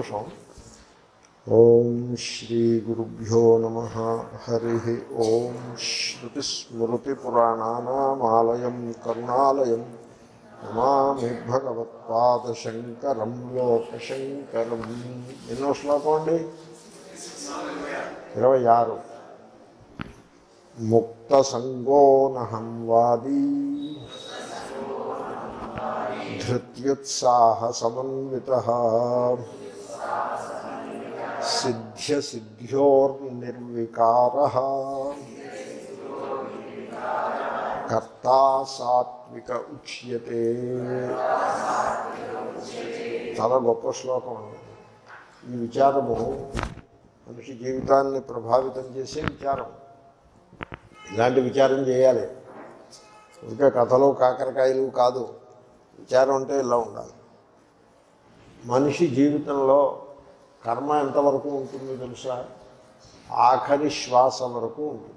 సంతోషం ఓం శ్రీ గురుభ్యో నమ హరి ఓం శ్రుతిస్మృతిపురాణానామాలయం కరుణాలయం నమామి భగవత్పాదశంకరం లోకశంకరం ఎన్నో శ్లోకం అండి ఇరవై ఆరు ముక్త సంగోనహం వాదీ ధృత్యుత్సాహ సమన్విత సిద్ధ్య సిద్ధ్యోర్నిర్వికార కర్తా సాత్విక ఉచ్యతే చాలా గొప్ప శ్లోకం అండి ఈ విచారము మనిషి జీవితాన్ని ప్రభావితం చేసే విచారం ఇలాంటి విచారం చేయాలి ఇంకా కథలు కాకరకాయలు కాదు విచారం అంటే ఇలా ఉండాలి మనిషి జీవితంలో కర్మ ఎంతవరకు ఉంటుందో తెలుసా ఆఖరి శ్వాస వరకు ఉంటుంది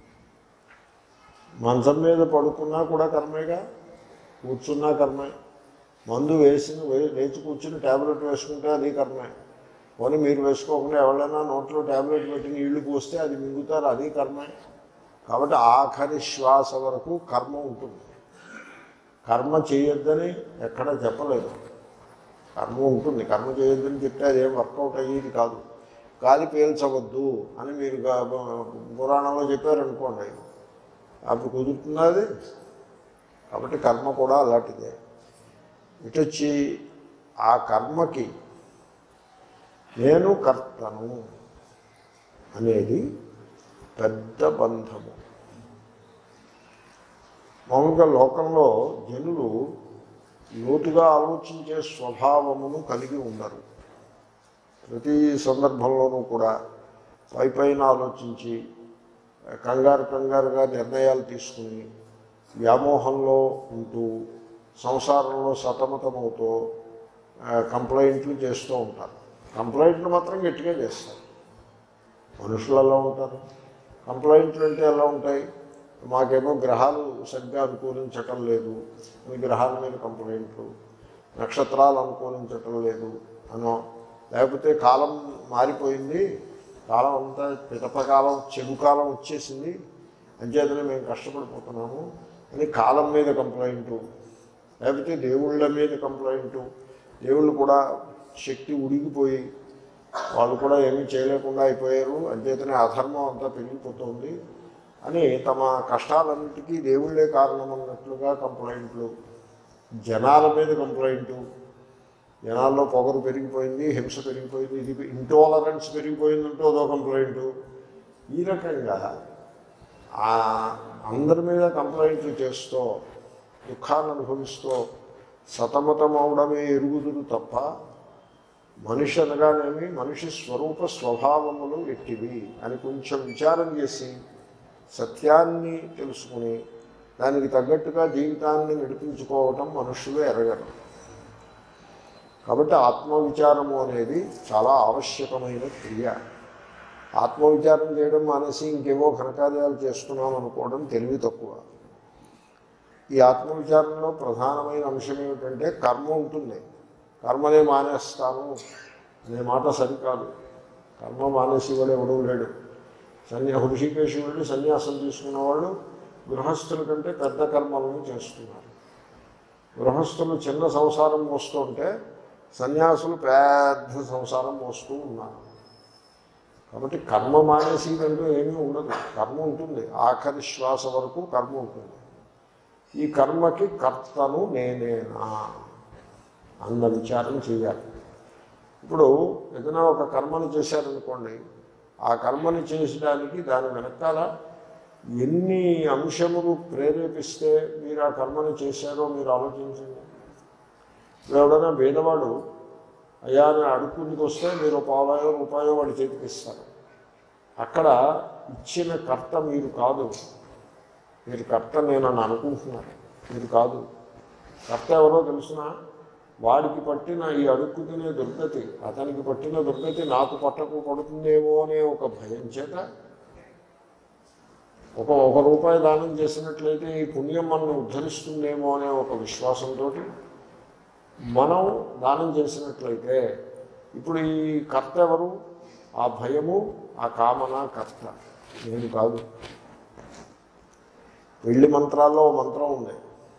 మంచం మీద పడుకున్నా కూడా కర్మేగా కూర్చున్నా కర్మే మందు వేసి వే- లేచి కూర్చుని ట్యాబ్లెట్ వేసుకుంటే అది కర్మే పోనీ మీరు వేసుకోకుండా ఎవరైనా నోట్లో ట్యాబ్లెట్ పెట్టి నీళ్లు పోస్తే అది మింగుతారు అది కర్మే కాబట్టి ఆఖరి శ్వాస వరకు కర్మ ఉంటుంది కర్మ చేయొద్దని ఎక్కడ చెప్పలేదు కర్మ ఉంటుంది కర్మ చేయొద్దని చెప్తే అదేం వర్కౌట్ అయ్యేది కాదు గాలి పీల్చవద్దు అని మీరు గా- పురాణంలో చెప్పారనుకోండి అప్పుడు కుదురుతుందా అది కాబట్టి కర్మ కూడా అలాంటిదే ఇటొచ్చి ఆ కర్మకి నేను కర్తను అనేది పెద్ద బంధము మామూలుగా లోకంలో జనులు లోతుగా ఆలోచించే స్వభావమును కలిగి ఉండరు ప్రతి సందర్భంలోనూ కూడా పై పైన ఆలోచించి కంగారు కంగారుగా నిర్ణయాలు తీసుకుని వ్యామోహంలో ఉంటూ సంసారంలో సతమతమవుతూ ఆ, కంప్లైంట్లు చేస్తూ ఉంటారు కంప్లైంట్లు మాత్రం గట్టిగా చేస్తారు మనుషులు ఎలా ఉంటారు కంప్లైంట్లు అంటే ఎలా ఉంటాయి మాకేమో గ్రహాలు సరిగ్గా అనుకూలించటం లేదు మీ గ్రహాల మీద కంప్లైంట్లు నక్షత్రాలు అనుకూలించటం లేదు అనో లేకపోతే కాలం మారిపోయింది కాలం అంతా పితపకాలం చెడు కాలం వచ్చేసింది అంచేతనే మేము కష్టపడిపోతున్నాము అని కాలం మీద కంప్లైంటు లేకపోతే దేవుళ్ళ మీద కంప్లైంటు దేవుళ్ళు కూడా శక్తి ఉడిగిపోయి వాళ్ళు కూడా ఏమీ చేయలేకుండా అయిపోయారు అంచేతనే అధర్మం అంతా పెరిగిపోతుంది అని తమ కష్టాలన్నిటికీ దేవుళ్ళే కారణం అన్నట్లుగా కంప్లైంట్లు జనాల మీద కంప్లైంటు జనాల్లో పొగరు పెరిగిపోయింది హింస పెరిగిపోయింది ఇది ఇంటాలరెన్స్ పెరిగిపోయిందంటూ అదో కంప్లైంటు ఈ రకంగా ఆ అందరి మీద కంప్లైంట్లు చేస్తూ దుఃఖాన్ని అనుభవిస్తూ సతమతం అవడమే ఎరుగుదురు తప్ప మనిషి అనగానేమి మనిషి స్వరూప స్వభావములు ఎట్టివి అని కొంచెం విచారం చేసి సత్యాన్ని తెలుసుకుని దానికి తగ్గట్టుగా జీవితాన్ని నడిపించుకోవటం మనుషులు ఎరగరు కాబట్టి ఆత్మవిచారము అనేది చాలా ఆవశ్యకమైన క్రియ ఆత్మవిచారం చేయడం మానేసి ఇంకేవో ఘనకార్యాలు చేస్తున్నాం అనుకోవడం తెలివి తక్కువ ఈ ఆత్మవిచారంలో ప్రధానమైన అంశం ఏమిటంటే కర్మ ఉంటుంది కర్మనే మానేస్తాను అనే మాట సరికాదు కర్మ మానేసి వాడు ఎవడూ లేడు సన్యా హృషికేశు వెళ్ళి సన్యాసం తీసుకున్న వాళ్ళు గృహస్థుల కంటే పెద్ద కర్మలను చేస్తున్నారు గృహస్థులు చిన్న సంసారం మోస్తుంటే సన్యాసులు పెద్ద సంసారం మోస్తూ ఉన్నారు కాబట్టి కర్మ మానేసి అంటూ ఏమీ ఉండదు కర్మ ఉంటుంది ఆఖరి శ్వాస వరకు కర్మ ఉంటుంది ఈ కర్మకి కర్తను నేనేనా అన్న విచారం చేయాలి ఇప్పుడు ఏదైనా ఒక కర్మను చేశారనుకోండి ఆ కర్మని చేసడానికి దాని వెనకాల ఎన్ని అంశములు ప్రేరేపిస్తే మీరు ఆ కర్మని చేశారో మీరు ఆలోచించండి ఇప్పుడు ఎవడైనా పేదవాడు అయ్యా అని అడుక్కుందుకు వస్తే మీరు పావులాయో రూపాయో వాడి చేతికి ఇస్తారు అక్కడ ఇచ్చిన కర్త మీరు కాదు మీరు కర్త నేనని అనుకుంటున్నారు మీరు కాదు కర్త ఎవరో తెలుసిన వాడికి పట్టిన ఈ అడుక్కు తినే దుర్గతి అతనికి పట్టిన దుర్గతి నాకు పట్టకు పడుతుందేమో అనే ఒక భయం చేత ఒక ఒక రూపాయి దానం చేసినట్లయితే ఈ పుణ్యం మనల్ని ఉద్ధరిస్తుందేమో అనే ఒక విశ్వాసంతో మనం దానం చేసినట్లయితే ఇప్పుడు ఈ కర్త ఎవరు ఆ భయము ఆ కామన కర్త నేను కాదు పెళ్లి మంత్రాల్లో ఓ మంత్రం ఉంది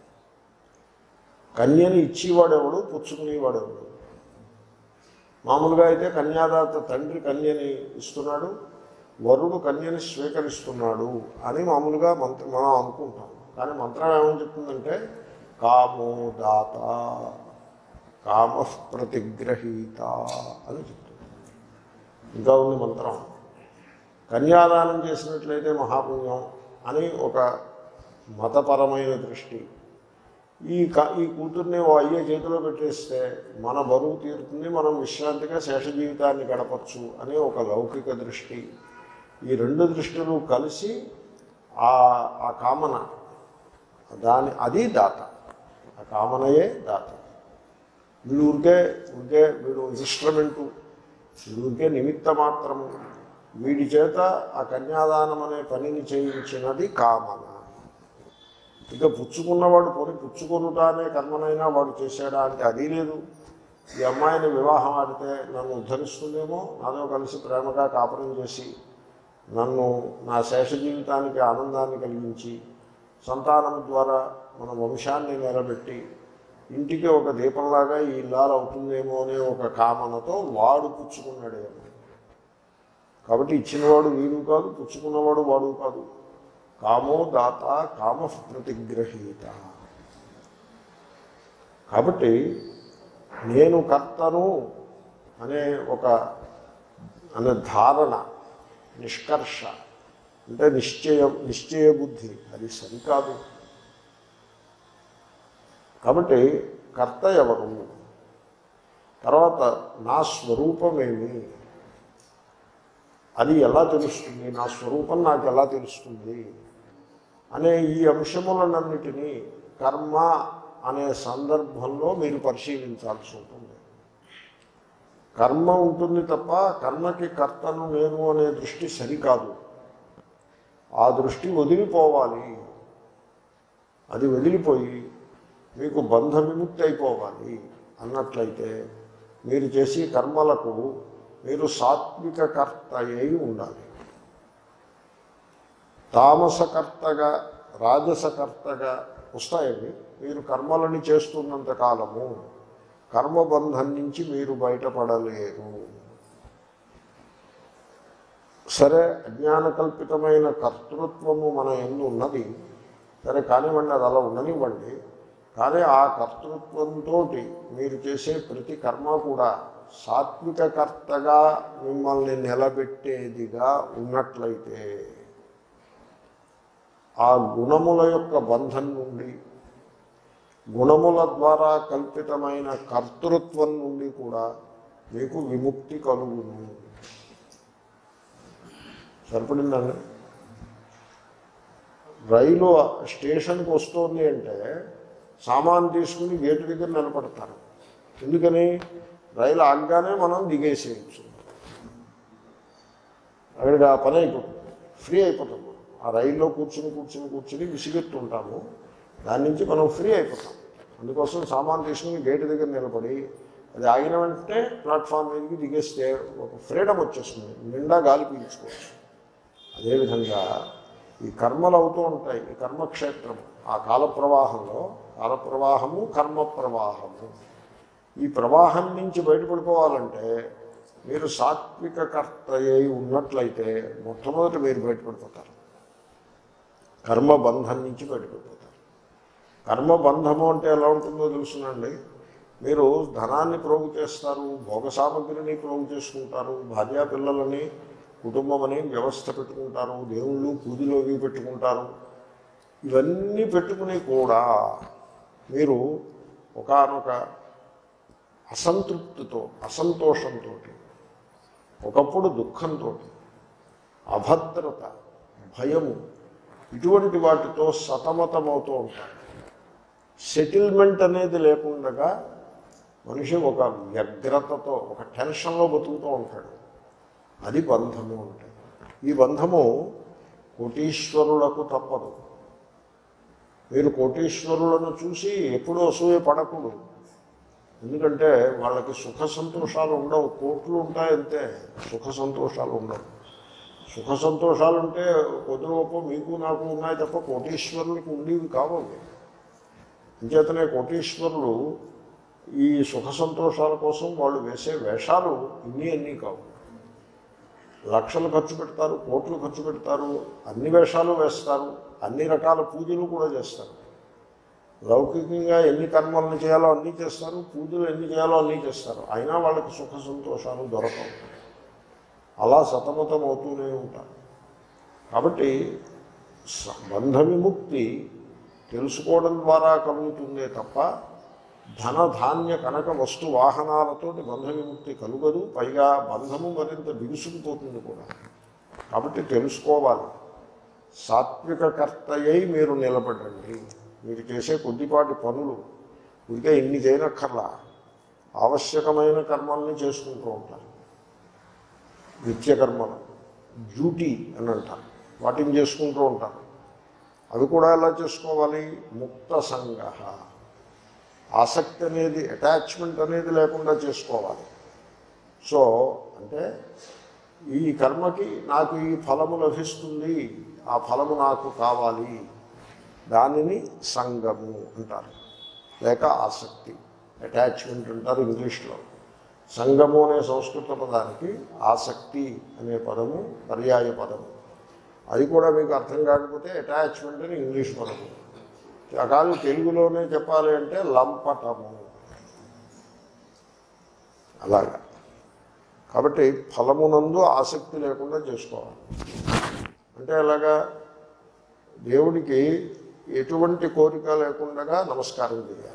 కన్యని ఇచ్చేవాడెవడు పుచ్చుకునేవాడెవడు మామూలుగా అయితే కన్యాదాత తండ్రి కన్యని ఇస్తున్నాడు వరుడు కన్యని స్వీకరిస్తున్నాడు అని మామూలుగా మంత్రం మనం అనుకుంటాం కానీ మంత్రం ఏమని చెప్తుందంటే కామోదాత కామ ప్రతిగ్రహీత అని చెప్తుంది ఇంకా ఉంది మంత్రం కన్యాదానం చేసినట్లయితే మహాపుణ్యం అని ఒక మతపరమైన దృష్టి ఈ క ఈ కూతుర్ని ఓ అయ్యే చేతిలో పెట్టేస్తే మన బరువు తీరుతుంది మనం విశ్రాంతిగా శేష జీవితాన్ని గడపచ్చు అనే ఒక లౌకిక దృష్టి ఈ రెండు దృష్టిలు కలిసి ఆ ఆ కామన దాని అది దాత ఆ కామనయే దాత వీడు ఊరికే ఊరికే వీడు ఇన్స్ట్రుమెంటు వీడు ఊరికే నిమిత్త మాత్రము వీడి చేత ఆ కన్యాదానం అనే పనిని చేయించినది కామన ఇక పుచ్చుకున్నవాడు పోనీ పుచ్చుకొనుట అనే కర్మనైనా వాడు చేశాడా అంటే అది లేదు ఈ అమ్మాయిని వివాహం ఆడితే నన్ను ఉద్ధరిస్తుందేమో నాతో కలిసి ప్రేమగా కాపురం చేసి నన్ను నా శేష జీవితానికి ఆనందాన్ని కలిగించి సంతానం ద్వారా మన వంశాన్ని నిలబెట్టి ఇంటికి ఒక దీపంలాగా ఈ ఇల్లాలు అవుతుందేమో అనే ఒక కామనతో వాడు పుచ్చుకున్నాడేమో కాబట్టి ఇచ్చినవాడు వీడు కాదు పుచ్చుకున్నవాడు వాడు కాదు కామో దాత కామ ప్రతిగ్రహీత కాబట్టి నేను కర్తను అనే ఒక అనే ధారణ నిష్కర్ష అంటే నిశ్చయం నిశ్చయ బుద్ధి అది సరికాదు కాబట్టి కర్త ఎవరు తర్వాత నా స్వరూపమేమి అది ఎలా తెలుస్తుంది నా స్వరూపం నాకు ఎలా తెలుస్తుంది అనే ఈ అంశములనన్నిటినీ కర్మ అనే సందర్భంలో మీరు పరిశీలించాల్సి ఉంటుంది కర్మ ఉంటుంది తప్ప కర్మకి కర్తను నేను అనే దృష్టి సరికాదు ఆ దృష్టి వదిలిపోవాలి అది వదిలిపోయి మీకు బంధ విముక్తి అయిపోవాలి అన్నట్లయితే మీరు చేసే కర్మలకు మీరు సాత్విక కర్త అయి ఉండాలి తామసకర్తగా రాజసకర్తగా వస్తాయండి మీరు కర్మలని చేస్తున్నంత కాలము కర్మబంధం నుంచి మీరు బయటపడలేరు సరే అజ్ఞాన కల్పితమైన కర్తృత్వము మన ఎందు ఉన్నది సరే కానివ్వండి అది అలా ఉండనివ్వండి కానీ ఆ కర్తృత్వంతో మీరు చేసే ప్రతి కర్మ కూడా సాత్విక కర్తగా మిమ్మల్ని నిలబెట్టేదిగా ఉన్నట్లయితే ఆ గుణముల యొక్క బంధం నుండి గుణముల ద్వారా కల్పితమైన కర్తృత్వం నుండి కూడా మీకు విముక్తి కలుగును సరిపడిందండి రైలు స్టేషన్కి వస్తుంది అంటే సామాన్ తీసుకుని గేటు దగ్గర నిలబడతారు ఎందుకని రైలు ఆగగానే మనం దిగేసేయచ్చు అక్కడికి ఆ పని అయిపోతుంది ఫ్రీ అయిపోతాం మనం. ఆ రైల్లో కూర్చుని కూర్చుని కూర్చుని విసిగెత్తుంటాము దాని నుంచి మనం ఫ్రీ అయిపోతాం అందుకోసం సామాన్ తీసుకుని గేటు దగ్గర నిలబడి అది ఆగిన వెంటనే ప్లాట్ఫామ్ మీదకి దిగేస్తే ఒక ఫ్రీడమ్ వచ్చేస్తుంది నిండా గాలి పీల్చుకోవచ్చు అదేవిధంగా ఈ కర్మలు అవుతూ ఉంటాయి ఈ కర్మక్షేత్రం ఆ కాల ప్రవాహంలో కాల ప్రవాహము కర్మ ప్రవాహము ఈ ప్రవాహం నుంచి బయటపడిపోవాలంటే మీరు సాత్విక కర్త అయి ఉన్నట్లయితే మొట్టమొదటి మీరు బయటపడిపోతారు కర్మబంధం నుంచి బయటపడిపోతారు కర్మబంధము అంటే ఎలా ఉంటుందో తెలుసునండి మీరు ధనాన్ని ప్రోగు చేస్తారు భోగ సామగ్రిని ప్రోగు చేసుకుంటారు భార్యా పిల్లలని కుటుంబం అని వ్యవస్థ పెట్టుకుంటారు దేవుళ్ళు పూజలు అవి పెట్టుకుంటారు ఇవన్నీ పెట్టుకుని కూడా మీరు ఒకానొక అసంతృప్తితో అసంతోషంతో ఒకప్పుడు దుఃఖంతో అభద్రత భయము ఇటువంటి వాటితో సతమతమవుతూ ఉంటారు సెటిల్మెంట్ అనేది లేకుండా మనిషి ఒక వ్యగ్రతతో ఒక టెన్షన్లో బతుకుతూ ఉంటాడు అది బంధము అంటే ఈ బంధము కోటీశ్వరులకు తప్పదు మీరు కోటీశ్వరులను చూసి ఎప్పుడూ అసూయ పడకూడదు ఎందుకంటే వాళ్ళకి సుఖ సంతోషాలు ఉండవు కోట్లు ఉంటాయి అంతే సుఖ సంతోషాలు ఉండవు సుఖ సంతోషాలు ఉంటే కొద్ది గొప్ప మీకు నాకు ఉన్నాయి తప్ప కోటీశ్వరులకు ఉండేవి కావు అవి. అంచేతనే కోటీశ్వరులు ఈ సుఖ సంతోషాల కోసం వాళ్ళు వేసే వేషాలు ఇన్ని అన్నీ కావు లక్షలు ఖర్చు పెడతారు కోట్లు ఖర్చు పెడతారు అన్ని వేషాలు వేస్తారు అన్ని రకాల పూజలు కూడా చేస్తారు లౌకికంగా ఎన్ని కర్మలను చేయాలో అన్నీ చేస్తారు పూజలు ఎన్ని చేయాలో అన్నీ చేస్తారు అయినా వాళ్ళకి సుఖ సంతోషాలు దొరకవు అలా సతమతం అవుతూనే ఉంటారు కాబట్టి స- బంధ విముక్తి తెలుసుకోవడం ద్వారా కలుగుతుందే తప్ప ధన ధాన్య కనక వస్తు వాహనాలతో బంధ విముక్తి కలుగదు పైగా బంధము మరింత బిగుసుకుపోతుంది కూడా కాబట్టి తెలుసుకోవాలి సాత్విక కర్తయ్యై మీరు నిలబడండి మీరు చేసే కొద్దిపాటి పనులు ఇంకా ఇన్ని చేయనక్కర్లా ఆవశ్యకమైన కర్మల్ని చేసుకుంటూ ఉంటారు నిత్యకర్మలు డ్యూటీ అని అంటారు వాటిని చేసుకుంటూ ఉంటారు అవి కూడా ఎలా చేసుకోవాలి ముక్త సంగ ఆసక్తి అనేది అటాచ్మెంట్ అనేది లేకుండా చేసుకోవాలి సో అంటే ఈ కర్మకి నాకు ఈ ఫలము లభిస్తుంది ఆ ఫలము నాకు కావాలి దానిని సంగము అంటారు లేక ఆసక్తి అటాచ్మెంట్ అంటారు ఇంగ్లీష్లో సంగము అనే సంస్కృత పదానికి ఆసక్తి అనే పదము పర్యాయ పదము అది కూడా మీకు అర్థం కాకపోతే అటాచ్మెంట్ అని ఇంగ్లీష్ పదము కాదు తెలుగులోనే చెప్పాలి అంటే లంపటము అలాగా కాబట్టి ఫలమునందు ఆసక్తి లేకుండా చేసుకోవాలి అంటే అలాగా దేవుడికి ఎటువంటి కోరిక లేకుండా నమస్కారం చేయాలి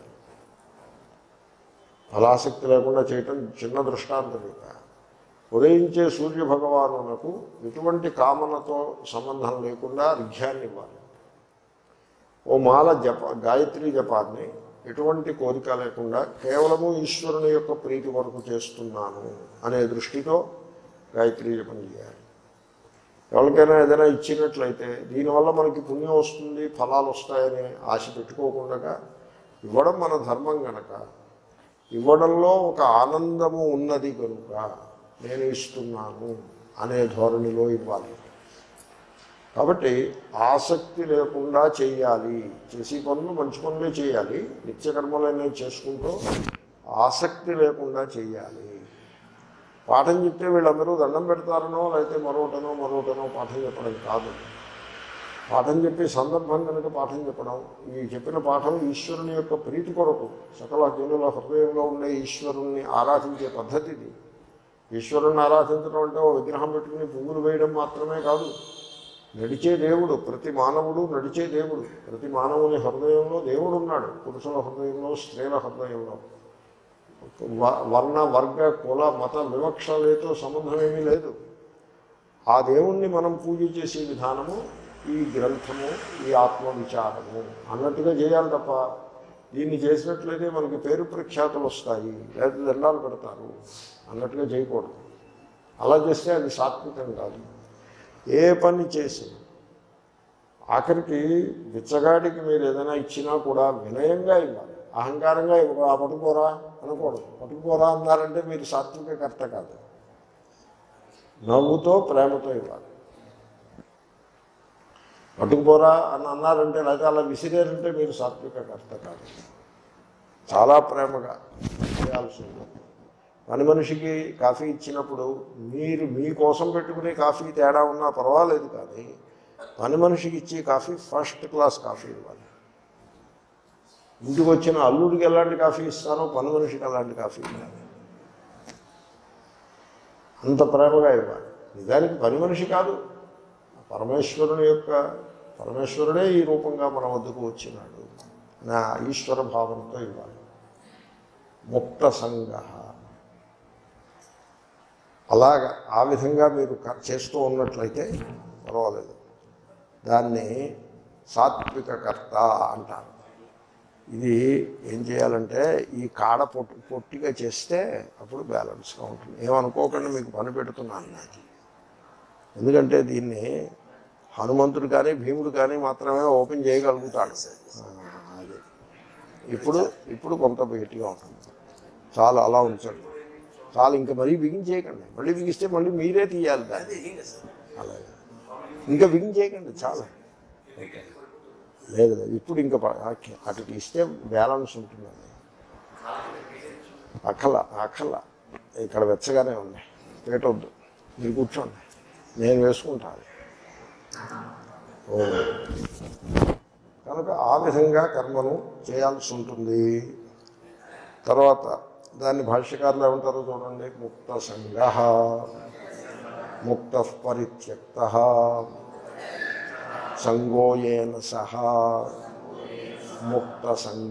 ఫలాసక్తి లేకుండా చేయటం చిన్న దృష్టాంతం ఇక ఉదయించే సూర్య భగవానునకు ఎటువంటి కామనతో సంబంధం లేకుండా అర్ఘ్యాన్ని ఇవ్వాలి ఓ మాల జప గాయత్రి జపాన్ని ఎటువంటి కోరిక లేకుండా కేవలము ఈశ్వరుని యొక్క ప్రీతి వరకు చేస్తున్నాను అనే దృష్టితో గాయత్రి జపం చేయాలి ఎవరికైనా ఏదైనా ఇచ్చినట్లయితే దీనివల్ల మనకి పుణ్యం వస్తుంది ఫలాలు వస్తాయని ఆశ పెట్టుకోకుండా ఇవ్వడం మన ధర్మం గనక ఇవ్వడంలో ఒక ఆనందము ఉన్నది కనుక నేను ఇస్తున్నాను అనే ధోరణిలో ఇవ్వాలి కాబట్టి ఆసక్తి లేకుండా చేయాలి చేసే పనులు మంచి పనులే చేయాలి నిత్యకర్మలనే చేసుకుంటూ ఆసక్తి లేకుండా చేయాలి పాఠం చెప్తే వీళ్ళందరూ దండం పెడతారనో లేకపోతే మరొకటనో మరొకటనో పాఠం చెప్పడం కాదు పాఠం చెప్పే సందర్భం కనుక పాఠం చెప్పడం ఈ చెప్పిన పాఠం ఈశ్వరుని యొక్క ప్రీతి కొరకు సకల జనుల హృదయంలో ఉండే ఈశ్వరుణ్ణి ఆరాధించే పద్ధతి ఇది ఈశ్వరుణ్ణి ఆరాధించడం అంటే ఓ విగ్రహం పెట్టుకుని పువ్వులు వేయడం మాత్రమే కాదు నడిచే దేవుడు ప్రతి మానవుడు నడిచే దేవుడు ప్రతి మానవుని హృదయంలో దేవుడు ఉన్నాడు పురుషుల హృదయంలో స్త్రీల హృదయంలో వ- వర్ణ వర్గ కుల మత వివక్షలతో సంబంధం ఏమీ లేదు ఆ దేవుణ్ణి మనం పూజ చేసే విధానము ఈ గ్రంథము ఈ ఆత్మ విచారము అన్నట్టుగా చేయాలి తప్ప దీన్ని చేసినట్లయితే మనకి పేరు ప్రఖ్యాతులు వస్తాయి లేదా దండాలు పెడతారు అన్నట్టుగా చేయకూడదు అలా చేస్తే అది సాత్వికం కాదు ఏ పని చేసి ఆఖరికి బిచ్చగాడికి మీరు ఏదైనా ఇచ్చినా కూడా వినయంగా ఇవ్వాలి అహంకారంగా ఇవ్వ "ఆ పట్టుకోరా అనకూడదు పట్టుకోరా అన్నారంటే మీరు సాత్విక కర్త కాదు నవ్వుతో ప్రేమతో ఇవ్వాలి పట్టుకుపోరా అని అన్నారంటే లేదా అలా విసిరారంటే మీరు సాత్విక కర్త కాదు చాలా ప్రేమగా చేయాల్సి ఉంటుంది పని మనిషికి కాఫీ ఇచ్చినప్పుడు మీరు మీకోసం పెట్టుకునే కాఫీ తేడా ఉన్నా పర్వాలేదు కానీ పని మనిషికి ఇచ్చే కాఫీ ఫస్ట్ క్లాస్ కాఫీ ఇవ్వాలి ఇంటికి వచ్చిన అల్లుడికి ఎలాంటి కాఫీ ఇస్తారో పని మనిషికి అలాంటి కాఫీ ఇవ్వాలి అంత ప్రేమగా ఇవ్వాలి నిజానికి పని మనిషి కాదు పరమేశ్వరుని యొక్క పరమేశ్వరుడే ఈ రూపంగా మన వద్దకు వచ్చినాడు నా ఈశ్వర భావంతో ఇవ్వాలి ముక్త సంగ అలాగ ఆ విధంగా మీరు క- చేస్తూ ఉన్నట్లయితే పర్వాలేదు దాన్ని సాత్విక కర్త అంటారు ఇది ఏం చేయాలంటే ఈ కాడ పొట్టి పొట్టిగా చేస్తే అప్పుడు బ్యాలెన్స్గా ఉంటుంది ఏమనుకోకుండా మీకు పని పెడుతున్నాను నాకు ఎందుకంటే దీన్ని హనుమంతుడు కానీ భీముడు కానీ మాత్రమే ఓపెన్ చేయగలుగుతాడు ఆ, అది ఇప్పుడు ఇప్పుడు కొంత గట్టిగా ఉంటుంది చాలు అలా ఉంచండి చాలు ఇంకా మరీ బిగించేయకండి మళ్ళీ బిగిస్తే మళ్ళీ మీరే తీయాలి దాన్ని అలాగే ఇంకా బిగించేయకండి చాలా లేదు లేదు ఇప్పుడు ఇంకా ప- ఓకే. అటు తీస్తే బ్యాలెన్స్ ఉంటుందండి అక్కల అక్కల ఇక్కడ వెచ్చగానే ఉంది పెట్టవద్దు మీరు కూర్చోండి నేను వేసుకుంటాను ఓ. కనుక ఆ విధంగా కర్మను చేయాల్సి ఉంటుంది తర్వాత దాన్ని భాష్యకారులు ఏమంటారో చూడండి ముక్త సంగ ముక్త పరిత్యక్త సంగోయేన సహా ముక్త సంగ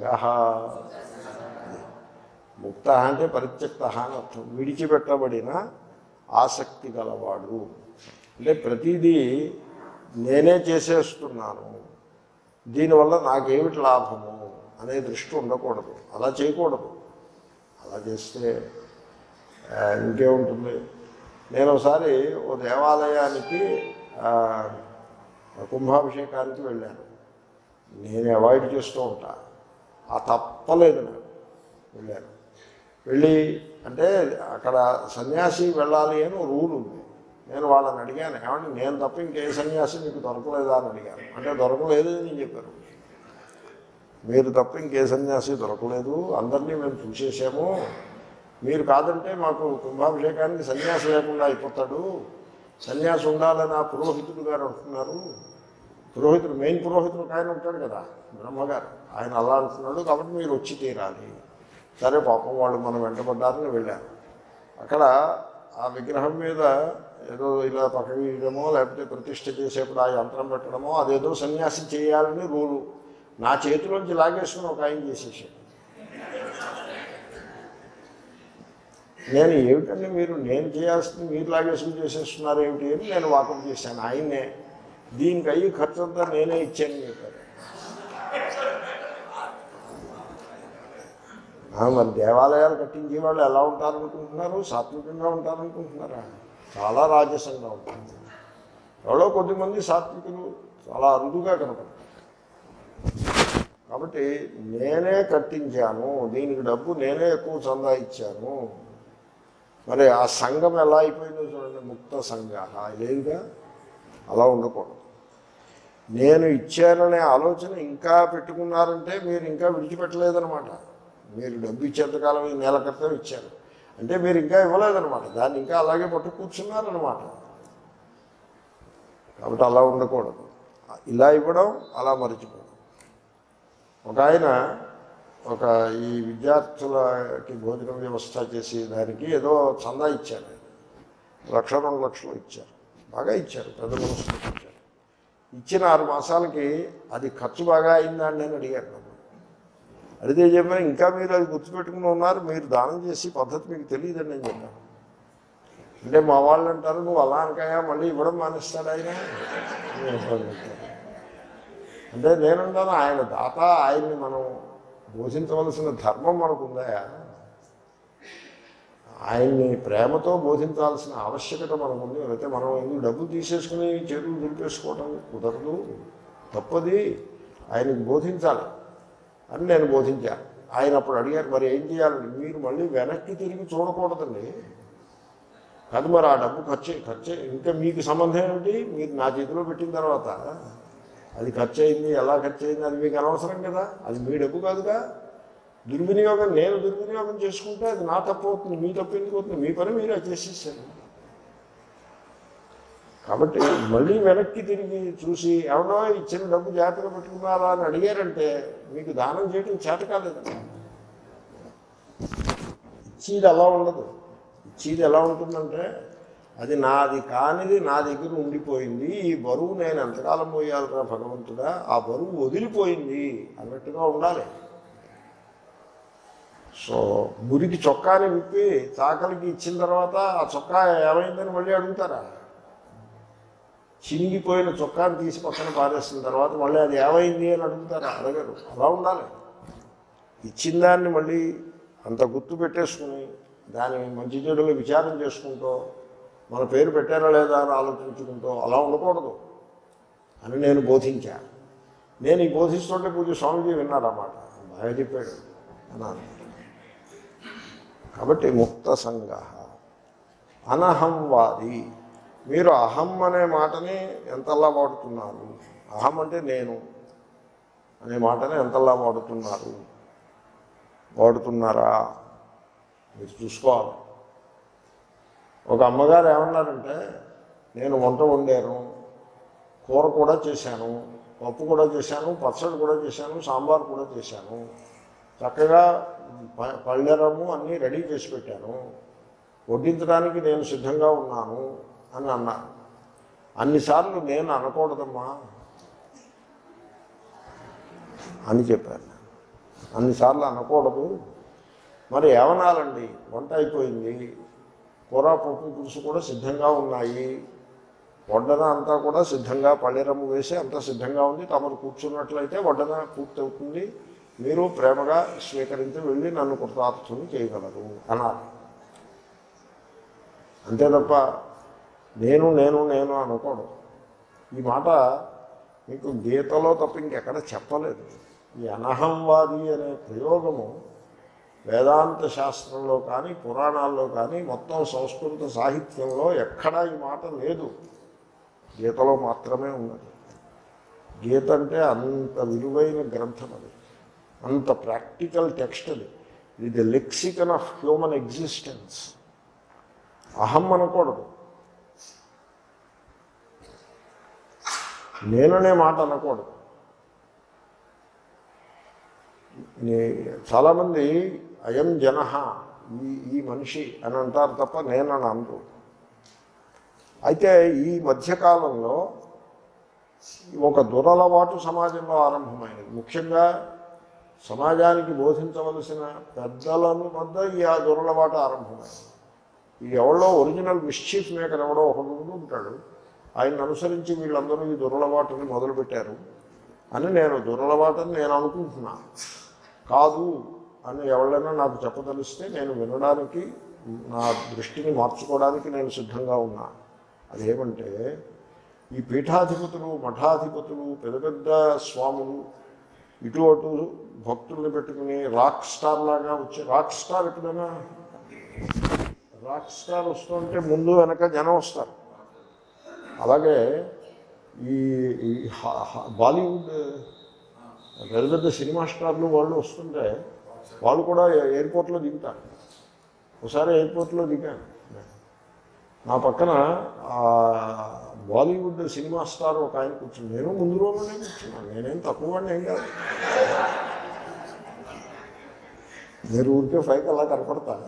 ముక్త అంటే పరిత్యక్త అని అర్థం విడిచిపెట్టబడిన ఆసక్తి గలవాడు అంటే ప్రతిదీ నేనే చేసేస్తున్నాను దీనివల్ల నాకేమిటి లాభము అనే దృష్టి ఉండకూడదు అలా చేయకూడదు అలా చేస్తే ఆ, ఇంకేముంటుంది నేను ఒకసారి ఓ దేవాలయానికి ఆ, కుంభాభిషేకానికి వెళ్ళాను నేను అవాయిడ్ చేస్తూ ఉంటా ఆ తప్పలేదు నాకు వెళ్ళాను వెళ్ళి అంటే అక్కడ సన్యాసి వెళ్ళాలి అని ఓ రూల్ ఉంది నేను వాళ్ళని అడిగాను ఏమంటే నేను తప్ప ఇంకే సన్యాసి మీకు దొరకలేదా అని అడిగాను అంటే దొరకలేదు అని చెప్పారు మీరు తప్ప ఇంకే సన్యాసి దొరకలేదు అందరినీ మేము చూసేసాము మీరు కాదంటే మాకు కుంభాభిషేకానికి సన్యాసి లేకుండా అయిపోతాడు సన్యాసి ఉండాలని ఆ పురోహితుడు గారు అంటున్నారు పురోహితుడు మెయిన్ పురోహితుడు ఒక ఆయన ఉంటాడు కదా బ్రహ్మగారు ఆయన అలా అంటున్నాడు కాబట్టి మీరు వచ్చి తీరాలి సరే పాపం వాళ్ళు మనం వెంటబడ్డారని వెళ్ళారు అక్కడ ఆ విగ్రహం మీద ఏదో ఇలా పక్కకి ఇయడమో లేకపోతే ప్రతిష్ఠ చేసేప్పుడు ఆ యంత్రం పెట్టడమో అదేదో సన్యాసి చేయాలని రూలు నా చేతిలోంచి లాగేసుకుని ఒక ఆయన చేసేసాడు నేను ఏమిటండి మీరు నేను చేయాల్సింది మీరు లాగేసుకుని చేసేస్తున్నారు ఏమిటి అని నేను వాకం చేశాను ఆయన్నే దీనికి అయ్యి ఖర్చు అంతా నేనే ఇచ్చాను చెప్పారు ఆ, మరి దేవాలయాలు కట్టించే వాళ్ళు ఎలా ఉంటారనుకుంటున్నారు సాత్వికంగా ఉంటారనుకుంటున్నారా చాలా రాజసంగా ఉంటుంది ఎవరో కొద్దిమంది సాత్వికులు చాలా అరుదుగా కనపడతారు కాబట్టి నేనే కట్టించాను దీనికి డబ్బు నేనే ఎక్కువ చందా ఇచ్చాను మరి ఆ సంఘం ఎలా అయిపోయిందో చూడండి ముక్త సంఘ లేదుగా అలా ఉండకూడదు నేను ఇచ్చాననే ఆలోచన ఇంకా పెట్టుకున్నారంటే మీరు ఇంకా విడిచిపెట్టలేదనమాట మీరు డబ్బు ఇచ్చేంతకాలం ఈ నెల క్రితం ఇచ్చారు అంటే మీరు ఇంకా ఇవ్వలేదనమాట దాన్ని ఇంకా అలాగే పట్టు కూర్చున్నారనమాట కాబట్టి అలా ఉండకూడదు ఇలా ఇవ్వడం అలా మర్చిపోవడం ఒక ఆయన ఒక ఈ విద్యార్థులకి భోజన వ్యవస్థ చేసి దానికి ఏదో చందా ఇచ్చారు ఆయన. లక్ష రెండు లక్షలు ఇచ్చారు బాగా ఇచ్చారు పెద్ద మనసులో ఇచ్చారు ఇచ్చిన ఆరు మాసాలకి అది ఖర్చు బాగా అయిందా అండి అని అడిగారు నన్ను అడిగితే చెప్పాను ఇంకా మీరు అది గుర్తుపెట్టుకుని ఉన్నారు మీరు దానం చేసి పద్ధతి మీకు తెలియదండి అని చెప్పాను అంటే మా వాళ్ళు అంటారు నువ్వు అలా అనకాయా మళ్ళీ ఇవ్వడం మానేస్తాడు ఆయన అని చెప్పాను. అంటే నేనుంటాను ఆయన దాత ఆయన్ని మనం బోధించవలసిన ధర్మం మనకుందా ఆయన్ని ప్రేమతో బోధించాల్సిన ఆవశ్యకత మనకుంది అయితే మనం ఎందుకు డబ్బు తీసేసుకుని చేతులు దులిపేసుకోవడం కుదరదు తప్పది ఆయనకి బోధించాలి అని నేను బోధించాను ఆయన అప్పుడు అడిగారు మరి ఏం చేయాలండి మీరు మళ్ళీ వెనక్కి తిరిగి చూడకూడదండి కాదు మరి ఆ డబ్బు ఖర్చు ఖర్చు ఇంకా మీకు సంబంధం ఏమిటి మీరు నా చేతిలో పెట్టిన తర్వాత అది ఖర్చు అయింది ఎలా ఖర్చు అయింది అది మీకు అనవసరం కదా అది మీ డబ్బు కాదుగా దుర్వినియోగం నేను దుర్వినియోగం చేసుకుంటే అది నా తప్పు అవుతుంది మీ తప్పు ఎందుకు అవుతుంది మీ పని మీరే చేసేసారు కాబట్టి మళ్ళీ వెనక్కి తిరిగి చూసి ఎవడో ఇచ్చిన డబ్బు జాగ్రత్తగా పెట్టుకున్నారా అని అడిగారంటే మీకు దానం చేయడం చేత కాలేదు ఇచ్చేది అలా ఉండదు ఇచ్చేది ఎలా ఉంటుందంటే అది నాది కానిది నా దగ్గర ఉండిపోయింది ఈ బరువు నేను ఎంతకాలం పోయాలిరా భగవంతుడా ఆ బరువు వదిలిపోయింది అన్నట్టుగా ఉండాలి సో మురికి చొక్కాని విప్పి చాకలికి ఇచ్చిన తర్వాత ఆ చొక్కా ఏమైందని మళ్ళీ అడుగుతారా చినిగిపోయిన చొక్కాని తీసి పక్కన పారేసిన తర్వాత మళ్ళీ అది ఏమైంది అని అడుగుతారా అడగరు అలా ఉండాలి ఇచ్చిన దాన్ని మళ్ళీ అంత గుర్తు పెట్టేసుకుని దాని మంచి చెడులు విచారం చేసుకుంటూ మన పేరు పెట్టారా లేదా అని ఆలోచించుకుంటూ అలా ఉండకూడదు అని నేను బోధించా నేను ఈ బోధిస్తుంటే పూజ స్వామిజీ విన్నారన్నమాట బాగా చెప్పాడు అన్నాను కాబట్టి ముక్త సంగ అనహంవాది మీరు అహం అనే మాటని ఎంతలా వాడుతున్నారు అహం అంటే నేను అనే మాటని ఎంతలా వాడుతున్నారు వాడుతున్నారా మీరు చూసుకోవాలి ఒక అమ్మగారు ఏమన్నారంటే నేను వంట వండాను కూర కూడా చేశాను పప్పు కూడా చేశాను పచ్చడి కూడా చేశాను సాంబార్ కూడా చేశాను చక్కగా ప- పళ్ళెరము అన్నీ రెడీ చేసి పెట్టాను వడ్డించడానికి నేను సిద్ధంగా ఉన్నాను అని అన్నారు అన్నిసార్లు నేను అనకూడదమ్మా అని చెప్పాను అన్నిసార్లు అనకూడదు మరి ఏమనాలండి వంట అయిపోయింది కూర పప్పు పులుసు కూడా సిద్ధంగా ఉన్నాయి వడ్డన అంతా కూడా సిద్ధంగా పళ్ళెరము వేసి అంతా సిద్ధంగా ఉంది తమరు కూర్చున్నట్లయితే వడ్డన పూర్తవుతుంది మీరు ప్రేమగా స్వీకరించి వెళ్ళి నన్ను కృతార్థుని చేయగలరు అన్నారు అంతే తప్ప నేను నేను నేను అనకూడదు ఈ మాట మీకు గీతలో తప్ప ఇంకెక్కడ చెప్పలేదు ఈ అనహంవాది అనే ప్రయోగము వేదాంత శాస్త్రంలో కానీ పురాణాల్లో కానీ మొత్తం సంస్కృత సాహిత్యంలో ఎక్కడా ఈ మాట లేదు గీతలో మాత్రమే ఉన్నది గీత అంటే అంత విలువైన గ్రంథం అది అంత ప్రాక్టికల్ టెక్స్ట్ అది ఇది the lexicon of human existence అహం అనకూడదు నేననే మాట అనకూడదు నే- చాలామంది అయం జన ఈ ఈ మనిషి అని అంటారు తప్ప నేనని అనరు అయితే ఈ మధ్యకాలంలో ఒక దురలవాటు సమాజంలో ఆరంభమైనది ముఖ్యంగా సమాజానికి బోధించవలసిన పెద్దలను వద్ద ఈ ఆ దురలవాటు ఆరంభమైంది ఈ ఎవడో ఒరిజినల్ మిస్చీఫ్ మేకర్ ఎవడో ఒకడు ఉండి ఉంటాడు ఆయన అనుసరించి వీళ్ళందరూ ఈ దురలవాటుని మొదలుపెట్టారు అని నేను దురలవాటని నేను అనుకుంటున్నా కాదు అని ఎవరైనా నాకు చెప్పదలిస్తే నేను వినడానికి నా దృష్టిని మార్చుకోవడానికి నేను సిద్ధంగా ఉన్నా అదేమంటే ఈ పీఠాధిపతులు మఠాధిపతులు పెద్ద పెద్ద స్వాములు ఇటు అటు భక్తుల్ని పెట్టుకుని రాక్ స్టార్ లాగా వచ్చి రాక్ స్టార్ ఎప్పుడైనా రాక్ స్టార్ వస్తుంటే ముందు వెనక జనం వస్తారు అలాగే ఈ ఈ హా- హా- బాలీవుడ్ పెద్ద పెద్ద సినిమా స్టార్లు వాళ్ళు వస్తుంటే వాళ్ళు కూడా ఎయిర్పోర్ట్లో దిగుతారు ఒకసారి ఎయిర్పోర్ట్లో దిగాను నా పక్కన ఆ బాలీవుడ్ సినిమా స్టార్ ఒక ఆయన కూర్చుని నేను ముందు రోజులోనే కూర్చున్నాను నేనేం తక్కువ వాడిని ఏం కాదు మీరు ఊరికే పైకి అలా కనపడతాను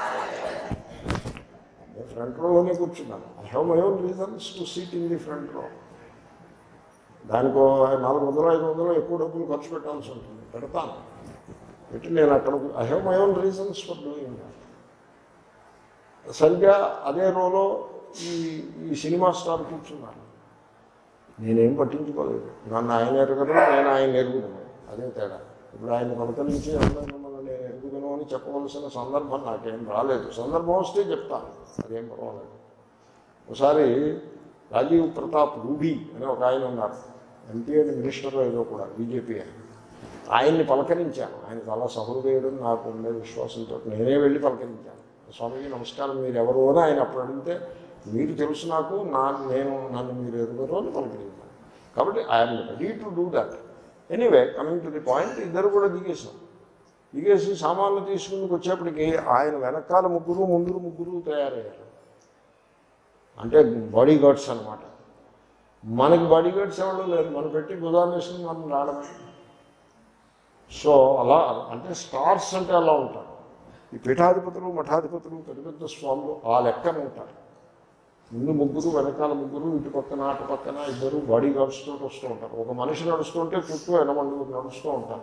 నేను ఫ్రంట్ రోలోనే కూర్చున్నాను I have my own reasons to seat in the front row దానికో నాలుగు వందలు ఐదు వందలు ఎక్కువ డబ్బులు ఖర్చు పెట్టాల్సి ఉంటుంది పెడతాను పెట్టి నేను అక్కడ I have my own reasons for doing సరిగ్గా అదే రోలో ఈ ఈ సినిమా స్టార్ కూర్చున్నాను నేనేం పట్టించుకోలేదు నన్ను ఆయన ఎరగను నేను ఆయన ఎరుగుదను అదే తేడా ఇప్పుడు ఆయన పలకరించి అందరూ మిమ్మల్ని నేను ఎరుగుదను అని చెప్పవలసిన సందర్భం నాకేం రాలేదు సందర్భం వస్తే చెప్తాను అదేం పర్వాలేదు ఒకసారి రాజీవ్ ప్రతాప్ రూబీ అని ఒక ఆయన ఉన్నారు ఎంపీ అండ్ మినిస్టర్ ఏదో కూడా బీజేపీ ఆయన ఆయన్ని పలకరించాను ఆయన చాలా సహృదయుడు నాకు ఉండే విశ్వాసంతో నేనే వెళ్ళి పలకరించాను స్వామిజీ నమస్కారం మీరు ఎవరు అని ఆయన అప్పుడు అడిగితే మీరు తెలుసు నాకు నా నేను నన్ను మీరు ఎదుగురు అని పలకరించాను కాబట్టి I'm ready to do that anyway coming to the point ఇద్దరు కూడా దిగేశాం దిగేసి సామాన్లు తీసుకుని వచ్చేప్పటికి ఆయన వెనకాల ముగ్గురు ముందు ముగ్గురు తయారయ్యారు అంటే బాడీ గార్డ్స్ అనమాట మనకి బాడీ గార్డ్స్ ఎవరు లేరు మనం పెట్టి గుదాం వేసుకుని మనం రావడమే సో అలా అంటే స్టార్స్ అంటే అలా ఉంటారు ఈ పీఠాధిపతులు మఠాధిపతులు పెద్ద పెద్ద స్వాములు ఆ లెక్కన ఉంటారు ముందు ముగ్గురు వెనకాల ముగ్గురు ఇటు పక్కన అటు పక్కన ఇద్దరు బాడీ గార్డ్స్ తోటి వస్తూ ఉంటారు ఒక మనిషి నడుస్తుంటే చుట్టూ ఎనమండుగురు నడుస్తూ ఉంటారు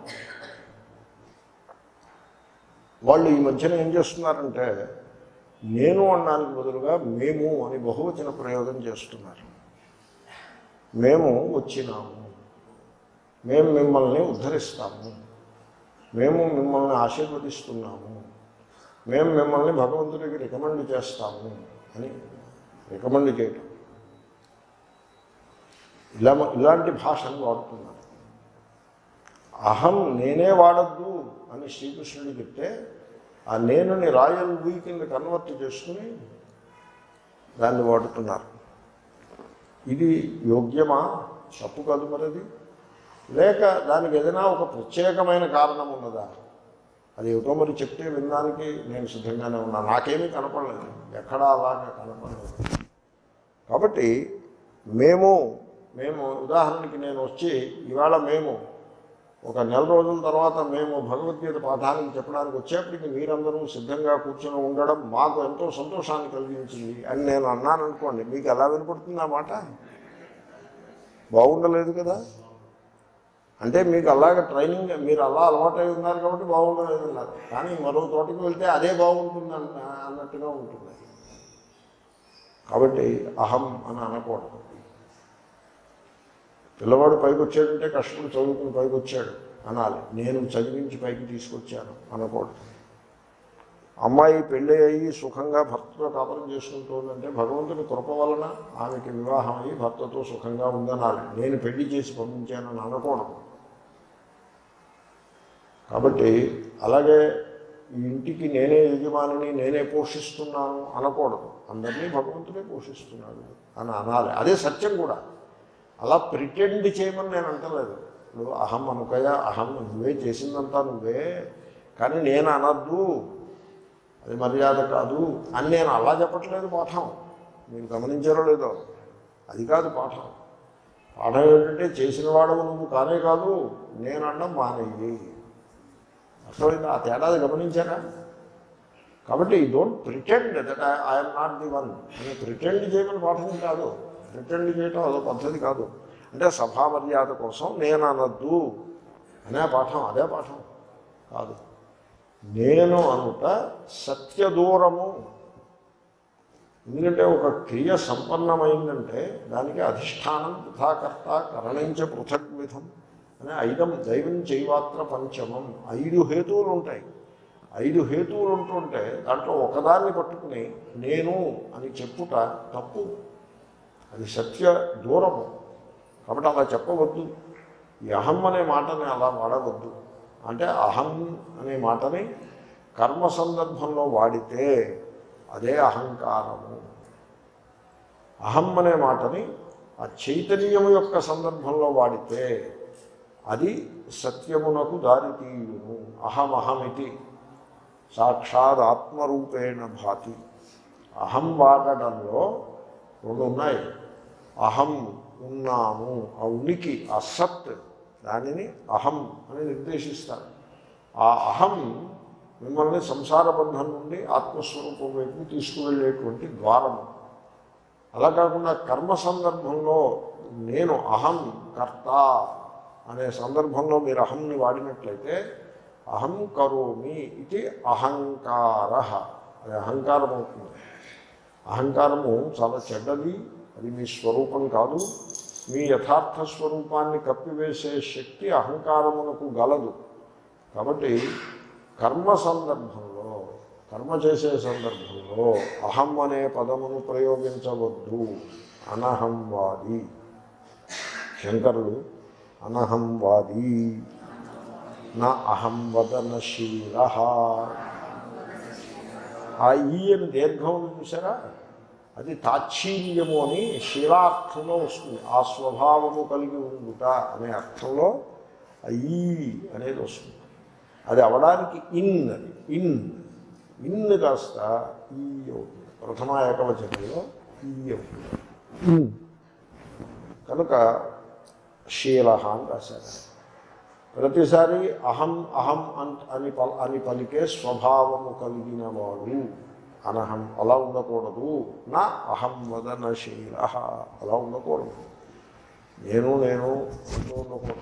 వాళ్ళు ఈ మధ్యన ఏం చేస్తున్నారంటే నేను అనడానికి బదులుగా మేము అని బహువచన ప్రయోగం చేస్తున్నారు మేము వచ్చినాము మేము మిమ్మల్ని ఉద్ధరిస్తాము మేము మిమ్మల్ని ఆశీర్వదిస్తున్నాము మేము మిమ్మల్ని భగవంతుడికి రికమెండ్ చేస్తాము అని రికమెండ్ చేయటం ఇలా ఇలాంటి భాషను వాడుతున్నారు అహం నేనే వాడద్దు అని శ్రీకృష్ణుడు చెప్తే ఆ నేనుని రాయల్ వీ కింద కన్వర్ట్ చేసుకుని దాన్ని వాడుతున్నారు ఇది యోగ్యమా తప్పు కాదు మరది లేక దానికి ఏదైనా ఒక ప్రత్యేకమైన కారణం ఉన్నదా అది ఏమిటో మరి చెప్తే వినడానికి నేను సిద్ధంగానే ఉన్నాను నాకేమీ కనపడలేదు ఎక్కడా అలాగా కనపడలేదు కాబట్టి మేము మేము ఉదాహరణకి నేను వచ్చి ఇవాళ మేము ఒక నెల రోజుల తర్వాత మేము భగవద్గీత పాఠానికి చెప్పడానికి వచ్చేప్పటికి మీరందరూ సిద్ధంగా కూర్చొని ఉండడం మాకు ఎంతో సంతోషాన్ని కలిగించింది అని నేను అన్నాను అనుకోండి మీకు ఎలా వినపడుతుంది ఆ మాట బాగుండలేదు కదా అంటే మీకు అలాగ ట్రైనింగ్ మీరు అలా అలవాటై ఉన్నారు కాబట్టి బాగుండలేదు ఉన్నారు కానీ మరో తోటకి వెళ్తే అదే బాగుంటుంది అన్న అన్నట్టుగా ఉంటుంది కాబట్టి అహం అని అనకూడదు పిల్లవాడు పైకి వచ్చాడంటే కష్టపడి చదువుకుని పైకి వచ్చాడు అనాలి నేను చదివించి పైకి తీసుకొచ్చాను అనకూడదు అమ్మాయి పెళ్ళి అయ్యి సుఖంగా భర్తతో కాపురం చేసుకుంటుందంటే భగవంతుని కృప వలన ఆమెకి వివాహం అయ్యి భర్తతో సుఖంగా ఉందనాలి నేను పెళ్లి చేసి పంపించానని అనకూడదు కాబట్టి అలాగే ఈ ఇంటికి నేనే యజమానిని నేనే పోషిస్తున్నాను అనకూడదు అందరినీ భగవంతుడే పోషిస్తున్నాడు అని అనాలి అదే సత్యం కూడా అలా ప్రిటెండ్ చేయమని నేను అంటలేదు ఇప్పుడు అహం అనుకయ అహం నువ్వే చేసిందంతా నువ్వే కానీ నేను అనద్దు అది మర్యాద కాదు అని నేను అలా చెప్పట్లేదు పాఠం మీరు గమనించారో లేదో అది కాదు పాఠం పాఠం ఏంటంటే చేసిన వాడవు నువ్వు కానే కాదు నేను అనడం మానేయి అర్థమైంది ఆ తేడాది గమనించారా కాబట్టి ఈ don't pretend that I'm not the one అని ప్రిటెండ్ చేయమని పాఠం కాదు ప్రిటెండ్ చేయటం అదో పద్ధతి కాదు అంటే సభా మర్యాద కోసం నేను అనద్దు అనే పాఠం అదే పాఠం కాదు నేను అనుట సత్యదూరము ఎందుకంటే ఒక క్రియ సంపన్నమైందంటే దానికి అధిష్టానం తథాకర్త కరణించ పృథక్ విధం అనే ఐదం దైవం చైవాత్ర పంచమం ఐదు హేతువులు ఉంటాయి ఐదు హేతువులు ఉంటుంటే దాంట్లో ఒకదాన్ని పట్టుకుని నేను అని చెప్పుట తప్పు అది సత్య దూరము కాబట్టి అలా చెప్పవద్దు ఈ అహం అనే మాటని అలా వాడవద్దు అంటే అహం అనే మాటని కర్మ సందర్భంలో వాడితే అదే అహంకారము అహం అనే మాటని ఆ చైతన్యము యొక్క సందర్భంలో వాడితే అది సత్యమునకు దారితీయును అహమహమితి సాక్షాత్ ఆత్మరూపేణ భాతి అహం వాడడంలో రెండు ఉన్నాయి అహం ఉన్నాము ఆ ఉనికి ఆ సత్ దానిని అహం అని నిర్దేశిస్తారు ఆ అహం మిమ్మల్ని సంసార బంధం నుండి ఆత్మస్వరూపం వైపు తీసుకువెళ్ళేటువంటి ద్వారము అలా కాకుండా కర్మ సందర్భంలో నేను అహం కర్త అనే సందర్భంలో మీరు అహంని వాడినట్లయితే అహం కరోమి ఇది అహంకార అది అహంకారం అవుతుంది అహంకారము చాలా చెడ్డది అది మీ స్వరూపం కాదు మీ యథార్థ స్వరూపాన్ని కప్పివేసే శక్తి అహంకారమునకు గలదు కాబట్టి కర్మ సందర్భంలో కర్మ చేసే సందర్భంలో అహం అనే పదమును ప్రయోగించవద్దు అనహంవాది శంకరుడు అనహంవాది నా అహం వదనశీల ఆ ఈ అని దీర్ఘం ఉంది చూసారా అది తాచ్ఛీల్యము అని శీలార్థంలో వస్తుంది ఆ స్వభావము కలిగి ఉండుట అనే అర్థంలో ఆ ఈ అనేది వస్తుంది అది అవడానికి ఇన్ అది ఇన్ ఇన్ కాస్త ఈ అవుతుంది ప్రథమ ఏకవచనంలో ఈ అవుతుంది ఇన్ కనుక శీల అని రాశారు ప్రతిసారి అహం అహం అంట్ అని పల అని పలికే స్వభావము కలిగిన వాడు అనహం అలా ఉండకూడదు నా అహం వదనశీల అలా ఉండకూడదు నేను నేను అంటూ ఉండకూడదు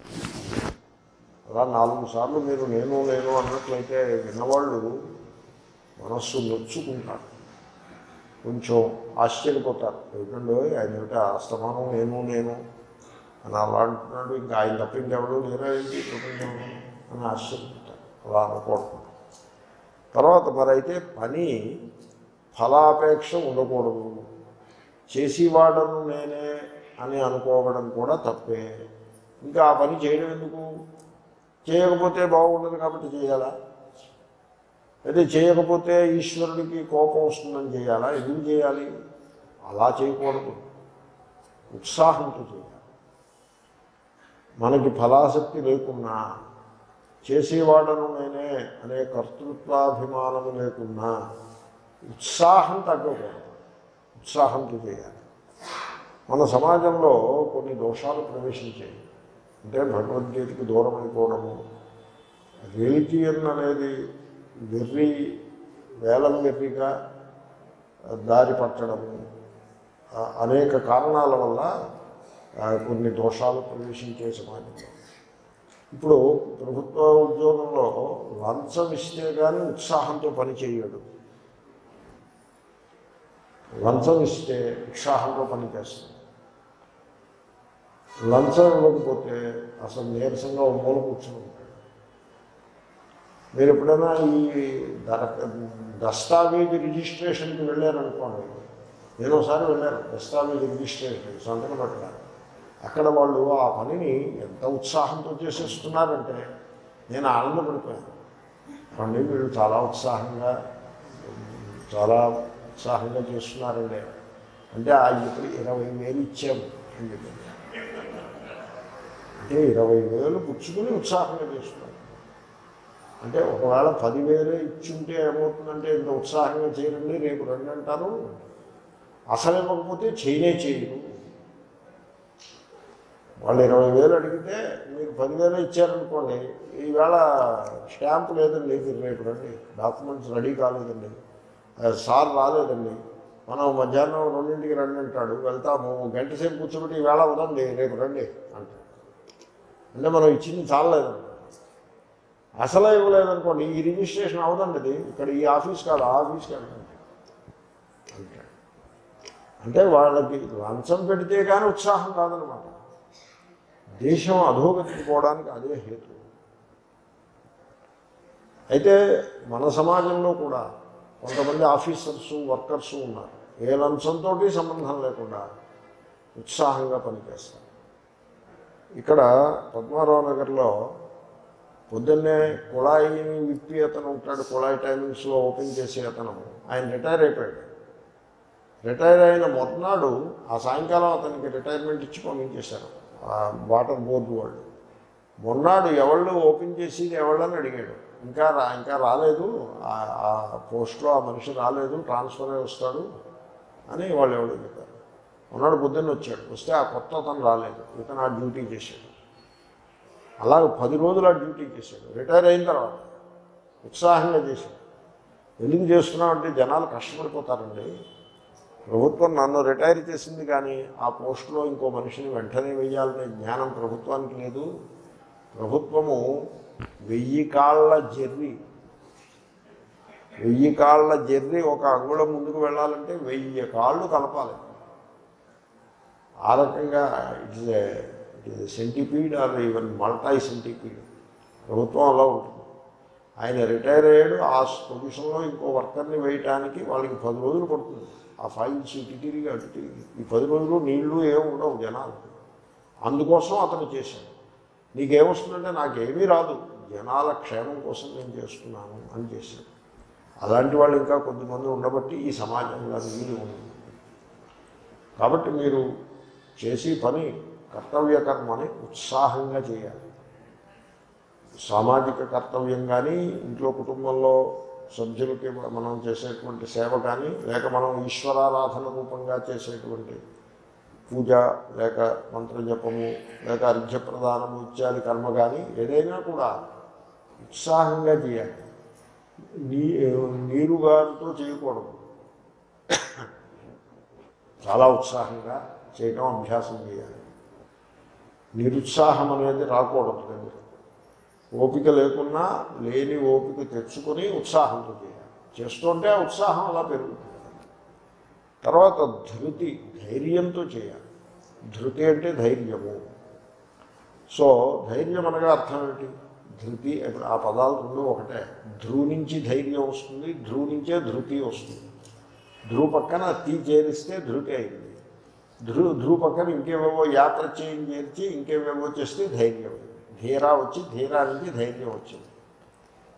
అలా నాలుగు సార్లు మీరు నేను నేను అన్నట్లయితే విన్నవాళ్ళు మనస్సు నొచ్చుకుంటారు కొంచెం ఆశ్చర్యపోతారు ఏమిటండి ఆయన ఏమిటా అస్తమానం నేను నేను అని అలా అంటున్నాడు ఇంకా ఆయన తప్ప ఇంకెవడు లేరా ఏంటి ప్రపంచంలో అని ఆశ్చర్యపోతారు అలా అనకూడదు తర్వాత మరి అయితే పని ఫలాపేక్ష ఉండకూడదు చేసేవాడను నేనే అని అనుకోవడం కూడా తప్పే ఇంకా ఆ పని చేయడం ఎందుకు చేయకపోతే బాగుండదు కాబట్టి చేయాలా అయితే చేయకపోతే ఈశ్వరుడికి కోపం వస్తుందని చేయాలా ఎందుకు చేయాలి అలా చేయకూడదు ఉత్సాహంతో చేయాలి మనకి ఫలాసక్తి లేకున్నా చేసేవాడను నేనే అనే కర్తృత్వాభిమానము లేకున్నా ఉత్సాహం తగ్గకూడదు ఉత్సాహంతో చేయాలి మన సమాజంలో కొన్ని దోషాలు ప్రవేశించాయి అంటే భగవద్గీతకి దూరం అయిపోవడము రిలిజియన్ అనేది వెర్రి వేలం వెర్రిగా దారి పట్టడము ఆ, అనేక కారణాల వల్ల ఆ, కొన్ని దోషాలు ప్రవేశించే సమాజంలో ఇప్పుడు ప్రభుత్వ ఉద్యోగంలో లంచం ఇస్తే కానీ ఉత్సాహంతో పని చేయడు లంచం ఇస్తే ఉత్సాహంతో పని చేస్తాడు లంచం ఇవ్వకపోతే అసలు నీరసంగా ఒక మూల కూర్చుని ఉంటాడు మీరు ఎప్పుడైనా ఈ దర దస్తావేజీ రిజిస్ట్రేషన్కి వెళ్ళారనుకోండి నేను ఒకసారి వెళ్ళాను దస్తావేజీ రిజిస్ట్రేషన్ సంతకం పెట్టడానికి అక్కడ వాళ్ళు ఆ పనిని ఎంత ఉత్సాహంతో చేసేస్తున్నారంటే నేను ఆనందపడిపోయాను పండి వీళ్ళు చాలా ఉత్సాహంగా చాలా ఉత్సాహంగా చేస్తున్నారండి అంటే ఆ ఇప్పుడు ఇరవై వేలు ఇచ్చాము అని చెప్పింది అంటే ఇరవై వేలు పుచ్చుకుని ఉత్సాహంగా చేస్తున్నారు అంటే ఒకవేళ పదివేలే ఇచ్చుంటే ఏమవుతుందంటే ఇంత ఉత్సాహంగా చేయరండి రేపు రండి అంటారు అసలు ఇవ్వకపోతే చేయనే చేయరు వాళ్ళు ఇరవై వేలు అడిగితే మీరు పదివేలు ఇచ్చారనుకోండి ఈవేళ స్టాంప్ లేదండి మీరు రేపు రండి డాక్యుమెంట్స్ రెడీ కాలేదండి ఆ, సార్ రాలేదండి మనం మధ్యాహ్నం రెండింటికి రండి అంటాడు వెళ్తాము గంట సేపు కూర్చోబెట్టి ఈవేళ ఉదండి రేపు రండి అంటాడు అంటే మనం ఇచ్చింది చాలలేదండి అసలు ఇవ్వలేదనుకోండి ఈ రిజిస్ట్రేషన్ అవదండి ఇది ఇక్కడ ఈ ఆఫీస్ కాదు ఆ ఆఫీస్ కాదు అంటాడు అంటే వాళ్ళకి లంచం పెడితే కానీ ఉత్సాహం కాదనమాట దేశం అధోగతికి పోవడానికి అదే హేతు అయితే మన సమాజంలో కూడా కొంతమంది ఆఫీసర్స్ వర్కర్స్ ఉన్నారు ఏ లంచంతో సంబంధం లేకుండా ఉత్సాహంగా పనిచేస్తారు ఇక్కడ పద్మారావు నగర్లో పొద్దున్నే కుళాయిని విప్పి అతను ఉంటాడు కుళాయి టైమింగ్స్లో ఓపెన్ చేసే అతను ఆయన రిటైర్ అయిపోయాడు రిటైర్ అయిన మొదనాడు ఆ సాయంకాలం అతనికి రిటైర్మెంట్ ఇచ్చి పంపించేశారు ఆ వాటర్ బోర్డు వాళ్ళు మొన్నాడు ఎవళ్ళు ఓపెన్ చేసి ఎవళ్ళని అడిగాడు ఇంకా రా ఇంకా రాలేదు ఆ- ఆ పోస్ట్లో ఆ మనిషి రాలేదు ట్రాన్స్ఫర్ అయి వస్తాడు అని వాళ్ళు ఎవరు చెప్పారు మొన్నాడు పొద్దున్న వచ్చాడు వస్తే ఆ కొత్త అతను రాలేదు ఇతను ఆ డ్యూటీ చేశాడు అలాగే పది రోజులు ఆ డ్యూటీ చేశాడు రిటైర్ అయిన తర్వాత ఉత్సాహంగా చేశాడు ఎందుకు చేస్తున్నామంటే జనాలు కష్టపడిపోతారండి ప్రభుత్వం నన్ను రిటైర్ చేసింది కానీ ఆ పోస్టులో ఇంకో మనిషిని వెంటనే వెయ్యాలనే జ్ఞానం ప్రభుత్వానికి లేదు ప్రభుత్వము వెయ్యి కాళ్ళ జర్రి వెయ్యి కాళ్ళ జర్రి ఒక అంగుళం ముందుకు వెళ్ళాలంటే వెయ్యి కాళ్ళు కలపాలి ఆ రకంగా it is it is centipede or even multi centipede ప్రభుత్వం అలా ఉంటుంది ఆయన రిటైర్ అయ్యాడు ఆ పొజిషన్లో ఇంకో వర్కర్ని వేయటానికి వాళ్ళకి పది రోజులు పడుతుంది ఆ ఫైల్స్ ఇటు తిరిగి అటు తిరిగి ఈ పది రోజులు నీళ్లు ఏమి ఉండవు జనాలు అందుకోసం అతను చేశాడు నీకేమొస్తుందంటే నాకేమీ రాదు జనాల క్షేమం కోసం నేను చేస్తున్నాను అని చేశాడు అలాంటి వాళ్ళు ఇంకా కొద్దిమంది ఉండబట్టి ఈ సమాజంలో అది వీలు ఉంది కాబట్టి మీరు చేసే పని కర్తవ్య కర్మని ఉత్సాహంగా చేయాలి సామాజిక కర్తవ్యం కానీ ఇంట్లో కుటుంబంలో సభ్యులకి మనం చేసేటువంటి సేవ కానీ లేక మనం ఈశ్వరారాధన రూపంగా చేసేటువంటి పూజ లేక మంత్రజపము లేక అర్ఘ్యప్రదానము ఇత్యాది కర్మ కానీ ఏదైనా కూడా ఉత్సాహంగా చేయాలి నీ నీరుగారితో చేయకూడదు చాలా ఉత్సాహంగా చేయటం అభ్యాసం చేయాలి నిరుత్సాహం అనేది రాకూడదు దగ్గర ఓపిక లేకున్నా లేని ఓపిక తెచ్చుకొని ఉత్సాహంతో చేయాలి చేస్తుంటే ఆ ఉత్సాహం అలా పెరుగుతుంది తర్వాత ధృతి ధైర్యంతో చేయాలి ధృతి అంటే ధైర్యము సో ధైర్యం అనగా అర్థం ఏంటి ధృతి ఇప్పుడు ఆ పదాలు రెండు ఒకటే ధ్రువ నుంచి ధైర్యం వస్తుంది ధ్రువ నుంచే ధృతి వస్తుంది ధ్రువ పక్కన తీ చేరిస్తే ధృతి అయింది ధ్రువ ధ్రువ పక్కన ఇంకేవేవో యాత్ర చేయం చేర్చి ఇంకేవేవో చేస్తే ధైర్యం అయింది ధీరా వచ్చి ధీరా నుంచి ధైర్యం వచ్చింది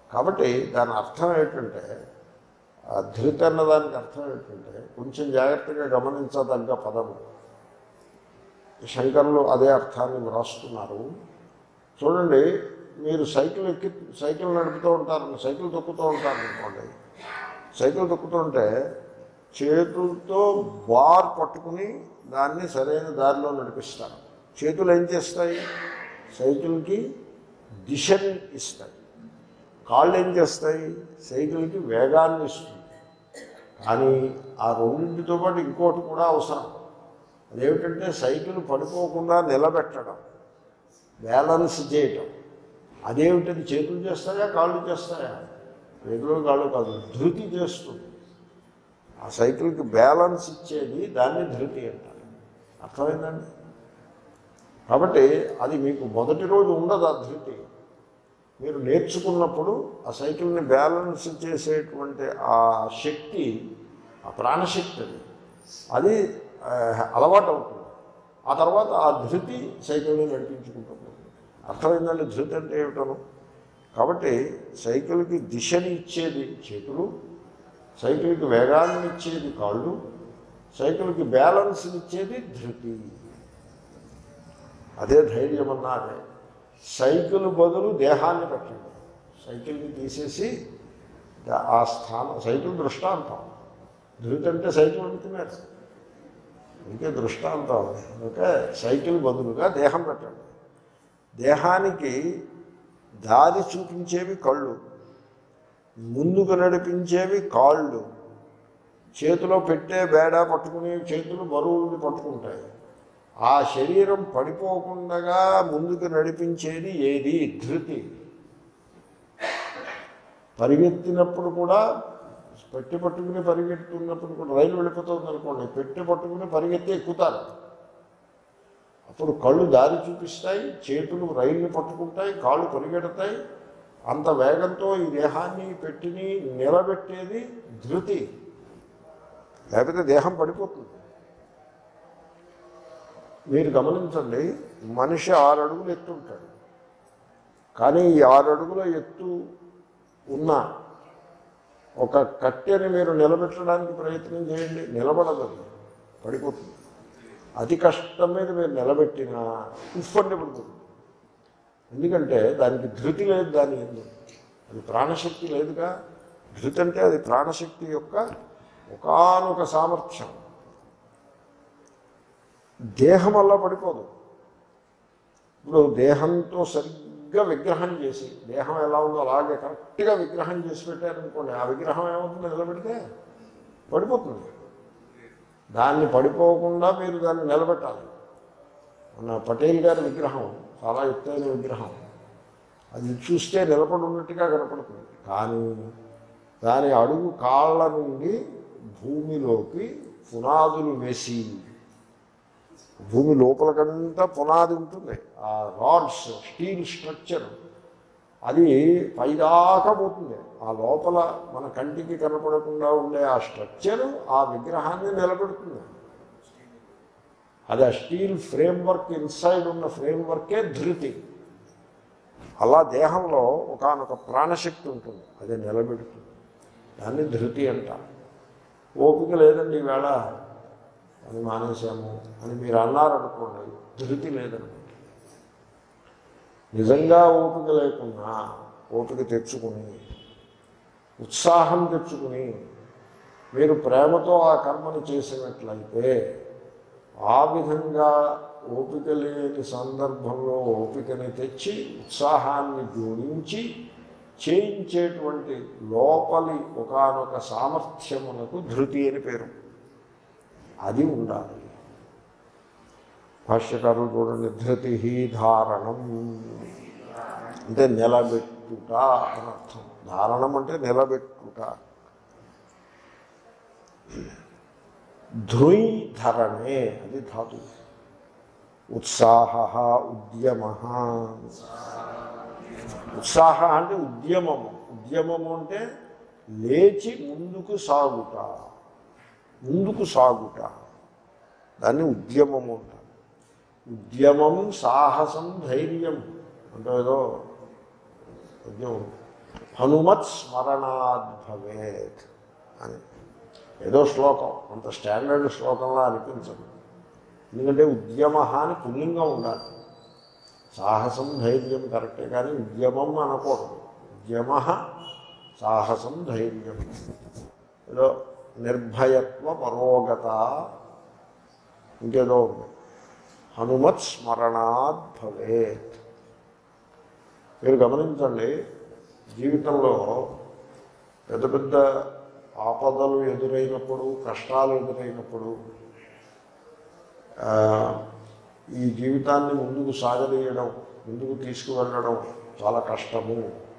కాబట్టి దాని అర్థం ఏంటంటే ఆ ధృతి అన్నదానికి అర్థం ఏంటంటే కొంచెం జాగ్రత్తగా గమనించదగ్గ పదము శంకరులు అదే అర్థాన్ని వ్రాస్తున్నారు చూడండి మీరు సైకిల్ ఎక్కి సైకిల్ నడుపుతూ ఉంటారు సైకిల్ తొక్కుతూ ఉంటారు అనుకోండి సైకిల్ తొక్కుతుంటే చేతులతో బార్ పట్టుకుని దాన్ని సరైన దారిలో నడిపిస్తారు చేతులు ఏం చేస్తాయి సైకిల్కి దిశని ఇస్తాయి కాళ్ళు ఏం చేస్తాయి సైకిల్కి వేగాన్ని ఇస్తుంది కానీ ఆ రెండింటితో పాటు ఇంకోటి కూడా అవసరం అదేమిటంటే సైకిల్ పడిపోకుండా నిలబెట్టడం బ్యాలెన్స్ చేయటం అదేమిటది చేతులు చేస్తాయా కాళ్ళు చేస్తాయా చేతులు కాళ్ళు కాదు ధృతి చేస్తుంది ఆ సైకిల్కి బ్యాలెన్స్ ఇచ్చేది దాన్ని ధృతి అంటారు అర్థమైందండి కాబట్టి అది మీకు మొదటి రోజు ఉండదు ఆ ధృతి మీరు నేర్చుకున్నప్పుడు ఆ సైకిల్ని బ్యాలెన్స్ చేసేటువంటి ఆ శక్తి ఆ ప్రాణశక్తి అది అది ఆ, అలవాటు అవుతుంది ఆ తర్వాత ఆ ధృతి సైకిల్ని నడిపించుకుంటుంది అర్థమైందండి ధృతి అంటే ఏమిటను కాబట్టి సైకిల్కి దిశని ఇచ్చేది చేతులు సైకిల్కి వేగాన్ని ఇచ్చేది కాళ్ళు సైకిల్కి బ్యాలెన్స్ ఇచ్చేది ధృతి అదే ధైర్యం అన్నా అదే సైకిల్ బదులు దేహాన్ని పెట్టండి సైకిల్ని తీసేసి దా- ఆ స్థానం సైకిల్ దృష్టాంతం ధృతి అంటే సైకిల్ అనుకున్నారు ఇంకే దృష్టాంతం ఓకే సైకిల్ బదులుగా దేహం పెట్టండి దేహానికి దారి చూపించేవి కళ్ళు ముందుకు నడిపించేవి కాళ్ళు చేతిలో పెట్టే బేడ పట్టుకుని చేతులు బరువుని పట్టుకుంటాయి ఆ శరీరం పడిపోకుండా ముందుకు నడిపించేది ఏది ధృతి పరిగెత్తినప్పుడు కూడా పెట్టి పట్టుకుని పరిగెత్తున్నప్పుడు కూడా రైలు వెళ్ళిపోతుంది అనుకోండి పెట్టి పట్టుకుని పరిగెత్తి ఎక్కుతారు అప్పుడు కళ్ళు దారి చూపిస్తాయి చేతులు రైలుని పట్టుకుంటాయి కాళ్ళు పరిగెడతాయి అంత వేగంతో ఈ దేహాన్ని పెట్టిని నిలబెట్టేది ధృతి లేకపోతే దేహం పడిపోతుంది మీరు గమనించండి మనిషి ఆరు అడుగులు ఎత్తు ఉంటాడు కానీ ఈ ఆరు అడుగుల ఎత్తు ఉన్న ఒక కట్టెని మీరు నిలబెట్టడానికి ప్రయత్నం చేయండి నిలబడదు అది. పడిపోతుంది అతి కష్టం మీద మీరు నిలబెట్టినా ఉఫ్ఫండి పడిపోతుంది ఎందుకంటే దానికి ధృతి లేదు దాని ఎందు అది ప్రాణశక్తి లేదుగా ధృతి అంటే అది ప్రాణశక్తి యొక్క ఒకానొక సామర్థ్యం దేహం అలా పడిపోదు ఇప్పుడు దేహంతో సరిగ్గా విగ్రహం చేసి దేహం ఎలా ఉందో అలాగే కరెక్ట్గా విగ్రహం చేసి పెట్టారనుకోండి ఆ విగ్రహం ఏమవుతుంది నిలబెడితే పడిపోతుంది దాన్ని పడిపోకుండా మీరు దాన్ని నిలబెట్టాలి మన పటేల్ గారి విగ్రహం చాలా ఎత్తైన విగ్రహం అది చూస్తే నిలబడి ఉన్నట్టుగా కనపడుతుంది కానీ దాని అడుగు కాళ్ళ నుండి భూమిలోకి పునాదులు వేసి భూమి లోపలకంతా పునాది ఉంటుంది ఆ రాడ్స్ స్టీల్ స్ట్రక్చర్ అది పైదాకా పోతుంది ఆ లోపల మన కంటికి కనపడకుండా ఉండే ఆ స్ట్రక్చర్ ఆ విగ్రహాన్ని నిలబెడుతుంది అది ఆ స్టీల్ ఫ్రేమ్ వర్క్ ఇన్సైడ్ ఉన్న ఫ్రేమ్ వర్కే ధృతి అలా దేహంలో ఒకానొక ప్రాణశక్తి ఉంటుంది అది నిలబెడుతుంది దాన్ని ధృతి అంటారు ఓపిక లేదండి ఈవేళ అని మానేశాము అని మీరు అన్నారనుకోండి ధృతి లేదండి నిజంగా ఓపిక లేకున్నా ఓపిక తెచ్చుకుని ఉత్సాహం తెచ్చుకుని మీరు ప్రేమతో ఆ కర్మను చేసినట్లయితే ఆ విధంగా ఓపిక లేని సందర్భంలో ఓపికని తెచ్చి ఉత్సాహాన్ని జోడించి చేయించేటువంటి లోపలి ఒకానొక సామర్థ్యమునకు ధృతి అని పేరు అది ఉండాలి భాష్యకారులు చూడండి ధృతి ధారణం అంటే నిలబెట్టుట అని అర్థం ధారణం అంటే నిలబెట్టుట ధృయ్ ధరణే అది ధాతు ఉత్సాహ ఉద్యమ ఉత్సాహ అంటే ఉద్యమము ఉద్యమము అంటే లేచి ముందుకు సాగుట ముందుకు సాగుట దాన్ని ఉద్యమము అంటారు ఉద్యమం సాహసం ధైర్యం అంటే ఏదో ఉద్యమం హనుమత్ స్మరణాద్భవేత్ అని ఏదో శ్లోకం అంత స్టాండర్డ్ శ్లోకంలా అనిపించదు ఎందుకంటే ఉద్యమ అని పుల్లింగం ఉండాలి సాహసం ధైర్యం కరెక్టే కానీ ఉద్యమం అనకూడదు ఉద్యమ సాహసం ధైర్యం ఏదో నిర్భయత్వ పరోగత ఇంకేదో ఉంది హనుమత్ స్మరణాద్ భవేత్ మీరు గమనించండి జీవితంలో పెద్ద పెద్ద ఆపదలు ఎదురైనప్పుడు కష్టాలు ఎదురైనప్పుడు ఆ, ఈ జీవితాన్ని ముందుకు సాగదీయడం ముందుకు తీసుకువెళ్ళడం చాలా కష్టము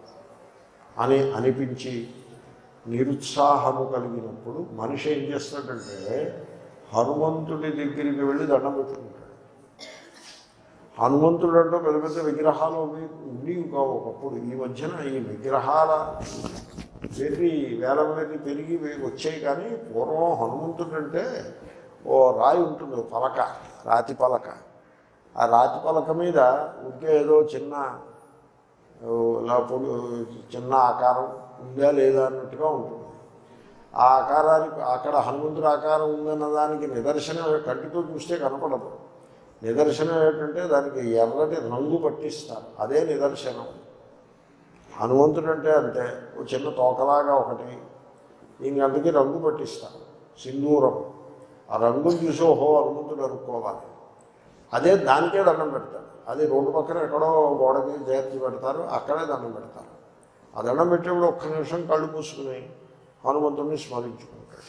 అని అనిపించి నిరుత్సాహము కలిగినప్పుడు మనిషి ఏం చేస్తాడంటే హనుమంతుడి దగ్గరికి వెళ్ళి దండం పెట్టుకుంటాడు హనుమంతుడు అంటే పెద్ద పెద్ద విగ్రహాలు అవి ఉండేవి కావు ఒకప్పుడు ఈ మధ్యన ఈ విగ్రహాల పెరిగి వేల వేలు పెరిగి వచ్చాయి కానీ పూర్వం హనుమంతుడు అంటే ఓ రాయి ఉంటుంది ఓ పలక రాతి పలక ఆ రాతి పలక మీద ఉంటే ఏదో చిన్న ఓ ఇలా పొడి చిన్న ఆకారం ఉందా లేదా అన్నట్టుగా ఉంటుంది ఆ ఆకారానికి అక్కడ హనుమంతుడి ఆకారం ఉందన్న దానికి నిదర్శనం కంటితో చూస్తే కనపడదు నిదర్శనం ఏంటంటే దానికి ఎర్రటి రంగు పట్టిస్తారు అదే నిదర్శనం హనుమంతుడు అంటే అంతే ఓ చిన్న తోకలాగా ఒకటి ఇంకంతకి రంగు పట్టిస్తారు సింధూరం ఆ రంగును చూసి ఓహో హనుమంతుడు అనుకోవాలి అదే దానికే దండం పెడతారు అది రోడ్డు పక్కన ఎక్కడో గోడకి చేర్చి పెడతారు అక్కడే దండం పెడతారు ఆ దండం పెట్టేప్పుడు ఒక్క నిమిషం కళ్ళు మూసుకుని హనుమంతుడిని స్మరించుకుంటాడు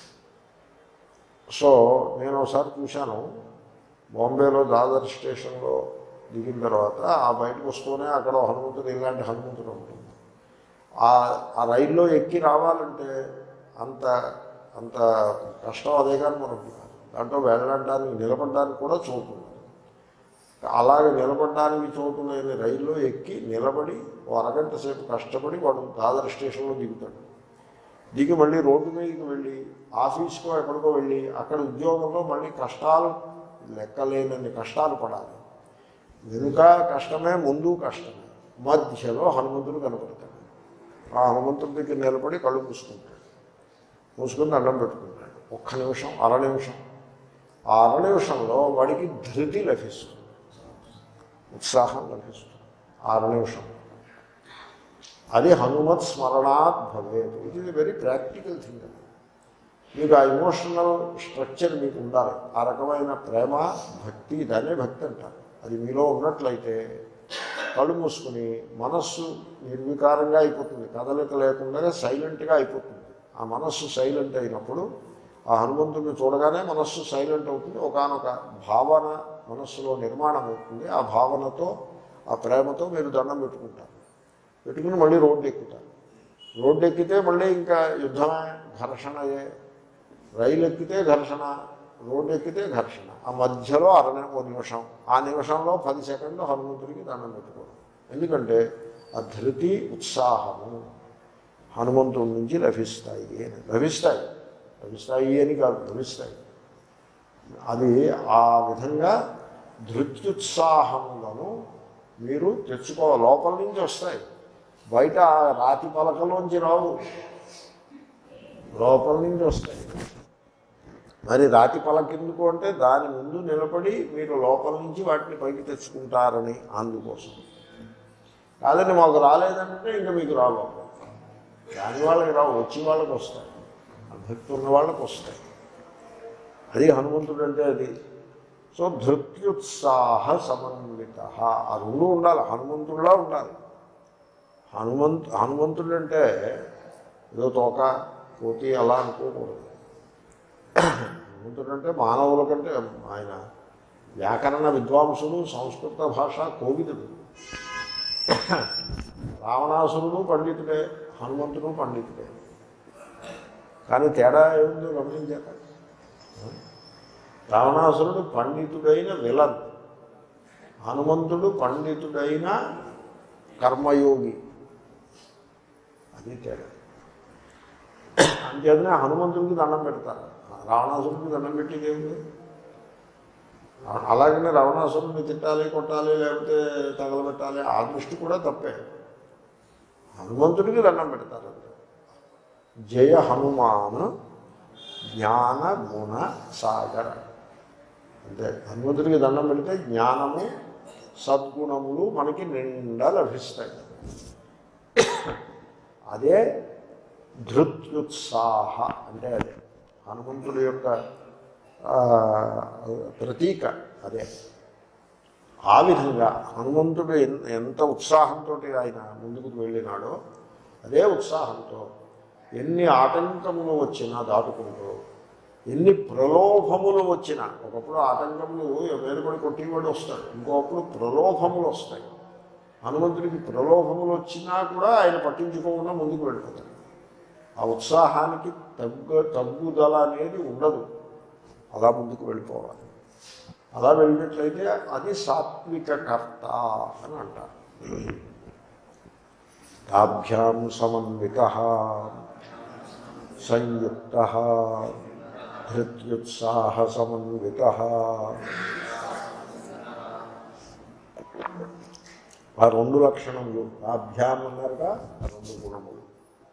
సో నేను ఒకసారి చూశాను బాంబేలో దాదర్ స్టేషన్లో దిగిన తర్వాత ఆ బయటకు వస్తూనే అక్కడ ఓ హనుమంతుడు ఇలాంటి హనుమంతుడు ఉంటుంది ఆ ఆ రైల్లో ఎక్కి రావాలంటే అంత అంత కష్టం అదే కానీ మనకు కాదు. దాంట్లో వెళ్ళడానికి నిలబడడానికి కూడా చోటు ఉంది అలాగే నిలబడడానికి చోటు లేని రైల్లో ఎక్కి నిలబడి ఓ అరగంట సేపు కష్టపడి వాడు దాదర్ స్టేషన్లో దిగుతాడు దిగి మళ్ళీ రోడ్డు మీదకి వెళ్ళి ఆఫీస్కో ఎక్కడికో వెళ్ళి అక్కడ ఉద్యోగంలో మళ్ళీ కష్టాలు లెక్కలేనన్ని కష్టాలు పడాలి వెనుక కష్టమే ముందు కష్టమే మధ్యలో హనుమంతుడు కనపడతాడు ఆ హనుమంతుడి దగ్గర నిలబడి కళ్ళు మూసుకుంటాడు మూసుకుని దండం పెట్టుకుంటాడు ఒక్క నిమిషం అర నిమిషం ఆ అర నిమిషంలో వాడికి ధృతి లభిస్తుంది ఉత్సాహం లభిస్తుంది ఆ అర నిమిషం అది హనుమత్ స్మరణాత్ భవేత్ it is very practical thing అది మీకు ఆ ఇమోషనల్ స్ట్రక్చర్ మీకు ఉండాలి ఆ రకమైన ప్రేమ భక్తి దానే భక్తి అంటారు అది మీలో ఉన్నట్లయితే కళ్ళు మూసుకుని మనస్సు నిర్వికారంగా అయిపోతుంది కదలిక లేకుండా సైలెంట్గా అయిపోతుంది ఆ మనస్సు సైలెంట్ అయినప్పుడు ఆ హనుమంతుడిని చూడగానే మనస్సు సైలెంట్ అవుతుంది ఒకనొక భావన మనస్సులో నిర్మాణం అవుతుంది ఆ భావనతో ఆ ప్రేమతో మీరు దండం పెట్టుకుంటారు పెట్టుకుని మళ్ళీ రోడ్డు ఎక్కుతారు రోడ్డు ఎక్కితే మళ్ళీ ఇంకా యుద్ధమే ఘర్షణయే రైలు ఎక్కితే ఘర్షణ రోడ్డు ఎక్కితే ఘర్షణ ఆ మధ్యలో అర ని- ఓ నిమిషం ఆ నిమిషంలో పది సెకండ్లు హనుమంతుడికి దండం పెట్టుకోవడం ఎందుకంటే ఆ ధృతి ఉత్సాహము హనుమంతుడి నుంచి లభిస్తాయి అని లభిస్తాయి లభిస్తాయి అని కాదు లభిస్తాయి అది ఆ విధంగా ధృత్యుత్సాహములను మీరు తెచ్చుకోవాలి లోపల నుంచి వస్తాయి బయట ఆ రాతి పలకలోంచి రావు లోపల నుంచి వస్తాయి మరి రాతి పలకెందుకు అంటే దాని ముందు నిలబడి మీరు లోపల నుంచి వాటిని పైకి తెచ్చుకుంటారని అందుకోసం కాదండి మాకు రాలేదంటే ఇంకా మీకు రావు దాని వాళ్ళకి రావు వచ్చి వాళ్ళకి వస్తాయి ఆ భక్తి ఉన్న వాళ్ళకి వస్తాయి అది హనుమంతుడు అంటే అది సో ధృత్యుత్సాహ సమన్విత ఆ రెండు ఉండాలి హనుమంతుడిలా ఉండాలి హనుమంతు హనుమంతుడు అంటే ఏదో తోక కోతి అలా అనుకోకూడదు హనుమంతుడు అంటే మానవుల కంటే ఆయన వ్యాకరణ విద్వాంసుడు సంస్కృత భాష కోవిదుడు రావణాసురుడు పండితుడే హనుమంతుడు పండితుడే కానీ తేడా ఏముందో గమనించాక రావణాసురుడు పండితుడైన విలన్ హనుమంతుడు పండితుడైన కర్మయోగి అది తేడా అంచేతనే హనుమంతుడికి దండం పెడతారు రావణాసురుడికి దండం పెట్టేది ఏముంది అలాగనే రావణాసురుడిని తిట్టాలి కొట్టాలి లేకపోతే తగలబెట్టాలి ఆ దృష్టి కూడా తప్పే హనుమంతుడికి దండం పెడతారు జయ హనుమాన్ జ్ఞాన గుణ సాగర అంటే హనుమంతుడికి దండం పెడితే జ్ఞానము సద్గుణములు మనకి నిండా లభిస్తాయి అదే ధృత్యుత్సాహ అంటే అదే హనుమంతుడి యొక్క ఆ, ప్రతీక అదే ఆ విధంగా హనుమంతుడు ఎన్- ఎంత ఉత్సాహంతో ఆయన ముందుకు వెళ్ళినాడో అదే ఉత్సాహంతో ఎన్ని ఆటంకములు వచ్చినా దాటుకుంటూ ఎన్ని ప్రలోభములు వచ్చినా ఒకప్పుడు ఆటంకములు మీద పడి కొట్టేవాడు వస్తాడు ఇంకొకప్పుడు ప్రలోభములు వస్తాయి హనుమంతుడికి ప్రలోభములు వచ్చినా కూడా ఆయన పట్టించుకోకుండా ముందుకు వెళ్ళిపోతాడు ఆ ఉత్సాహానికి తగ్గు తగ్గుదల అనేది ఉండదు అలా ముందుకు వెళ్ళిపోవాలి అలా వెళ్ళినట్లయితే అది సాత్విక కర్త అని అంటారు తాభ్యాం సమన్విత సంయుక్త ధృత్యుత్సాహ సమన్విత ఆ రెండు లక్షణములు తాభ్యాం అన్నారుగా ఆ రెండు గుణములు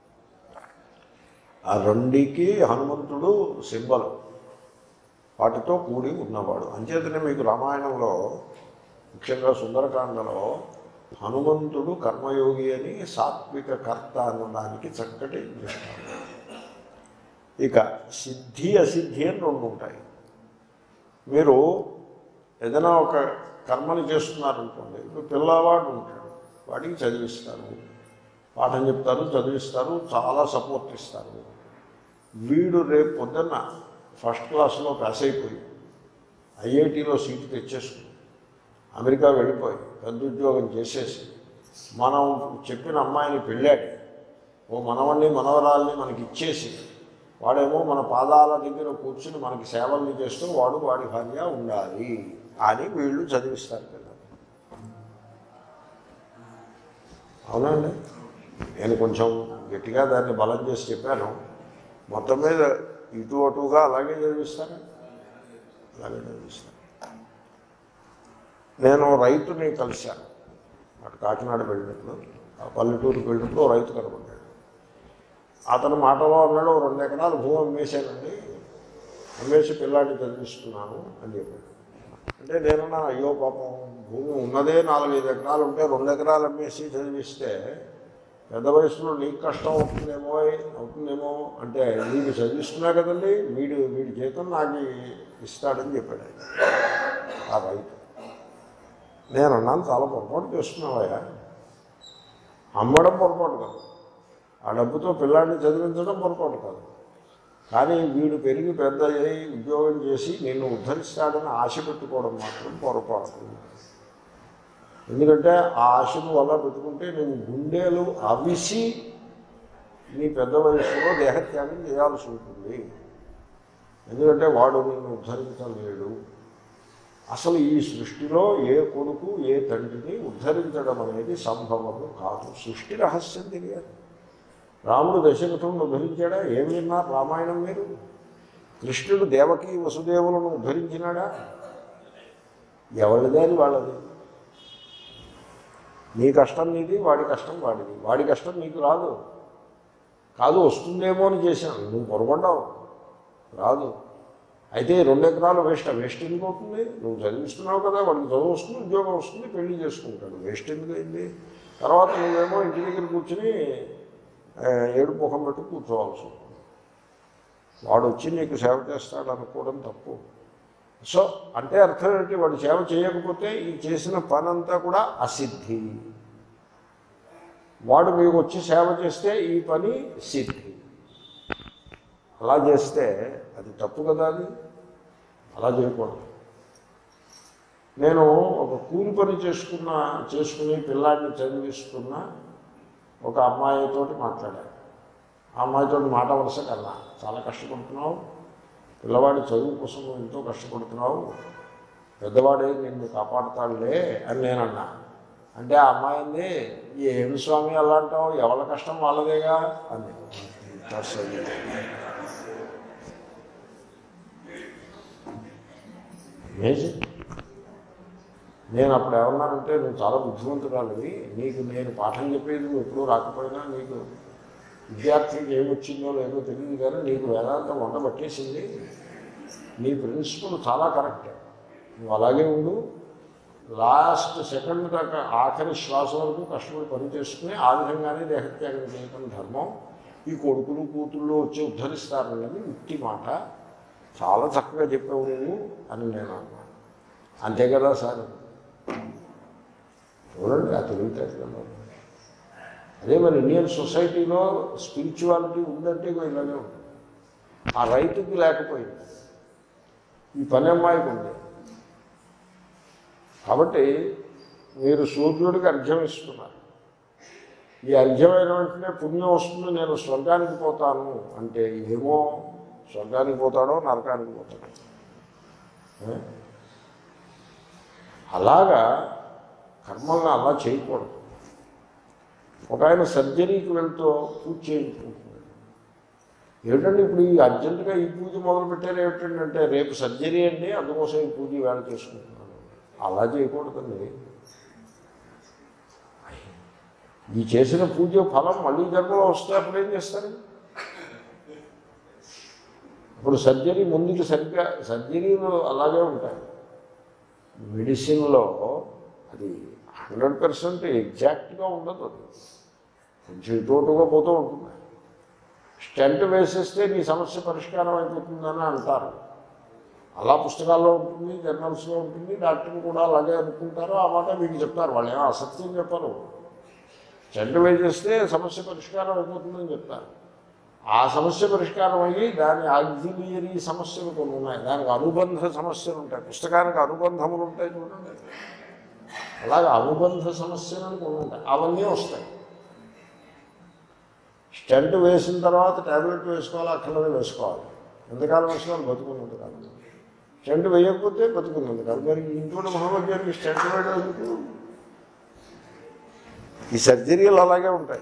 ఆ రెండికి హనుమంతుడు సింబల్ వాటితో కూడి ఉన్నవాడు అంచేతనే మీకు రామాయణంలో ముఖ్యంగా సుందరకాండలో హనుమంతుడు కర్మయోగి అని సాత్విక కర్త అనడానికి చక్కటి దృష్టాంతం ఇక సిద్ధి అసిద్ధి అని రెండు ఉంటాయి మీరు ఏదైనా ఒక కర్మని చేస్తున్నారనుకోండి ఇప్పుడు పిల్లవాడు ఉంటాడు వాడికి చదివిస్తారు పాఠం చెప్తారు చదివిస్తారు చాలా సపోర్ట్ ఇస్తారు వీడు రేపు పొద్దున్న ఫస్ట్ క్లాస్లో పాస్ అయిపోయి ఐఐటిలో సీటు తెచ్చేసుకుని అమెరికా వెళ్ళిపోయి పెద్ద ఉద్యోగం చేసేసి మనం చెప్పిన అమ్మాయిని పెళ్ళాడి ఓ మనవణ్ణి మనవరాల్ని మనకి ఇచ్చేసి వాడేమో మన పాదాల దగ్గర కూర్చుని మనకి సేవల్ని చేస్తూ వాడు వాడి భార్య ఉండాలి అని వీళ్ళు చదివిస్తారు పిల్లలు అవునండి నేను కొంచెం గట్టిగా దాన్ని బలం చేసి చెప్పాను మొత్తం మీద ఇటు అటుగా అలాగే చదివిస్తాను అలాగే చదివిస్తాను నేను రైతుని కలిశాను అటు కాకినాడ వెళ్ళినప్పుడు ఆ పల్లెటూరుకి వెళ్ళినప్పుడు ఓ రైతు కనబడ్డాడు అతను మాటలో అన్నాడు "ఓ రెండు ఎకరాలు భూమి అమ్మేశానండి అమ్మేసి పిల్లాడిని చదివిస్తున్నాను అని చెప్పాడు అంటే నేనన్నా అయ్యో పాపం భూమి ఉన్నదే నాలుగైదు ఎకరాలు ఉంటే రెండు ఎకరాలు అమ్మేసి చదివిస్తే పెద్ద వయసులో నీకు కష్టం అవుతుందేమో అవుతుందేమో అంటే వీడు చదివిస్తున్నా కదండి వీడు వీడి జీతం నాకు ఇస్తాడని చెప్పాడు ఆయన. ఆ రైతు నేను అన్నాను చాలా పొరపాటు చేస్తున్నావయ్యా అమ్మడం పొరపాటు కాదు ఆ డబ్బుతో పిల్లాడిని చదివించడం పొరపాటు కాదు కానీ వీడు పెరిగి పెద్ద అయ్యి ఉద్యోగం చేసి నిన్ను ఉద్ధరిస్తాడని ఆశ పెట్టుకోవడం మాత్రం పొరపాటు ఎందుకంటే ఆ ఆశను వల్ల పెట్టుకుంటే నేను గుండెలు అవిసి నీ పెద్ద వయసులో దేహత్యాగం చేయాల్సి ఉంటుంది ఎందుకంటే వాడు నిన్ను ఉద్ధరించలేడు అసలు ఈ సృష్టిలో ఏ కొడుకు ఏ తండ్రిని ఉద్ధరించడం అనేది సంభవము కాదు సృష్టి రహస్యం తెలియాలి రాముడు దశరథులను ఉద్ధరించాడా ఏం విన్నారు రామాయణం మీరు కృష్ణుడు దేవకి వసుదేవులను ఉద్ధరించినాడా ఎవరిదే అది వాళ్ళది నీ కష్టం నీది వాడి కష్టం వాడిది వాడి కష్టం నీకు రాదు కాదు వస్తుందేమో అని చేశాను నువ్వు పొరపడ్డావు రాదు అయితే ఈ రెండు ఎకరాలు వేస్ట్ వేస్ట్ ఎందుకు అవుతుంది నువ్వు చదివిస్తున్నావు కదా వాడికి చదువు వస్తుంది ఉద్యోగం వస్తుంది పెళ్లి చేసుకుంటాడు వేస్ట్ ఎందుకు అయింది తర్వాత నువ్వేమో ఇంటి దగ్గర కూర్చుని ఆ, ఏడు ముఖం పెట్టి కూర్చోవాల్సి ఉంటుంది వాడు వచ్చి నీకు సేవ చేస్తాడు అనుకోవడం తప్పు సో అంటే అర్థం ఏంటి వాడు సేవ చేయకపోతే ఈ చేసిన పని అంతా కూడా అసిద్ధి వాడు మీకు వచ్చి సేవ చేస్తే ఈ పని సిద్ధి అలా చేస్తే అది తప్పు కదా అది అలా చేయకూడదు నేను ఒక కూలి పని చేసుకున్న చేసుకుని పిల్లాడిని చదివిస్తున్న ఒక అమ్మాయితోటి మాట్లాడాను ఆ అమ్మాయితో మాట వరుస కన్నా చాలా కష్టపడుతున్నావు పిల్లవాడి చదువు కోసం నువ్వు ఎంతో కష్టపడుతున్నావు పెద్దవాడే నిన్ను కాపాడుతాడులే అని నేను అన్నా అంటే ఆ అమ్మాయింది ఏమి స్వామి అలా అంటావు ఎవరి కష్టం వాళ్ళదేగా అంది సరే. అమేజింగ్ నేను అప్పుడు ఏమన్నానంటే నువ్వు చాలా బుద్ధిమంతురాలివి నీకు నేను పాఠం చెప్పేది నువ్వు ఎప్పుడూ రాకపోయినా నీకు విద్యార్థికి ఏమొచ్చిందో లేదో తెలియదు కానీ నీకు వేదాంతం వంట పట్టేసింది నీ ప్రిన్సిపల్ చాలా కరెక్ట్ నువ్వు అలాగే ఉండు లాస్ట్ సెకండ్ దాకా ఆఖరి శ్వాస వరకు కష్టపడి పని చేసుకుని ఆ విధంగానే దేహత్యాగం చేయటం ధర్మం ఈ కొడుకులు కూతుళ్ళు వచ్చి ఉద్ధరిస్తారన్నది ఉట్టి మాట చాలా చక్కగా చెప్పావు నువ్వు అని నేను అన్నాను అంతే కదా సార్ చూడండి ఆ తెలివితేటలలో అదే మరి ఇండియన్ సొసైటీలో స్పిరిచువాలిటీ ఉందంటే ఇగో ఇలాగే ఉంది ఆ రైతుకి లేకపోయింది ఈ పని అమ్మాయికి ఉంది కాబట్టి మీరు సూర్యుడికి అర్ఘ్యం ఇస్తున్నారు ఈ అర్ఘ్యమైన వెంటనే పుణ్యం వస్తుంది నేను స్వర్గానికి పోతాను అంటే ఏమో స్వర్గానికి పోతాడో నరకానికి పోతాడో ఏ? అలాగా కర్మల్ని అలా చేయకూడదు ఒక ఆయన సర్జరీకి వెళ్తూ పూజ చేయించుకుంటున్నాడు ఏమిటంటే ఇప్పుడు ఈ అర్జెంటుగా ఈ పూజ మొదలు పెట్టారు ఏమిటంటే రేపు సర్జరీ అండి అందుకోసం ఈ పూజ వేళ చేసుకుంటున్నాను అలా చేయకూడదండి ఈ చేసిన పూజ ఫలం మళ్ళీ జన్మలో వస్తే అప్పుడు ఏం చేస్తారు ఇప్పుడు సర్జరీ ముందుకు సరిగ్గా సర్జరీలు అలాగే ఉంటాయి మెడిసిన్లో అది హండ్రెడ్ పర్సెంట్ ఎగ్జాక్ట్గా ఉండదు అది కొంచెం ఇటుగా పోతూ ఉంటుంది స్టెంట్ వేసేస్తే నీ సమస్య పరిష్కారం అయిపోతుందని అంటారు అలా పుస్తకాల్లో ఉంటుంది జర్నల్స్లో ఉంటుంది డాక్టర్లు కూడా అలాగే అనుకుంటారు ఆ మాట మీకు చెప్తారు వాళ్ళు ఏమో అసత్యం చెప్పరు స్టెంట్ వేసేస్తే సమస్య పరిష్కారం అయిపోతుందని చెప్తారు ఆ సమస్య పరిష్కారం అయ్యి దాని ఆగ్జిలియరీ సమస్యలు కొన్ని ఉన్నాయి దానికి అనుబంధ సమస్యలు ఉంటాయి పుస్తకానికి అనుబంధములు ఉంటాయి చూడండి అలాగే అనుబంధ సమస్యలు కొన్ని ఉంటాయి అవన్నీ వస్తాయి స్టెంట్ వేసిన తర్వాత ట్యాబ్లెట్ వేసుకోవాలి అక్కడనే వేసుకోవాలి ఎంతకాలం వేసుకోవాలి బతుకున్నంత కాలం స్టెంట్ వేయకపోతే బతుకున్నంత కాలం మరి ఇంట్లో మహమ్మద్ గారికి స్టెంట్ వేయడం ఎందుకు ఈ సర్జరీలు అలాగే ఉంటాయి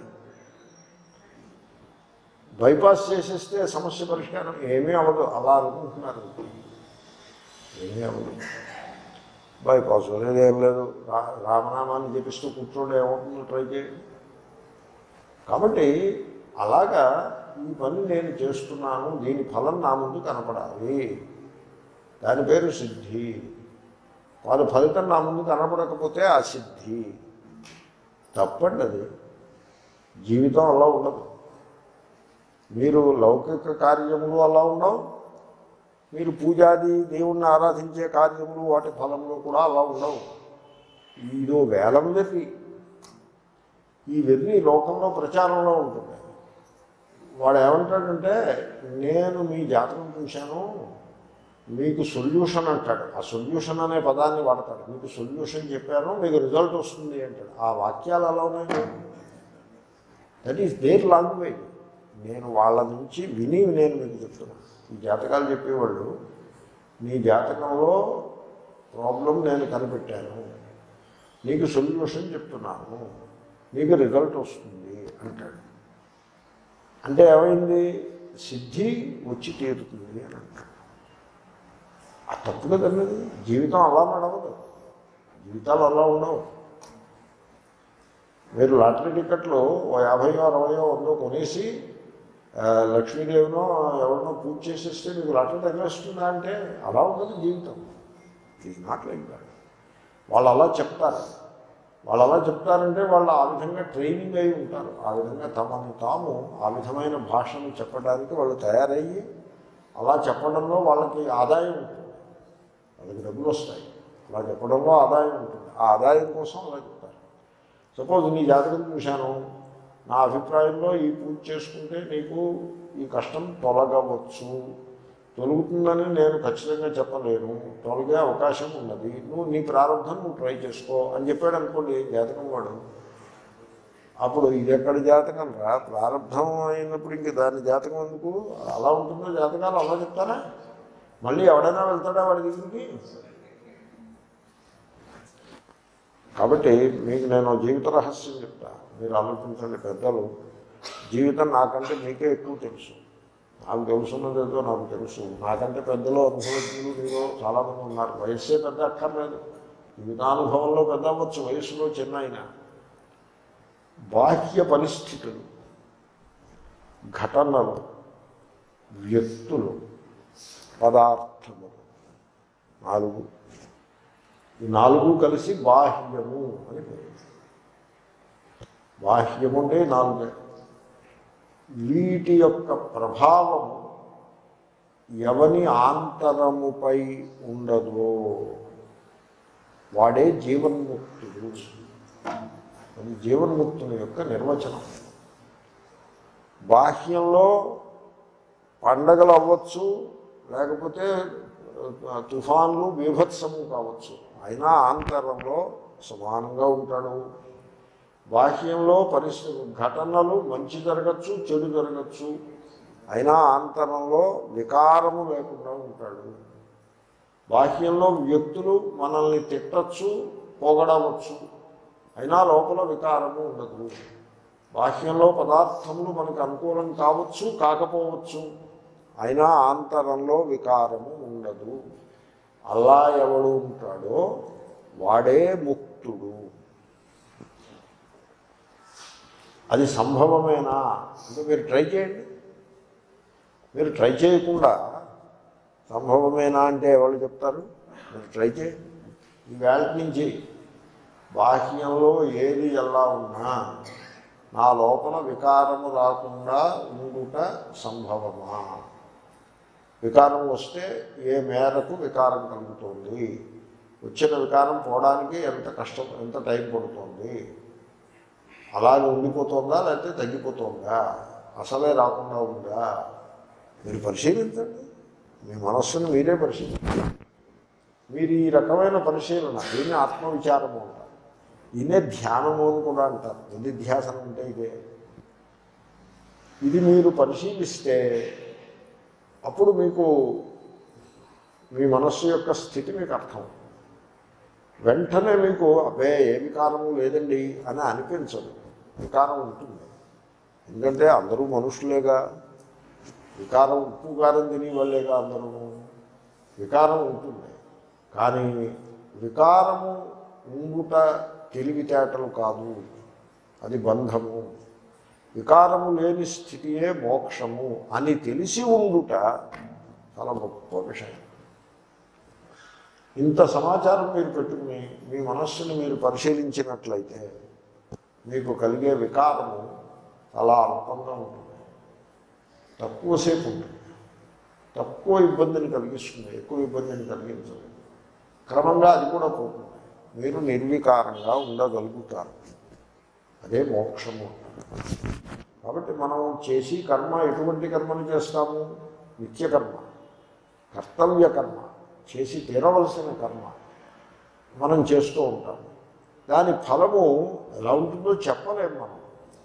బైపాస్ చేసేస్తే సమస్య పరిష్కారం ఏమీ అవ్వదు అలా అనుకుంటున్నారు ఏమీ అవ్వదు బైపాస్ లేదు ఏం లేదు రా రామనామాన్ని జపిస్తూ కూర్చోండి ఏమవుతుందో ట్రై చేయండి కాబట్టి అలాగా ఈ పని నేను చేస్తున్నాను దీని ఫలం నా ముందు కనపడాలి దాని పేరు సిద్ధి వారి ఫలితం నా ముందు కనపడకపోతే ఆ సిద్ధి తప్పండి అది జీవితం అలా ఉండదు మీరు లౌకిక కార్యములు అలా ఉండవు మీరు పూజాది దేవుణ్ణి ఆరాధించే కార్యములు వాటి ఫలములు కూడా అలా ఉండవు ఇదో వేలం వెర్రి ఈ వెర్రి లోకంలో ప్రచారంలో ఉంటుంది వాడు ఏమంటాడంటే నేను మీ జాతకం చూశాను మీకు సొల్యూషన్ అంటాడు ఆ సొల్యూషన్ అనే పదాన్ని వాడతాడు మీకు సొల్యూషన్ చెప్పాను మీకు రిజల్ట్ వస్తుంది అంటాడు ఆ వాక్యాలు ఎలా ఉన్నాయి దట్ ఈస్ దేర్ లాంగ్వేజ్ నేను వాళ్ళ నుంచి విని నేను మీకు చెప్తున్నాను ఈ జాతకాలు చెప్పేవాళ్ళు నీ జాతకంలో ప్రాబ్లం నేను కనిపెట్టాను నీకు సొల్యూషన్ చెప్తున్నాను నీకు రిజల్ట్ వస్తుంది అంటాడు అంటే ఏమైంది సిద్ధి వచ్చి తీరుతుంది అని అంటాడు ఆ తప్పు కదన్నది జీవితం అలా నడవదు జీవితాలు అలా ఉండవు మీరు లాటరీ టికెట్లు ఓ యాభైయో అరవయో వందో కొనేసి ఆ, లక్ష్మీదేవినో ఎవరినో పూజ చేసేస్తే మీకు లాటరీ తగిలేస్తుందా అంటే అలా ఉండదు జీవితం ఇది నాట్ లైక్ దాట్ వాళ్ళు అలా చెప్తారు వాళ్ళు అలా చెప్తారంటే వాళ్ళు ఆ విధంగా ట్రైనింగ్ అయి ఉంటారు ఆ విధంగా తమను తాము ఆ విధమైన భాషను చెప్పడానికి వాళ్ళు తయారయ్యి అలా చెప్పడంలో వాళ్ళకి ఆదాయం ఉంటుంది వాళ్ళకి డబ్బులు వస్తాయి అలా చెప్పడంలో ఆదాయం ఉంటుంది ఆ ఆదాయం కోసం అలా చెప్తారు సపోజ్ నీ జాతకం చూశాను నా అభిప్రాయంలో ఈ పూజ చేసుకుంటే నీకు ఈ కష్టం తొలగవచ్చు తొలుగుతుందని నేను ఖచ్చితంగా చెప్పలేను తొలగే అవకాశం ఉన్నది నువ్వు నీ ప్రారంభం నువ్వు ట్రై చేసుకో అని చెప్పాడు అనుకోండి జాతకం వాడు అప్పుడు ఇది ఎక్కడ జాతకం రా ప్రారంభం అయినప్పుడు ఇంక దాని జాతకం ఎందుకు అలా ఉంటుందో జాతకాలు అలా చెప్తారా మళ్ళీ ఎవడైనా వెళ్తాడా వాడి దగ్గరికి కాబట్టి మీకు నేను జీవిత రహస్యం చెప్తా మీరు ఆలోచించండి పెద్దలు జీవితం నాకంటే మీకే ఎక్కువ తెలుసు నాకు తెలుసున్నది ఏదో నాకు తెలుసు నాకంటే పెద్దలు అనుభవజ్ఞులు మీరు చాలామంది ఉన్నారు వయస్సే పెద్ద అక్కర్లేదు జీవితానుభవంలో పెద్ద అవ్వచ్చు వయసులో చిన్న అయినా బాహ్య పరిస్థితులు ఘటనలు వ్యక్తులు పదార్థములు నాలుగు ఈ నాలుగు కలిసి బాహ్యము అని పేరు బాహ్యము అంటే ఈ నాలుగే వీటి యొక్క ప్రభావము ఎవని ఆంతరముపై ఉండదో వాడే జీవన్ముక్తుడు అది జీవన్ముక్తుని యొక్క నిర్వచనం బాహ్యంలో పండగలు అవ్వచ్చు లేకపోతే ఆ, తుఫాన్లు బీభత్సము కావచ్చు అయినా ఆంతరంలో సమానంగా ఉంటాడు బాహ్యంలో పరిస్థితి ఘటనలు మంచి జరగచ్చు చెడు జరగచ్చు అయినా ఆంతరంలో వికారము లేకుండా ఉంటాడు బాహ్యంలో వ్యక్తులు మనల్ని తిట్టచ్చు పొగడవచ్చు అయినా లోపల వికారము ఉండదు బాహ్యంలో పదార్థములు మనకు అనుకూలం కావచ్చు కాకపోవచ్చు అయినా ఆంతరంలో వికారము ఉండదు అలా ఎవడు ఉంటాడో వాడే ముక్తుడు అది సంభవమేనా అంటే మీరు ట్రై చేయండి మీరు ట్రై చేయకుండా సంభవమేనా అంటే ఎవరు చెప్తారు మీరు ట్రై చేయండి ఈ వేళ నుంచి బాహ్యంలో ఏది ఎలా ఉన్నా నా లోపల వికారము రాకుండా ఉండుట సంభవమా వికారం వస్తే ఏ మేరకు వికారం కలుగుతుంది వచ్చిన వికారం పోవడానికి ఎంత కష్టం ఎంత టైం పడుతుంది అలాగే ఉండిపోతుందా లేకపోతే తగ్గిపోతుందా అసలే రాకుండా ఉందా మీరు పరిశీలించండి మీ మనస్సును మీరే పరిశీలించండి మీరు ఈ రకమైన పరిశీలన దీన్ని ఆత్మవిచారము అంటారు దీన్నే ధ్యానము అని కూడా అంటారు నిధిధ్యాసనం అంటే ఇదే ఇది మీరు పరిశీలిస్తే అప్పుడు మీకు మీ మనస్సు యొక్క స్థితి మీకు అర్థం వెంటనే మీకు అబ్బే ఏ వికారము లేదండి అని అనిపించదు వికారం ఉంటుంది ఎందుకంటే అందరూ మనుషులేగా వికారం ఉప్పు కారం తిని వాళ్ళేగా అందరూ వికారం ఉంటుంది కానీ వికారము ఉంగుట తెలివితేటలు కాదు అది బంధము వికారము లేని స్థితియే మోక్షము అని తెలిసి ఉండుట చాలా గొప్ప విషయం ఇంత సమాచారం మీరు పెట్టుకుని మీ మనస్సును మీరు పరిశీలించినట్లయితే మీకు కలిగే వికారము చాలా అల్పంగా ఉంటుంది తక్కువసేపు ఉంటుంది తక్కువ ఇబ్బందిని కలిగిస్తుంది ఎక్కువ ఇబ్బందిని కలిగించదు క్రమంగా అది కూడా పోతుంది మీరు నిర్వికారంగా ఉండగలుగుతారు అదే మోక్షము కాబట్టి మనం చేసి కర్మ ఎటువంటి కర్మను చేస్తాము నిత్యకర్మ కర్తవ్య కర్మ చేసి తీరవలసిన కర్మ మనం చేస్తూ ఉంటాము దాని ఫలము ఎలా ఉంటుందో చెప్పలేము మనం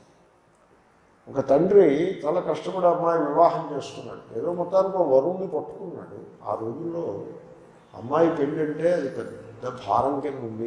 ఒక తండ్రి చాలా కష్టపడి అమ్మాయి వివాహం చేసుకున్నాడు ఏదో మొత్తానికి ఒక వరుణ్ణి పట్టుకున్నాడు ఆ రోజుల్లో అమ్మాయి పెళ్ళి అంటే అది పెద్ద భారం కింద ఉంది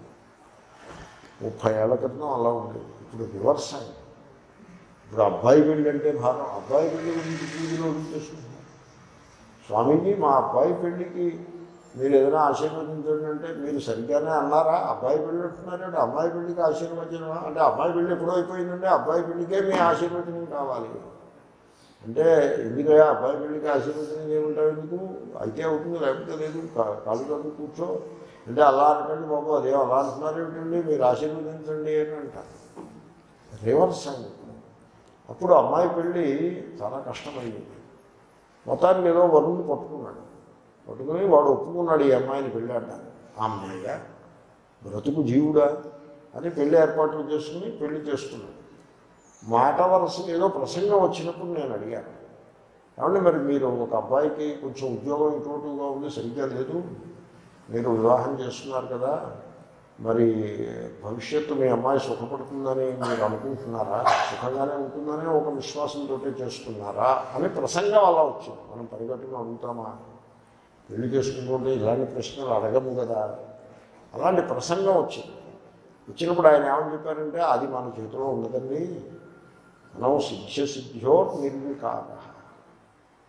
ముప్పై ఏళ్ల క్రితం అలా ఉండేది ఇప్పుడు రివర్స్ అయింది ఇప్పుడు అబ్బాయి పెళ్ళి అంటే భారం అబ్బాయి పెళ్ళి గురించి పూజలో చేసుకుంటున్నారు స్వామీజీ మా అబ్బాయి పెళ్ళికి మీరు ఏదైనా ఆశీర్వదించండి అంటే మీరు సరిగ్గానే అన్నారా అబ్బాయి పెళ్ళి అంటున్నారంటే అమ్మాయి పెళ్ళికి ఆశీర్వచనమా అంటే అమ్మాయి పెళ్ళి ఎప్పుడో అయిపోయిందంటే అబ్బాయి పెళ్ళికే మీ ఆశీర్వచనం కావాలి అంటే ఎందుకయ్యా అబ్బాయి పెళ్ళికి ఆశీర్వచనం ఏముంటావు ఎందుకు అయితే అవుతుంది లేకపోతే లేదు కా- కాళ్ళు కట్టు కూర్చో అంటే అలా అనకండి బాబు అదే అలా అంటున్నారు ఏమిటండి మీరు ఆశీర్వదించండి అని అంటారు రివర్స్ అయింది అప్పుడు అమ్మాయి పెళ్ళి చాలా కష్టమైంది మొత్తానికి ఏదో వరుణ్ణి పట్టుకున్నాడు పట్టుకుని వాడు ఒప్పుకున్నాడు ఈ అమ్మాయిని పెళ్ళాట ఆ అమ్మాయిగా బ్రతుకు జీవుడా అని పెళ్లి ఏర్పాట్లు చేసుకుని పెళ్లి చేసుకున్నాడు మాట వరస ఏదో ప్రసంగం వచ్చినప్పుడు నేను అడిగాను ఏమంటే మరి మీరు ఒక అబ్బాయికి కొంచెం ఉద్యోగం ఇటువంటిగా ఉంది సరిగ్గా లేదు మీరు వివాహం చేస్తున్నారు కదా మరి భవిష్యత్తు మీ అమ్మాయి సుఖపడుతుందని మీరు అనుకుంటున్నారా సుఖంగానే ఉంటుందని ఒక విశ్వాసంతో చేస్తున్నారా అని ప్రసంగం అలా వచ్చింది మనం పరిగెట్టుకుని అడుగుతామా పెళ్లి చేసుకుంటుంటే ఇలాంటి ప్రశ్నలు అడగము కదా అలాంటి ప్రసంగం వచ్చింది వచ్చినప్పుడు ఆయన ఏమని చెప్పారంటే అది మన చేతిలో ఉండదండి మనం సిద్ధ్య సిద్ధ్యో నిర్వికార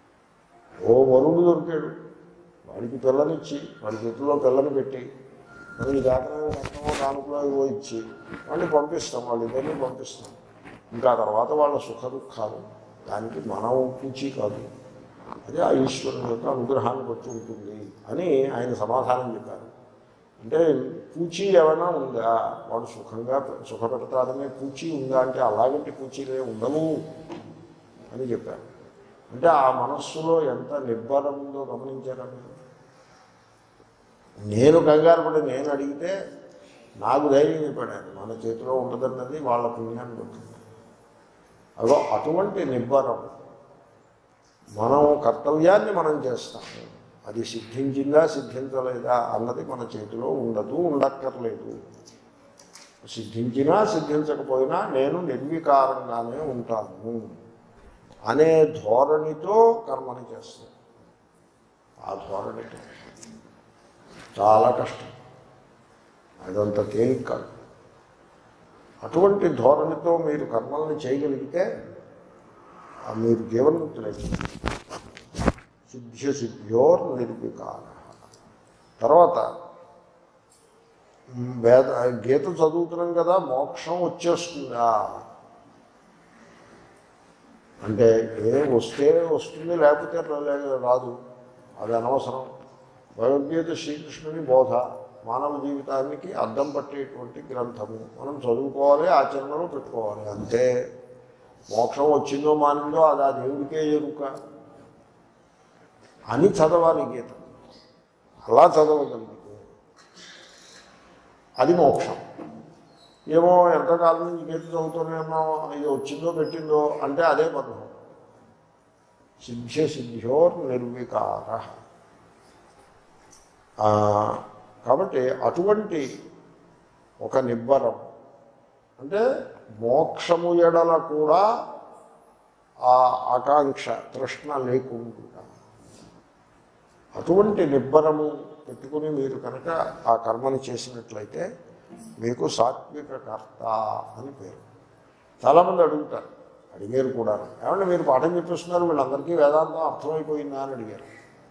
ఓ వరుడు దొరికాడు వాడికి పిల్లనిచ్చి వాడి చేతిలో పిల్లని పెట్టి మనం జాతర కట్టమో కానుకలో ఇవో ఇచ్చి వాళ్ళని పంపిస్తాం వాళ్ళు ఇద్దరిని పంపిస్తాం ఇంకా తర్వాత వాళ్ళ సుఖ దుఃఖాలు దానికి మనం పూచి కాదు అది ఆ ఈశ్వరుని యొక్క అనుగ్రహాన్ని బట్టి ఉంటుంది అని ఆయన సమాధానం చెప్పారు అంటే పూచి ఏమైనా ఉందా వాడు సుఖంగా సుఖపెడతాడనే పూచి ఉందా అంటే అలాగంటి పూచీలే ఉండవు అని చెప్పారు అంటే ఆ మనస్సులో ఎంత నిబ్బరం ఉందో గమనించారా మీరు నేను కంగారు పడి నేను అడిగితే నాకు ధైర్యం చెప్పాడు ఆయన మన చేతిలో ఉండదన్నది వాళ్ళ పుణ్యాన్ని బట్టి అదో అటువంటి నిబ్బరం మనం కర్తవ్యాన్ని మనం చేస్తాము అది సిద్ధించిందా సిద్ధించలేదా అన్నది మన చేతిలో ఉండదు ఉండక్కర్లేదు సిద్ధించినా సిద్ధించకపోయినా నేను నిర్వికారంగానే ఉంటాను అనే ధోరణితో కర్మని చేస్తాను ఆ ధోరణితో చాలా కష్టం అదంత తేలిక కాదు అటువంటి ధోరణితో మీరు కర్మల్ని చేయగలిగితే ఆ మీరు జీవన్ముక్తులైతే సిద్ధ్య సిద్ధ్యోర్ నిర్వికార తర్వాత మ్, వేద గీత చదువుతున్నాం కదా మోక్షం వచ్చేస్తుందా అంటే ఏ వస్తే వస్తుంది లేకపోతే రా- రాదు అది అనవసరం భగవద్గీత శ్రీకృష్ణుని బోధ మానవ జీవితానికి అద్దం పట్టేటువంటి గ్రంథము మనం చదువుకోవాలి ఆచరణలో పెట్టుకోవాలి అంతే మోక్షం వచ్చిందో మానిందో అది ఆ దేవుడికే ఎరుక అని చదవాలి గీత అలా చదవగలిగితే అది మోక్షం ఏమో ఎంతకాలం నుంచి గీత చదువుతూనేమో ఇది వచ్చిందో పెట్టిందో అంటే అదే బంధం సిద్ధ్య సిద్ధ్యోర్ నిర్వికార ఆ, కాబట్టి అటువంటి ఒక నిబ్బరం అంటే మోక్షము ఎడల కూడా ఆ ఆకాంక్ష తృష్ణ లేకుండా అటువంటి నిబ్బరము పెట్టుకుని మీరు కనుక ఆ కర్మని చేసినట్లయితే మీకు సాత్విక కర్త అని పేరు చాలామంది అడుగుతారు అడిగారు కూడా ఏమంటే మీరు పాఠం చెప్పిస్తున్నారు వీళ్ళందరికీ వేదాంతం అర్థమైపోయిందా అని అడిగారు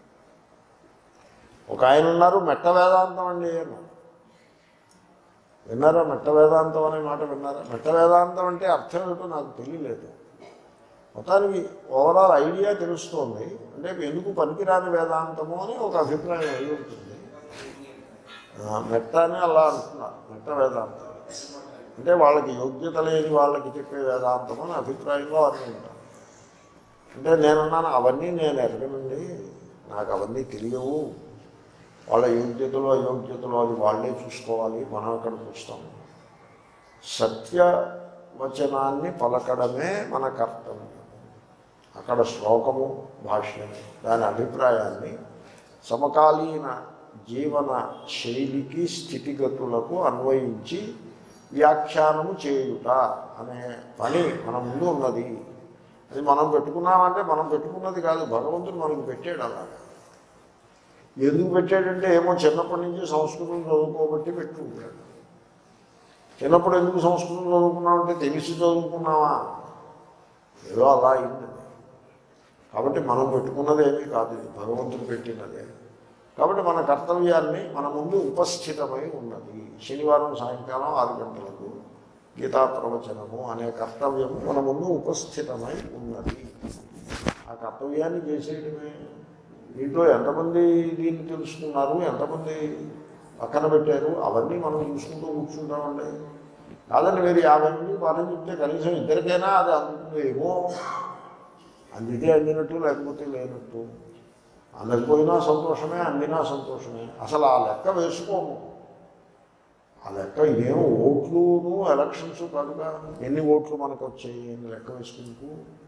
ఒక ఆయన ఉన్నారు మెట్ట వేదాంతం అండి అన్నారు విన్నారా మెట్ట వేదాంతం అనే మాట విన్నారా మెట్ట వేదాంతం అంటే అర్థం ఏమిటో నాకు తెలియలేదు మొత్తానికి ఓవరాల్ ఐడియా తెలుస్తోంది అంటే ఎందుకు పనికిరాని వేదాంతము అని ఒక అభిప్రాయం అయి ఉంటుంది ఆ, మెట్ట అని అలా అంటున్నారు మెట్ట వేదాంతం అంటే వాళ్ళకి యోగ్యత లేని వాళ్ళకి చెప్పే వేదాంతం అని అభిప్రాయంలో అన్నీ ఉంటారు అంటే నేనున్నాను అవన్నీ నేను ఎరగనండి నాకు అవన్నీ తెలియవు వాళ్ళ యోగ్యతలు అయోగ్యతలు అది వాళ్ళే చూసుకోవాలి మనం అక్కడ చూస్తాము సత్య వచనాన్ని పలకడమే మన కర్తవ్యం అక్కడ శ్లోకము భాష్యం దాని అభిప్రాయాన్ని సమకాలీన జీవన శైలికి స్థితిగతులకు అన్వయించి వ్యాఖ్యానము చేయుట అనే పని మన ముందు ఉన్నది అది మనం పెట్టుకున్నామంటే మనం పెట్టుకున్నది కాదు భగవంతుడు మనకు పెట్టాడు అలా ఎందుకు పెట్టాడంటే ఏమో చిన్నప్పటి నుంచి సంస్కృతం చదువుకోబట్టి పెట్టుకుంటాడు చిన్నప్పుడు ఎందుకు సంస్కృతం చదువుకున్నామంటే తెలిసి చదువుకున్నావా ఏదో అలా అయింది కాబట్టి మనం పెట్టుకున్నది ఏమీ కాదు ఇది భగవంతుడు పెట్టినదే కాబట్టి మన కర్తవ్యాన్ని మన ముందు ఉపస్థితమై ఉన్నది శనివారం సాయంకాలం ఆరు గంటలకు గీతా ప్రవచనము అనే కర్తవ్యము మన ముందు ఉపస్థితమై ఉన్నది ఆ కర్తవ్యాన్ని చేసేయడమే దీంట్లో ఎంతమంది దీన్ని తెలుసుకున్నారు ఎంతమంది పక్కన పెట్టారు అవన్నీ మనం చూసుకుంటూ కూర్చుంటామండి కాదండి మీరు యాభై మంది పాఠం చెప్తే కనీసం ఇద్దరికైనా అది అందుతుంది ఏమో అందితే అందినట్టు లేకపోతే లేనట్టు అందకపోయినా సంతోషమే అందినా సంతోషమే అసలు ఆ లెక్క వేసుకోము ఆ లెక్క ఇదేమో ఓట్లును ఎలక్షన్స్ కాదుగా ఎన్ని ఓట్లు మనకు వచ్చాయి ఎన్ని లెక్క వేసుకుంటూ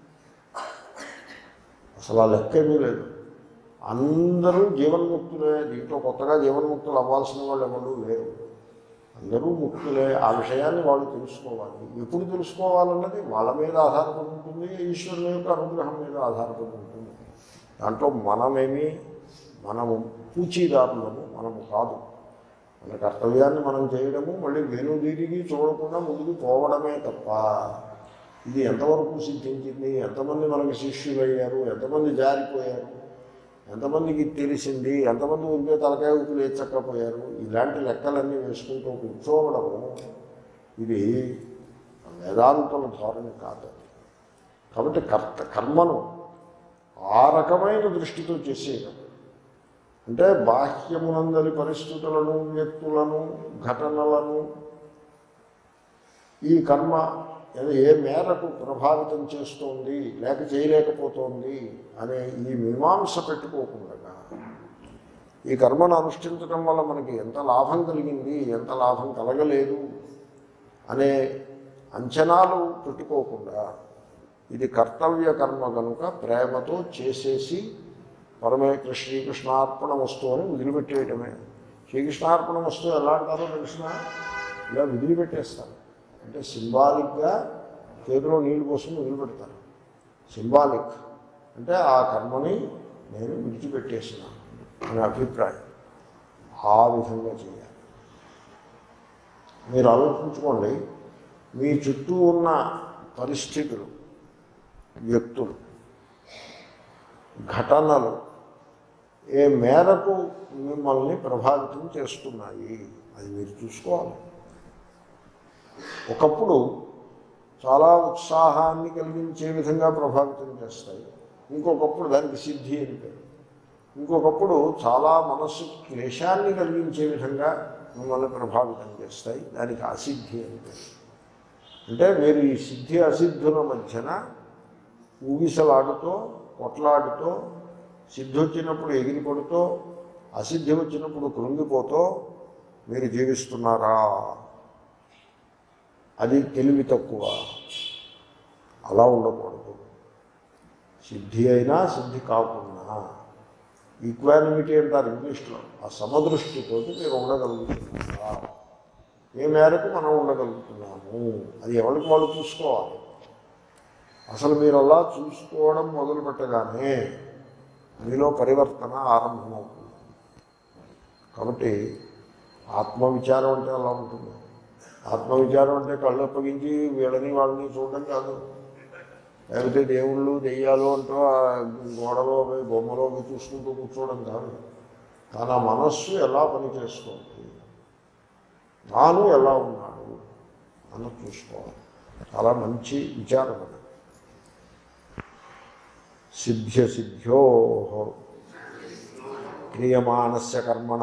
అసలు ఆ లెక్క ఏమీ లేదు అందరూ జీవన్ముక్తులే దీంట్లో కొత్తగా జీవన్ముక్తులు అవ్వాల్సిన వాళ్ళు ఎవరు లేరు అందరూ ముక్తులే ఆ విషయాన్ని వాళ్ళు తెలుసుకోవాలి ఎప్పుడు తెలుసుకోవాలన్నది వాళ్ళ మీద ఆధారపడి ఉంటుంది ఈశ్వరుని యొక్క అనుగ్రహం మీద ఆధారపడి ఉంటుంది దాంట్లో మనమేమి మనము పూచీదారులము మనము కాదు మన కర్తవ్యాన్ని మనం చేయడము మళ్ళీ వెనుదిరిగి చూడకుండా ముందుకు పోవడమే తప్ప ఇది ఎంతవరకు సిద్ధించింది ఎంతమంది మనకి శిష్యులయ్యారు ఎంతమంది జారిపోయారు ఎంతమందికి తెలిసింది ఎంతమంది ఊరికే తలకాయ ఊపి లేచక్కపోయారు ఇలాంటి లెక్కలన్నీ వేసుకుంటూ కూర్చోవడము ఇది వేదాంతుల ధోరణి కాదు కాబట్టి కర్త కర్మను ఆ రకమైన దృష్టితో చేసేయడం అంటే బాహ్యమునందరి పరిస్థితులను వ్యక్తులను ఘటనలను ఈ కర్మ ఏ- ఏ మేరకు ప్రభావితం చేస్తోంది లేక చేయలేకపోతోంది అనే ఈ మీమాంస పెట్టుకోకుండా ఈ కర్మను అనుష్ఠించడం వల్ల మనకి ఎంత లాభం కలిగింది ఎంత లాభం కలగలేదు అనే అంచనాలు పెట్టుకోకుండా ఇది కర్తవ్య కర్మ కనుక ప్రేమతో చేసేసి పరమే శ్రీకృష్ణార్పణ వస్తువు అని వదిలిపెట్టేయటమే శ్రీకృష్ణార్పణ వస్తువు ఎలా అంటారో తెలిసిన ఇలా వదిలిపెట్టేస్తారు అంటే సింబాలిక్గా చేతిలో నీళ్లు కోసం వదిలిపెడతారు సింబాలిక్ అంటే ఆ కర్మని నేను విడిచిపెట్టేసినాను అనే అభిప్రాయం ఆ విధంగా చేయాలి మీరు ఆలోచించుకోండి మీ చుట్టూ ఉన్న పరిస్థితులు వ్యక్తులు ఘటనలు ఏ మేరకు మిమ్మల్ని ప్రభావితం చేస్తున్నాయి అది మీరు చూసుకోవాలి ఒకప్పుడు చాలా ఉత్సాహాన్ని కలిగించే విధంగా ప్రభావితం చేస్తాయి ఇంకొకప్పుడు దానికి సిద్ధి అని పేరు ఇంకొకప్పుడు చాలా మనస్సు క్లేశాన్ని కలిగించే విధంగా మిమ్మల్ని ప్రభావితం చేస్తాయి దానికి అసిద్ధి అని పేరు అంటే మీరు ఈ సిద్ధి అసిద్ధుల మధ్యన ఊగిసలాడుతూ కొట్లాడుతూ సిద్ధి వచ్చినప్పుడు ఎగిరిపడుతూ అసిద్ధి వచ్చినప్పుడు కృంగిపోతూ మీరు జీవిస్తున్నారా అది తెలివి తక్కువ అలా ఉండకూడదు సిద్ధి అయినా సిద్ధి కాకుండా ఈక్వానిమిటీ అంటారు ఇంగ్లీష్లో ఆ సమదృష్టితో మీరు ఉండగలుగుతున్నారా ఏ మేరకు మనం ఉండగలుగుతున్నాము అది ఎవరికి వాళ్ళు చూసుకోవాలి అసలు మీరు అలా చూసుకోవడం మొదలు పెట్టగానే మీలో పరివర్తన ఆరంభమవుతుంది కాబట్టి ఆత్మవిచారం అంటే అలా ఉంటుంది ఆత్మవిచారం అంటే కళ్ళు అప్పగించి వీళ్ళని వాళ్ళని చూడడం కాదు లేకపోతే దేవుళ్ళు దెయ్యాలు అంటూ ఆ గోడలో పోయి బొమ్మలో పోయి చూసుకుంటూ కూర్చోవడం కాదు తన మనస్సు ఎలా పనిచేస్తుంది తాను ఎలా ఉన్నాడు అన్నది చూసుకోవాలి చాలా మంచి విచారం అది సిద్ధ్య సిద్ధ్యో క్రియమాణస్య కర్మణ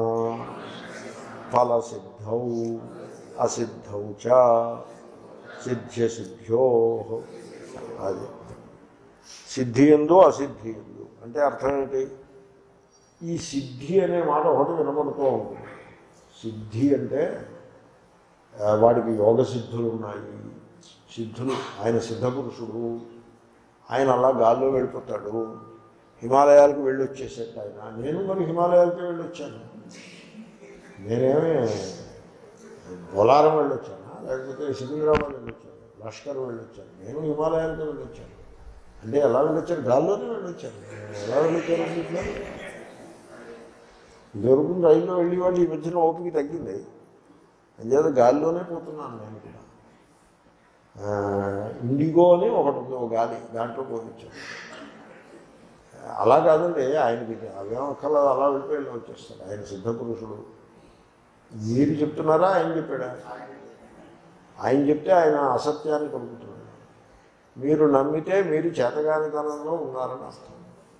ఫలసిద్ధౌ అసిద్ధౌ చ సిద్ధ్య సిద్ధ్యో అది సిద్ధి ఎందు అసిద్ధి ఎందు అంటే అర్థం ఏంటి ఈ సిద్ధి అనే మాట ఒకటి వినపడుతూ ఉంటుంది సిద్ధి అంటే ఆ, వాడికి యోగ సిద్ధులు ఉన్నాయి సిద్ధులు ఆయన సిద్ధపురుషుడు ఆయన అలా గాల్లో వెళ్ళిపోతాడు హిమాలయాలకు వెళ్ళి వచ్చేసేట ఆయన నేను మరి హిమాలయాలకి వెళ్ళి వచ్చాను నేనేమి బొలారం వెళ్ళొచ్చానా లేకపోతే సికింద్రాబాద్ వెళ్ళొచ్చాను లష్కర్ వెళ్ళొచ్చాను నేను హిమాలయాలకు వెళ్ళొచ్చాను అంటే ఎలా వెళ్ళొచ్చాను గాల్లోనే వెళ్ళొచ్చాను ఎలా వెళ్ళొచ్చాను అన్నింటిలో దొరుకుతుంది రైల్లో వెళ్ళేవాళ్ళు ఈ మధ్యన ఓపిక తగ్గింది అంచేత గాలిలోనే పోతున్నాను నేను కూడా ఆ, ఇండిగో అని ఒకటి ఉంది ఒక గాలి దాంట్లో పోయించాను అలా కాదండి ఆయనకి అవేం ఒక్కలా అలా వెళ్ళిపోయి వెళ్ళి వచ్చేస్తారు ఆయన సిద్ధపురుషుడు మీరు చెప్తున్నారా ఆయన చెప్పాడా ఆయన చెప్తే ఆయన అసత్యాన్ని పలుకుతున్నాడు మీరు నమ్మితే మీరు చేతగానితనంలో ఉన్నారని అర్థం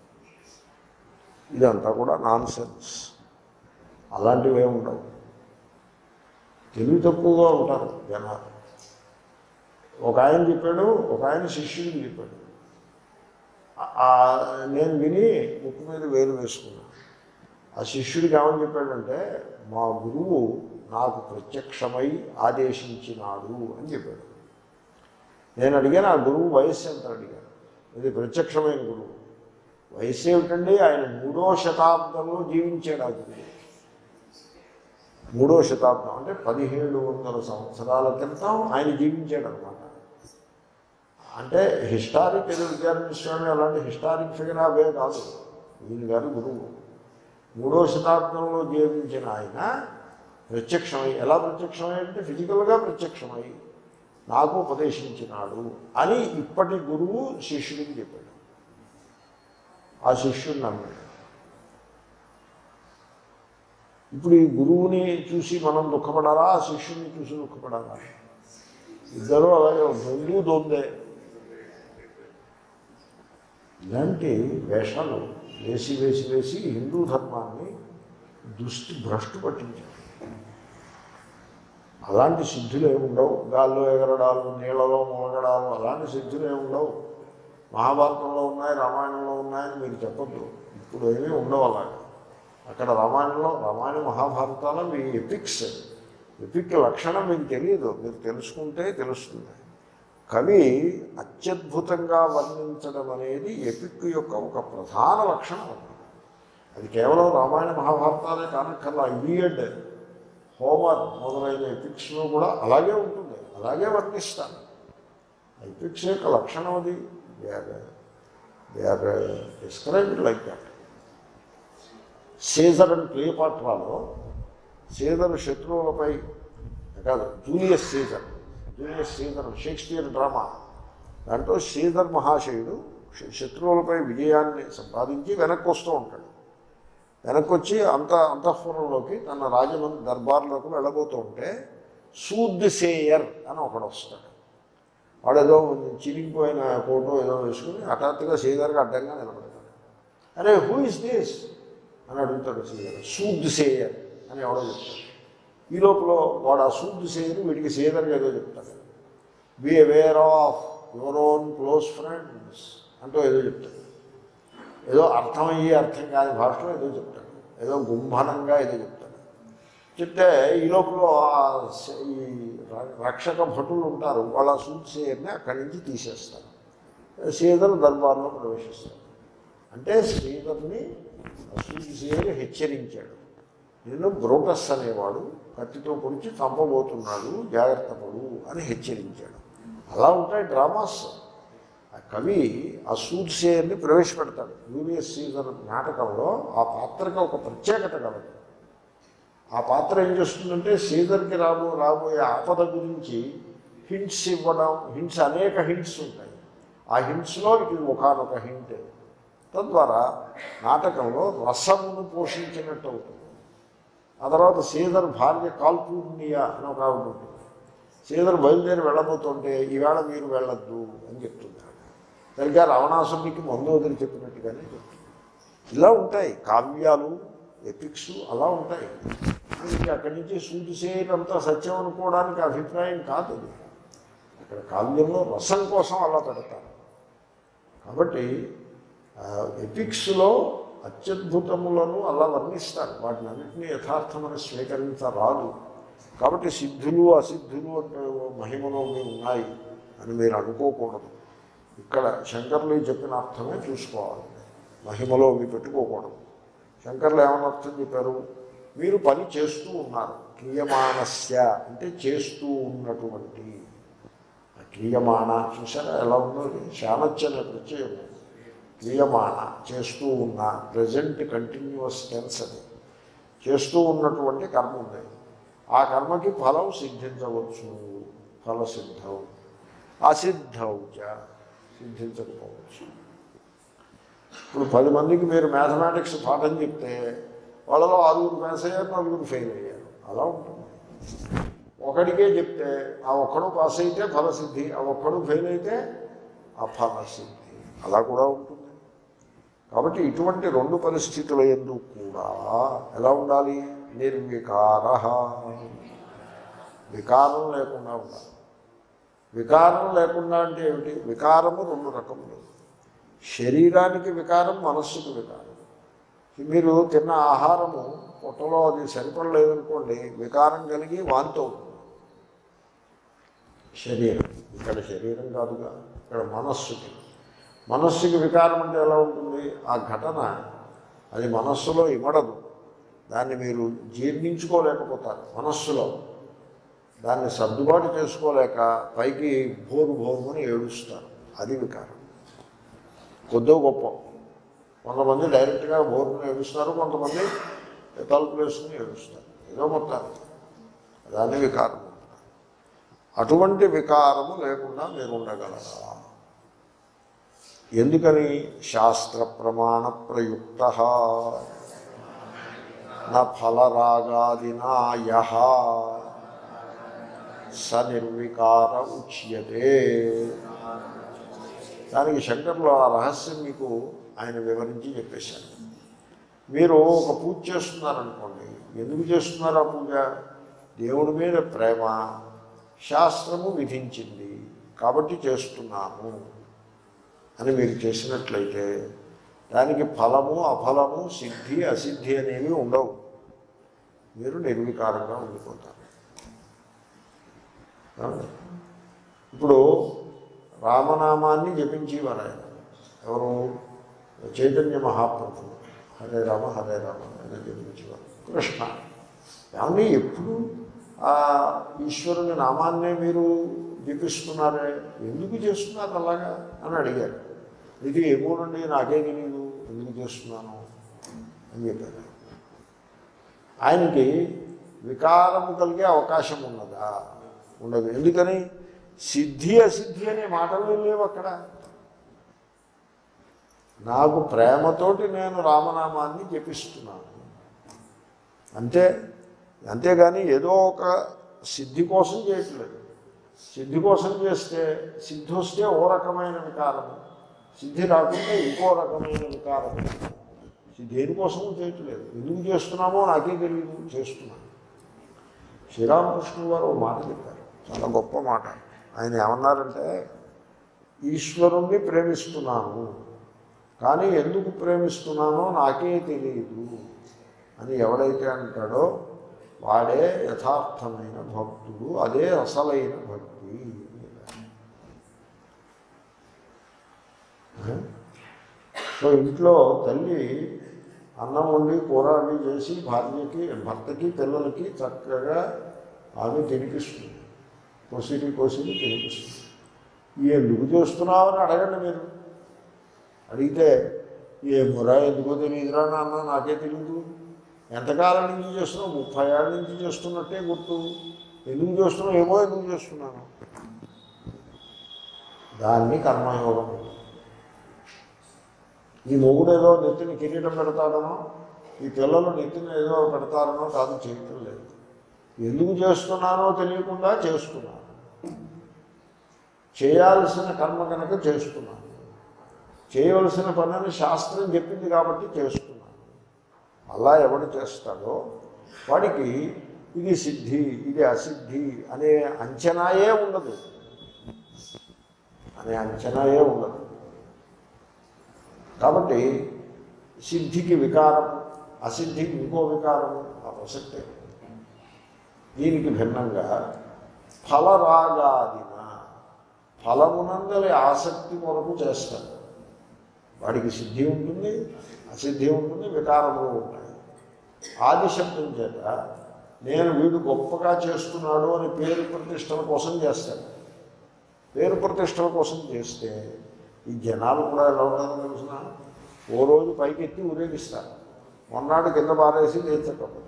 ఇదంతా కూడా నాన్ సెన్స్ అలాంటివే ఉండవు తెలివి తక్కువగా ఉంటారు జనాలు ఒక ఆయన చెప్పాడు ఒక ఆయన శిష్యుడికి చెప్పాడు ఆ- ఆ నేను విని ముక్కు మీద వేలు వేసుకున్నాను ఆ శిష్యుడికి ఏమని చెప్పాడంటే మా గురువు నాకు ప్రత్యక్షమై ఆదేశించినాడు అని చెప్పాడు నేను అడిగాను ఆ గురువు వయస్సు ఎంత అడిగాను ఇది ప్రత్యక్షమైన గురువు వయస్సు ఏమిటండి ఆయన మూడో శతాబ్దంలో జీవించాడు ఆ గురువు మూడో శతాబ్దం అంటే పదిహేడు వందల సంవత్సరాల క్రితం ఆయన జీవించాడు అనమాట అంటే హిస్టారిక్ ఏదో విద్యారణ్యస్వామి అలాంటి హిస్టారిక్ ఫిగర్ అవే కాదు ఈయన గారు గురువు మూడో శతాబ్దంలో జీవించిన ఆయన ప్రత్యక్షమై ఎలా ప్రత్యక్షమై అంటే ఫిజికల్గా ప్రత్యక్షమై నాకు ఉపదేశించినాడు అని ఇప్పటి గురువు శిష్యుడికి చెప్పాడు ఆ శిష్యుడు నమ్మాడు ఇప్పుడు ఈ గురువుని చూసి మనం దుఃఖపడాలా ఆ శిష్యుని చూసి దుఃఖపడాలా ఇద్దరు అలాగే రెండు దొందే ఇలాంటి వేషాలు వేసి వేసి వేసి హిందూ ధర్మాన్ని దుష్టి భ్రష్టు పట్టించారు అలాంటి సిద్ధులు ఏమి ఉండవు గాల్లో ఎగరడాలు నీళ్ళలో మూలగడాలు అలాంటి సిద్ధులు ఏమి ఉండవు మహాభారతంలో ఉన్నాయి రామాయణంలో ఉన్నాయని మీరు చెప్పొద్దు ఇప్పుడు ఏమీ ఉండవు అలాగే అక్కడ రామాయణంలో రామాయణ మహాభారతాలు మీ ఎపిక్స్ ఎపిక్ లక్షణం మీకు తెలియదు మీరు తెలుసుకుంటే తెలుస్తుంది కవి అత్యద్భుతంగా వర్ణించడం అనేది ఎపిక్ యొక్క ఒక ప్రధాన లక్షణం అది అది కేవలం రామాయణ మహాభారతాలే కానక్కర్లా ఇలియడ్ హోమర్ మొదలైన ఎపిక్స్లో కూడా అలాగే ఉంటుంది అలాగే వర్ణిస్తాను ఎపిక్స్ యొక్క లక్షణం అది they are they are described like that Caesar and క్లియోపాట్రాలో సీజర్ శత్రువులపై కాదు Julius Caesar Julius Caesar Shakespeare drama దాంట్లో సీజర్ మహాశయుడు శ- శత్రువులపై విజయాన్ని సంపాదించి వెనక్కి వస్తూ ఉంటాడు వెనక్కి వచ్చి అంత అంతఃపురంలోకి తన రాజమండ్రి దర్బార్లోకి వెళ్ళబోతూ ఉంటే సూద్ సేయర్ అని ఒకడు వస్తాడు వాడు ఏదో చిరిగిపోయిన కోటో ఏదో వేసుకుని హఠాత్తుగా సీజర్కి అడ్డంగా నిలబడతాడు అరే హూ ఇస్ దిస్ అని అడుగుతాడు సీజర్ సూద్ సేయర్ అని ఎవడో చెప్తాడు ఈ లోపల వాడు ఆ సూద్ సేయర్ వీడికి సీజర్కి ఏదో చెప్తాడు be aware of your own close friends అంటూ ఏదో చెప్తాడు ఏదో అర్థమయ్యే అర్థం కాని భాషలో ఏదో చెప్తాడు ఏదో గుంభనంగా ఏదో చెప్తాడు చెప్తే ఈ లోపల ఆ స- ఈ ర- రక్షక భటులు ఉంటారు వాళ్ళ సూట్సేయర్ని అక్కడి నుంచి తీసేస్తారు శ్రీధర్ దర్బార్లో ప్రవేశిస్తాడు అంటే శ్రీధర్ని సూట్సేయర్ హెచ్చరించాడు నేను బ్రోటస్ అనేవాడు కత్తితో పొడిచి చంపబోతున్నాడు జాగ్రత్త పడు అని హెచ్చరించాడు అలా ఉంటాయి డ్రామాస్ ఆ కవి ఆ సూట్సేయర్ని ప్రవేశపెడతాడు యూరియస్ సీజర్ నాటకంలో ఆ పాత్రకి ఒక ప్రత్యేకత కలదు ఆ పాత్ర ఏం చేస్తుందంటే సీజర్కి రాబో రాబోయే ఆపద గురించి హింట్స్ ఇవ్వడం హింట్స్ అనేక హింట్స్ ఉంటాయి ఆ హింట్స్లో ఇది ఒకనొక హింట్ తద్వారా నాటకంలో రసమును పోషించినట్టు అవుతుంది ఆ తర్వాత సీజర్ భార్య కాల్పూర్ణియ అని ఒక ఆవిడ ఉంటుంది సీజర్ బయలుదేరి వెళ్ళబోతుంటే ఈవేళ మీరు వెళ్ళొద్దు అని చెప్తుంది సరిగ్గా రావణాసుడికి మందు వదిలి చెప్పినట్టుగానే చెప్తుంది ఇలా ఉంటాయి కావ్యాలు ఎపిక్స్ అలా ఉంటాయి మనకి అక్కడి నుంచి సూటి చేయనంతా సత్యం అనుకోవడానికి అభిప్రాయం కాదు అది అక్కడ కావ్యంలో రసం కోసం అలా పెడతారు కాబట్టి ఆ, ఎపిక్స్లో అత్యద్భుతములను అలా వర్ణిస్తారు వాటిని అన్నింటినీ యథార్థమని స్వీకరించరాదు కాబట్టి సిద్ధులు అసిద్ధులు అంటే మహిమలో మీ ఉన్నాయి అని మీరు అనుకోకూడదు ఇక్కడ శంకర్లు చెప్పిన అర్థమే చూసుకోవాలి మహిమలో మీ పెట్టుకోకూడదు శంకర్లు ఏమని అర్థం చెప్పారు మీరు పని చేస్తూ ఉన్నారు క్రియమానస్య అంటే చేస్తూ ఉన్నటువంటి ఆ క్రియమాణ చూసారా ఎలా ఉందో అది? శానచ్చ అనే ప్రత్యయం క్రియమాణ చేస్తూ ఉన్న ప్రజెంట్ కంటిన్యూస్ టెన్స్ అది చేస్తూ ఉన్నటువంటి కర్మ ఉంది ఆ కర్మకి ఫలం సిద్ధించవచ్చు ఫలసిద్ధం అసిద్ధం చ సిద్ధించకపోవచ్చు ఇప్పుడు పది మందికి మీరు మ్యాథమెటిక్స్ పాఠం చెప్తే వాళ్ళలో ఆరుగురు పాస్ అయ్యారు నలుగురు ఫెయిల్ అయ్యారు అలా ఉంటుంది ఒకడికే చెప్తే ఆ ఒక్కడు పాస్ అయితే ఫలసిద్ధి ఆ ఒక్కడు ఫెయిల్ అయితే అఫలసిద్ధి అలా కూడా ఉంటుంది కాబట్టి ఇటువంటి రెండు పరిస్థితుల ఎందు కూడా ఎలా ఉండాలి నిర్వికార వికారం లేకుండా ఉండాలి వికారం లేకుండా అంటే ఏమిటి వికారము రెండు రకములు శరీరానికి వికారం మనస్సుకు వికారం మీరు తిన్న ఆహారము పొట్టలో అది సరిపడలేదనుకోండి వికారం కలిగి వాంతి అవుతుంది శరీరం ఇక్కడ శరీరం కాదుగా ఇక్కడ మనస్సుకి మనస్సుకి వికారం అంటే ఎలా ఉంటుంది ఆ ఘటన అది మనస్సులో ఇమడదు దాన్ని మీరు జీర్ణించుకోలేకపోతారు మనస్సులో దాన్ని సర్దుబాటు చేసుకోలేక పైకి భోరు భోరుమని ఏడుస్తారు అది వికారం కొద్దో గొప్ప కొంతమంది డైరెక్ట్గా బోర్డుని ఏడుస్తారు కొంతమంది తలుపులు వేసుకుని ఏడుస్తారు ఏదో మొత్తాన్ని దాన్ని వికారం అంటారు. అటువంటి వికారము లేకుండా మీరు ఉండగలరా ఎందుకని శాస్త్ర ప్రమాణ ప్రయుక్త నా ఫలరాగాదినా యహ స నిర్వికార ఉచ్యతే దానికి శంకర్లో ఆ రహస్యం మీకు ఆయన వివరించి చెప్పేశారు మీరు ఒక పూజ చేస్తున్నారనుకోండి ఎందుకు చేస్తున్నారు ఆ పూజ దేవుడి మీద ప్రేమ శాస్త్రము విధించింది కాబట్టి చేస్తున్నాను అని మీరు చేసినట్లయితే దానికి ఫలము అఫలము సిద్ధి అసిద్ధి అనేవి ఉండవు మీరు నిర్వికారంగా ఉండిపోతారు ఏమండి? ఇప్పుడు రామనామాన్ని జపించేవారు ఆయన ఎవరు చైతన్య మహాప్రభు హరే రామ హరే రామ అని జపించేవారు కృష్ణ ఏమని ఎప్పుడు ఆ ఈశ్వరుని నామాన్నే మీరు జపిస్తున్నారే ఎందుకు చేస్తున్నారు అలాగా అని అడిగారు ఇది ఏమోనండి నాకే తెలియదు ఎందుకు చేస్తున్నాను అని చెప్పారు ఆయనకి వికారము కలిగే అవకాశం ఉన్నదా ఉండదు ఎందుకని సిద్ధి అసిద్ధి అనే మాటలు లేవు అక్కడ నాకు ప్రేమతోటి నేను రామనామాన్ని జపిస్తున్నాను అంతే అంతేగాని ఏదో ఒక సిద్ధి కోసం చేయట్లేదు సిద్ధి కోసం చేస్తే సిద్ధి వస్తే ఓ రకమైన వికారము సిద్ధి రాకుండా ఇంకో రకమైన వికారము ఇది దేనికోసం చేయట్లేదు ఎందుకు చేస్తున్నామో నాకే తెలియదు చేస్తున్నాను శ్రీరామకృష్ణుడు వారు ఒక మాట చెప్పారు చాలా గొప్ప మాట ఆయన ఏమన్నారంటే ఈశ్వరుణ్ణి ప్రేమిస్తున్నాను కానీ ఎందుకు ప్రేమిస్తున్నానో నాకే తెలియదు అని ఎవడైతే అంటాడో వాడే యథార్థమైన భక్తుడు అదే అసలైన భక్తి సో ఇంట్లో తల్లి అన్నం వండి కూర అవి చేసి భార్యకి భర్తకి పిల్లలకి చక్కగా ఆమె తినిపిస్తుంది కొసిరి కొసిరి తినిపిస్తుంది ఎందుకు చేస్తున్నావని అడగండి మీరు అడిగితే ఏ మురా ఎందుకో తెలియదురా నాన్న నాకే తెలియదు ఎంతకాలం నుంచి చేస్తున్నావు ముప్పై ఏళ్ళ నుంచి చేస్తున్నట్టే గుర్తు ఎందుకు చేస్తున్నావు ఏమో ఎందుకు చేస్తున్నాను దాన్ని కర్మయోగం ఈ మొగుడు ఏదో నెత్తిని కిరీటం పెడతాడనో ఈ పిల్లలు నెత్తిని ఏదో పెడతారనో కాదు చేయటం లేదు ఎందుకు చేస్తున్నానో తెలియకుండా చేస్తున్నాను చేయాల్సిన కర్మ కనుక చేస్తున్నాను చేయవలసిన పనిని శాస్త్రం చెప్పింది కాబట్టి చేస్తున్నాను అలా ఎవడు చేస్తాడో వాడికి ఇది సిద్ధి ఇది అసిద్ధి అనే అంచనాయే ఉండదు అనే అంచనాయే ఉండదు కాబట్టి సిద్ధికి వికారం అసిద్ధికి ఇంకో వికారం ఆ ప్రసక్తే దీనికి భిన్నంగా ఫలరాగాదిన ఫలమునందలి ఆసక్తి కొరకు చేస్తాడు వాడికి సిద్ధి ఉంటుంది అసిద్ధి ఉంటుంది వికారములు ఉంటాయి ఆది శబ్దం చేత నేను వీడు గొప్పగా చేస్తున్నాడు అని పేరు ప్రతిష్టల కోసం చేస్తాడు పేరు ప్రతిష్టల కోసం చేస్తే ఈ జనాలు కూడా ఎలా ఉంటారో తెలిసిన ఓ రోజు పైకెత్తి ఊరేగిస్తారు మొన్నాడు కింద పారేసి లేచకపోతే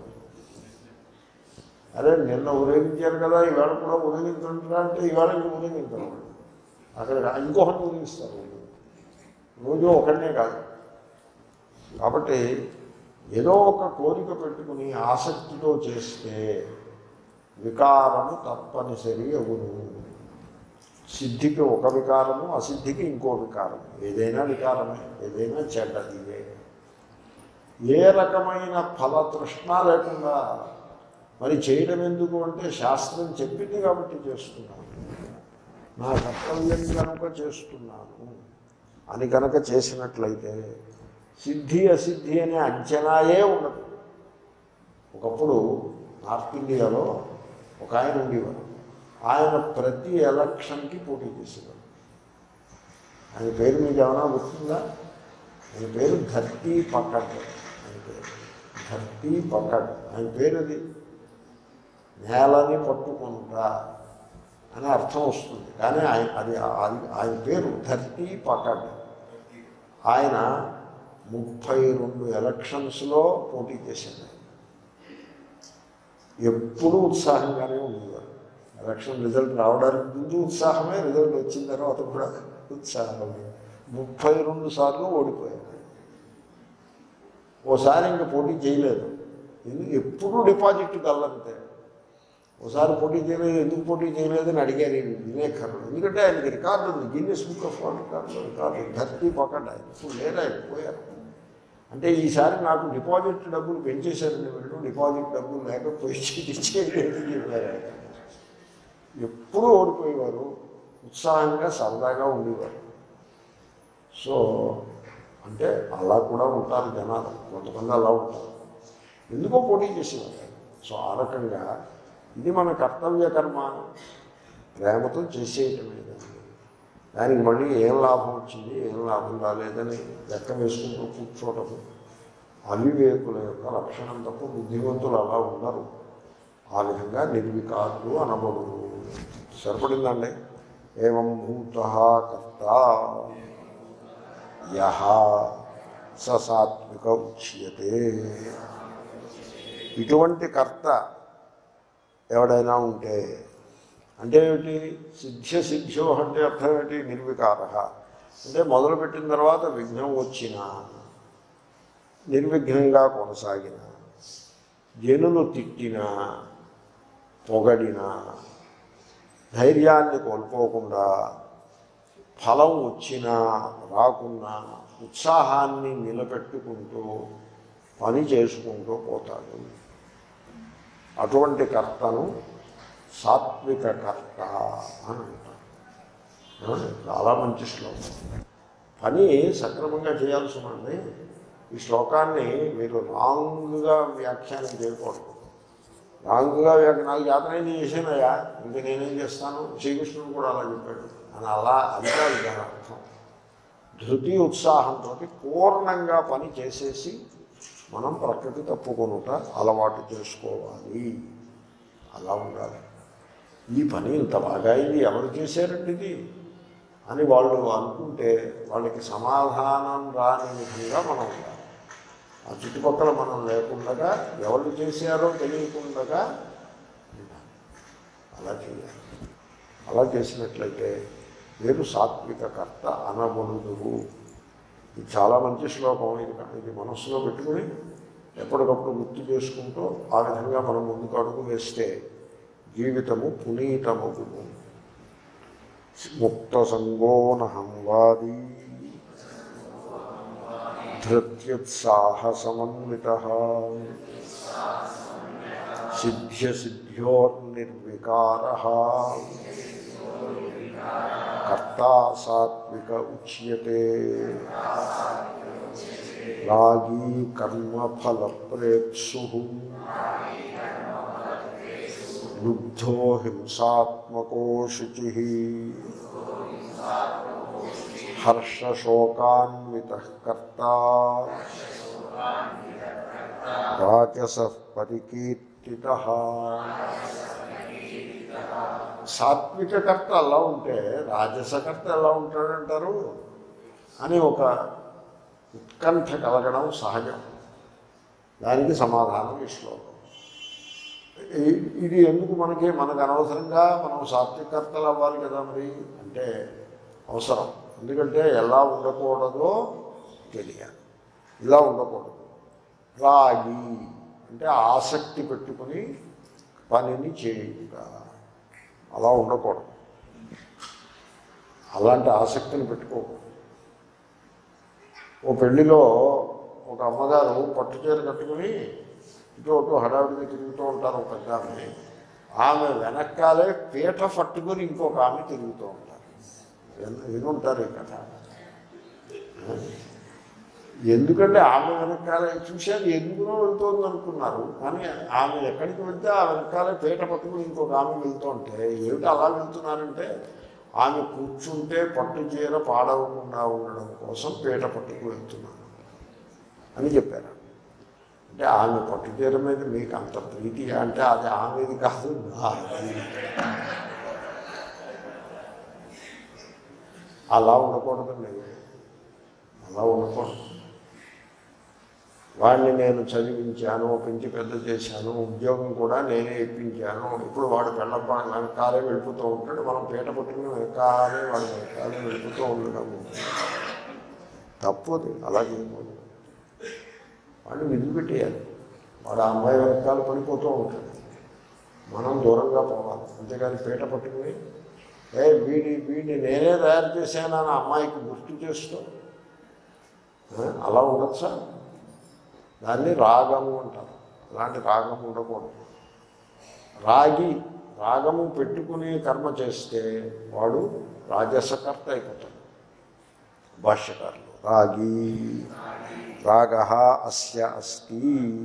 అరే నిన్న ఊరేగించారు కదా ఈవేళ కూడా ఊరేగించంటారా అంటే ఈవేళ ఇంక ఊరేగించారు అక్కడ ఇంకొకటి ఊరేగిస్తారు రోజు ఒకటే కాదు కాబట్టి ఏదో ఒక కోరిక పెట్టుకుని ఆసక్తితో చేస్తే వికారము తప్పనిసరి అగును సిద్ధికి ఒక వికారము అసిద్ధికి ఇంకో వికారము ఏదైనా వికారమే ఏదైనా చెడ్డదివే ఏ రకమైన ఫలతృష్ణ లేకుండా మరి చేయడం ఎందుకు అంటే శాస్త్రం చెప్పింది కాబట్టి చేస్తున్నాను నా కర్తవ్యం కనుక చేస్తున్నాను అని కనుక చేసినట్లయితే సిద్ధి అసిద్ధి అనే అంచనాయే ఉండదు ఒకప్పుడు నార్త్ ఇండియాలో ఒక ఆయన ఉండేవారు ఆయన ప్రతి ఎలక్షన్కి పోటీ చేసేవారు ఆయన పేరు మీకు ఏమైనా గుర్తుందా ఆయన పేరు ధర్తీ పకడ్ ఆయన పేరు ధర్తీ పకడ్ ఆయన పేరు అది నేలని పట్టుకుంటా అని అర్థం వస్తుంది కానీ ఆయన అది అది ఆయన పేరు ధర్తీ పకడ్ ఆయన ముప్పై రెండు ఎలక్షన్స్లో పోటీ చేశాడు ఎప్పుడూ ఉత్సాహంగానే ఉండేవారు ఎలక్షన్ రిజల్ట్ రావడానికి ముందు ఉత్సాహమే రిజల్ట్ వచ్చిన తర్వాత కూడా ఉత్సాహమే ముప్పై రెండు సార్లు ఓడిపోయారు ఓసారి ఇంకా పోటీ చేయలేదు ఎందు- ఎప్పుడూ డిపాజిట్ కల్లంతే ఒకసారి పోటీ చేయలేదు ఎందుకు పోటీ చేయలేదని అడిగారు ఈ విలేకరులు ఎందుకంటే ఆయనకి రికార్డు ఉంది Guinness book of world record record ధర్తీ పక్కన ఆయన ఇప్పుడు లేరు ఆయన పోయారు అంటే ఈసారి నాకు డిపాజిట్ డబ్బులు పెంచేశారండి వీళ్ళు డిపాజిట్ డబ్బులు లేకపోయి ఇచ్చేయలేదు చెప్పారు ఆయన. ఎప్పుడూ ఓడిపోయేవారు ఉత్సాహంగా సరదాగా ఉండేవారు సో అంటే అలా కూడా ఉంటారు జనాలు కొంతమంది అలా ఉంటారు ఎందుకో పోటీ చేసేవారు సో ఆ రకంగా ఇది మన కర్తవ్య కర్మ ప్రేమతో చేసేయటమే దాన్ని. దానికి మళ్ళీ ఏం లాభం వచ్చింది ఏం లాభం రాలేదని లెక్క వేసుకుంటూ కూర్చోవటము అవివేకుల యొక్క లక్షణం తప్ప బుద్ధిమంతులు అలా ఉండరు ఆ విధంగా నిర్వికారులు అనబడును సరిపడిందండి ఏం భూత కర్త యహ స సాత్విక ఉచ్యతే ఇటువంటి కర్త ఎవడైనా ఉంటే అంటే ఏమిటి సిద్ధ్య సిద్ధ్యో అంటే అర్థం ఏమిటి నిర్వికార అంటే మొదలుపెట్టిన తర్వాత విఘ్నం వచ్చినా నిర్విఘ్నంగా కొనసాగిన జనులు తిట్టినా పొగడినా ధైర్యాన్ని కోల్పోకుండా ఫలం వచ్చినా రాకున్నా ఉత్సాహాన్ని నిలబెట్టుకుంటూ పని చేసుకుంటూ పోతాడు అటువంటి కర్తను సాత్విక కర్త అని అంటారు ఏమండి? చాలా మంచి శ్లోకం పని సక్రమంగా చేయాల్సి ఉందండి ఈ శ్లోకాన్ని మీరు రాంగ్గా వ్యాఖ్యానం చేయకూడదు రాంగ్గా వ్యాఖ్య నాకు జాతరైంది చేసానయ్యా ఇంక నేనేం చేస్తాను శ్రీకృష్ణుడు కూడా అలా చెప్పాడు అని అలా అంటారు దాని అర్థం ధృతి ఉత్సాహంతో పూర్ణంగా పని చేసేసి మనం ప్రక్కకి తప్పుకొనుట అలవాటు చేసుకోవాలి అలా ఉండాలి ఈ పని ఇంత బాగా అయింది ఎవరు చేశారండి ఇది అని వాళ్ళు అనుకుంటే వాళ్ళకి సమాధానం రాని విధంగా మనం ఉండాలి ఆ చుట్టుపక్కల మనం లేకుండా ఎవరు చేశారో తెలియకుండా ఉండాలి అలా చేయాలి అలా చేసినట్లయితే మీరు సాత్విక కర్త అనబడుదురు ఇది చాలా మంచి శ్లోకం ఇది ఇది మనస్సులో పెట్టుకుని ఎప్పటికప్పుడు గుర్తు చేసుకుంటూ ఆ విధంగా మనం ముందుకు అడుగు వేస్తే జీవితము పునీతమగును ముక్త సంగోనహంవాదీ ధృత్యుత్సాహసమన్విత సిద్ధ్య సిద్ధ్యోర్నిర్వికార కర్తా సాత్విక ఉచ్యతే రాగీ కర్మఫల ప్రేప్సు లుబ్ధో హింసాత్మకో శుచి హర్షశోకాన్విత కర్త రాజస పరికీర్తిత సాత్విక కర్త అలా ఉంటే రాజసకర్త ఎలా ఉంటాడంటారు అని ఒక ఉత్కంఠ కలగడం సహజం దానికి సమాధానం ఈ శ్లోకం ఈ- ఇది ఎందుకు మనకి మనకు అనవసరంగా మనం సాత్వికర్తలు అవ్వాలి కదా మరి అంటే అవసరం ఎందుకంటే ఎలా ఉండకూడదో తెలియాలి ఇలా ఉండకూడదు రాగి అంటే ఆసక్తి పెట్టుకుని పనిని చేయుట అలా ఉండకూడదు అలాంటి ఆసక్తిని పెట్టుకోకూడదు ఓ పెళ్లిలో ఒక అమ్మగారు పట్టు చీర కట్టుకుని ఇటు అటు హడావిడిగా తిరుగుతూ ఉంటారు ఒక పెద్ద ఆమె ఆమె వెనకాలే పీట పట్టుకుని ఇంకొక ఆమె తిరుగుతూ ఉంటారు విన్- వినుంటారు ఈ కథ ఎందుకంటే ఆమె వెనకాలే చూశారు ఎందుకునో వెళ్తోంది అనుకున్నారు కానీ ఆమె ఎక్కడికి వెళ్తే ఆ వెనకాలే పీట పట్టుకుని ఇంకొక ఆమె వెళ్తూ ఉంటే ఏమిటి అలా వెళ్తున్నారంటే ఆమె కూర్చుంటే పట్టు చీర పాడవకుండా ఉండడం కోసం పీట పట్టుకు వెళ్తున్నాను అని చెప్పారు అంటే ఆమె పట్టు చీర మీద మీకు అంత ప్రీతి అంటే అది ఆమెది కాదు నాది అలా ఉండకూడదండి అలా ఉండకూడదు వాడిని నేను చదివించాను పెంచి పెద్ద చేశాను ఉద్యోగం కూడా నేనే ఇప్పించాను ఇప్పుడు వాడు పెళ్ళబ్బా వెనకాలే వెళ్ళిపోతూ ఉంటాడు మనం పీట పట్టుకుని వెనకాలే వాడు వెనకాలే వెళ్ళిపోతూ ఉండడము తప్పది అలా చేయకూడదు వాడిని విదిలిపెట్టేయాలి వాడు ఆ అమ్మాయి వెనకాల పడిపోతూ ఉంటాడు మనం దూరంగా పోవాలి అంతేగాని పీట పట్టుకుని ఏ వీడి వీడిని నేనే తయారు చేశానని అమ్మాయికి గుర్తు చేస్తూ ఆ, అలా ఉండొచ్చా దాన్ని రాగము అంటారు అలాంటి రాగం ఉండకూడదు రాగి రాగము పెట్టుకుని కర్మ చేస్తే వాడు రాజసకర్త అయిపోతాడు భాష్యకారులు రాగి రాగ అస్య అస్తి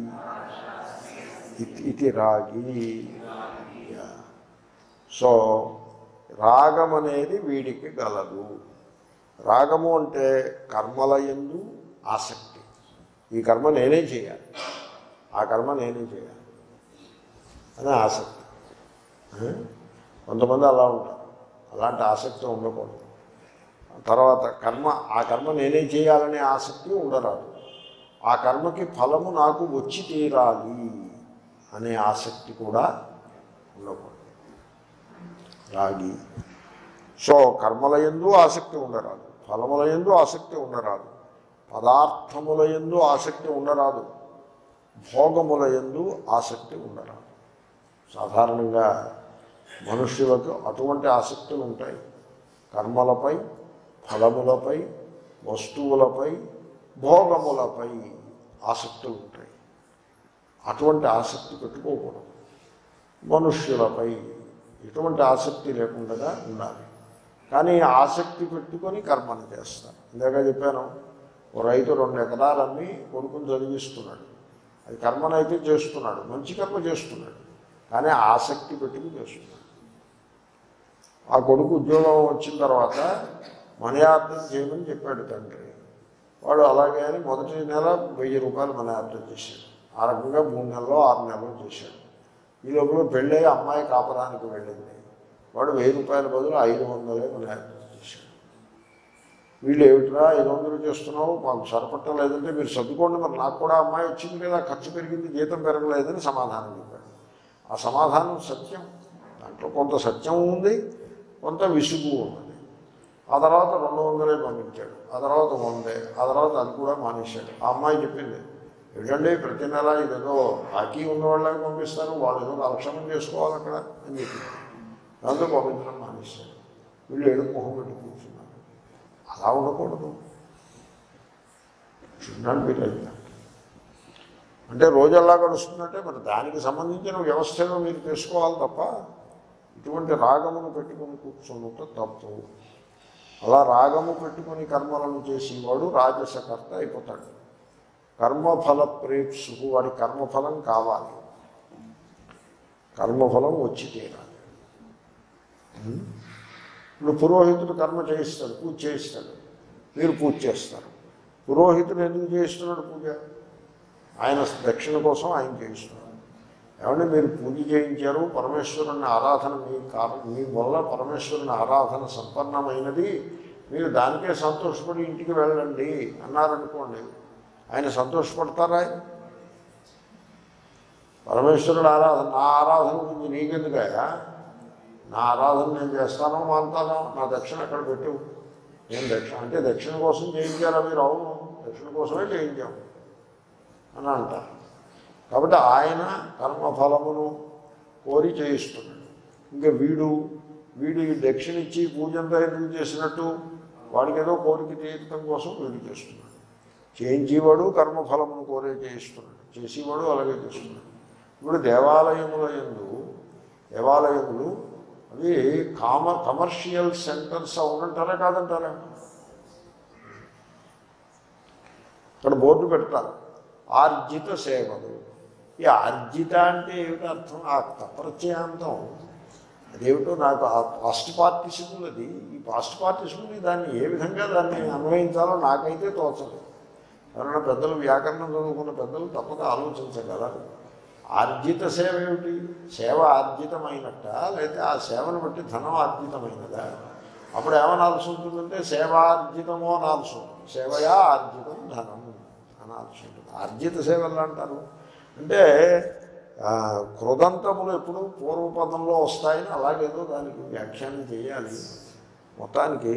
ఇతి- ఇది రాగి యా. సో రాగం అనేది వీడికి గలదు రాగము అంటే కర్మల యందు ఆసక్తి ఈ కర్మ నేనే చేయాలి ఆ కర్మ నేనే చేయాలి అని ఆసక్తి ఆ? కొంతమంది అలా ఉంటారు అలాంటి ఆసక్తి ఉండకూడదు తర్వాత కర్మ ఆ కర్మ నేనే చేయాలనే ఆసక్తి ఉండరాదు ఆ కర్మకి ఫలము నాకు వచ్చి తీరాలి అనే ఆసక్తి కూడా ఉండకూడదు రాగి సో కర్మల యందు ఆసక్తి ఉండరాదు ఫలముల యందు ఆసక్తి ఉండరాదు పదార్థముల యందు ఆసక్తి ఉండరాదు భోగముల యందు ఆసక్తి ఉండరాదు సాధారణంగా మనుష్యులకు అటువంటి ఆసక్తులు ఉంటాయి కర్మలపై ఫలములపై వస్తువులపై భోగములపై ఆసక్తులు ఉంటాయి అటువంటి ఆసక్తి పెట్టుకోకూడదు మనుష్యులపై ఎటువంటి ఆసక్తి లేకుండా ఉండాలి కానీ ఆసక్తి పెట్టుకొని కర్మను చేస్తారు ఇందాక చెప్పాను ఓ రైతు రెండు ఎకరాలు అమ్మి కొడుకుని చదివిస్తున్నాడు అది కర్మనైతే చేస్తున్నాడు మంచి కర్మ చేస్తున్నాడు కానీ ఆసక్తి పెట్టుకుని చేస్తున్నాడు ఆ కొడుకు ఉద్యోగం వచ్చిన తర్వాత మణయార్థం చేయమని చెప్పాడు తండ్రి వాడు అలాగే అని మొదటి నెల వెయ్యి రూపాయలు మణయార్థం చేశాడు ఆ రకంగా మూడు నెలలు ఆరు నెలలు చేశాడు ఈ లోపల పెళ్ళై అమ్మాయి కాపరానికి వెళ్ళింది వాడు వెయ్యి రూపాయల బదులు ఐదు వందలే మణయార్థం చేశాడు వీళ్ళు ఏమిట్రా ఐదు వందలు చేస్తున్నావు మాకు సరిపట్టలేదంటే మీరు సర్దుకోండి మరి నాకు కూడా అమ్మాయి వచ్చింది కదా ఖర్చు పెరిగింది జీతం పెరగలేదని సమాధానం చెప్పాడు ఆ సమాధానం సత్యం దాంట్లో కొంత సత్యం ఉంది కొంత విసుగు ఉన్నది ఆ తర్వాత రెండు వందలే పంపించాడు ఆ తర్వాత వందే ఆ తర్వాత అది కూడా మానేశాడు ఆ అమ్మాయి చెప్పింది ఏంటంటే ప్రతి నెల ఇదేదో బాకీ ఉన్న వాళ్ళకి పంపిస్తారు వాళ్ళు ఏదో లక్షణం చేసుకోవాలి అక్కడ అని చెప్పింది దాంతో పంపించడం మానేశాడు వీళ్ళు ఏడు మొహం పెట్టి కూర్చున్నారు అలా ఉండకూడదు షుడ్ బి లైక్ దట్ అంటే రోజు ఎలా గడుస్తుందంటే మరి దానికి సంబంధించిన వ్యవస్థలో మీరు చేసుకోవాలి తప్ప ఇటువంటి రాగమును పెట్టుకొని కూర్చున్నట్టు తప్పు అలా రాగము పెట్టుకొని కర్మలను చేసేవాడు రాజసకర్త అయిపోతాడు కర్మఫల ప్రేప్సుకు వాడి కర్మఫలం కావాలి కర్మఫలం వచ్చి తీరాలి ఉం? ఇప్పుడు పురోహితుడు కర్మ చేయిస్తాడు పూజ చేయిస్తాడు మీరు పూజ చేస్తారు పురోహితుడు ఎందుకు చేయిస్తున్నాడు పూజ ఆయన దక్షిణ కోసం ఆయన చేయిస్తున్నాడు ఏమంటే మీరు పూజ చేయించారు పరమేశ్వరుని ఆరాధన మీ కారణం మీ వల్ల పరమేశ్వరుని ఆరాధన సంపన్నమైనది మీరు దానికే సంతోషపడి ఇంటికి వెళ్ళండి అన్నారనుకోండి ఆయన సంతోషపడతారా ఆయన పరమేశ్వరుడు ఆరాధన నా ఆరాధన గురించి నీకెందుకయా నా ఆరాధన నేను చేస్తానో మాంతానో నా దక్షిణ అక్కడ పెట్టు నేను దక్షిణ అంటే దక్షిణ కోసం చేయించారా మీరు అవును దక్షిణ కోసమే చేయించాము అని అంటారు కాబట్టి ఆయన కర్మఫలమును కోరి చేయిస్తున్నాడు ఇంకా వీడు వీడు ఈ దక్షిణ ఇచ్చి పూజంతా ఎందుకు చేసినట్టు వాడికి ఏదో కోరిక తీయటం కోసం వీడు చేస్తున్నాడు చేయించేవాడు కర్మఫలమును కోరే చేయిస్తున్నాడు చేసేవాడు అలాగే చేస్తున్నాడు ఇప్పుడు దేవాలయముల యందు దేవాలయములు అవి కామ కమర్షియల్ సెంటర్స్ అవునంటారా కాదంటారా ఇక్కడ బోర్డు పెడతారు ఆర్జిత సేవలు ఈ ఆర్జిత అంటే ఏమిటి అర్థం ఆ తప్రత్యయాంతం అదేమిటో నాకు ఆ పాస్ట్ పార్టిసిపుల్ అది ఈ పాస్ట్ పార్టిసిపుల్ని దాన్ని ఏ విధంగా దాన్ని అన్వయించాలో నాకైతే తోచదు ఎవరైనా పెద్దలు వ్యాకరణం చదువుకున్న పెద్దలు తప్పక ఆలోచించగలరు ఆర్జిత సేవ ఏమిటి సేవ ఆర్జితమైనట్ట లేకపోతే ఆ సేవను బట్టి ధనం ఆర్జితమైనదా అప్పుడు ఏమనాల్సి ఉంటుందంటే సేవార్జితమో అనాల్సి ఉంటుంది సేవయా ఆర్జితం ధనం అనాల్సి ఉంటుంది ఆర్జిత సేవ ఎలా అంటారు అంటే ఆ, కృదంతములు ఎప్పుడు పూర్వపదంలో వస్తాయని అలాగేదో దానికి వ్యాఖ్యానం చేయాలి మొత్తానికి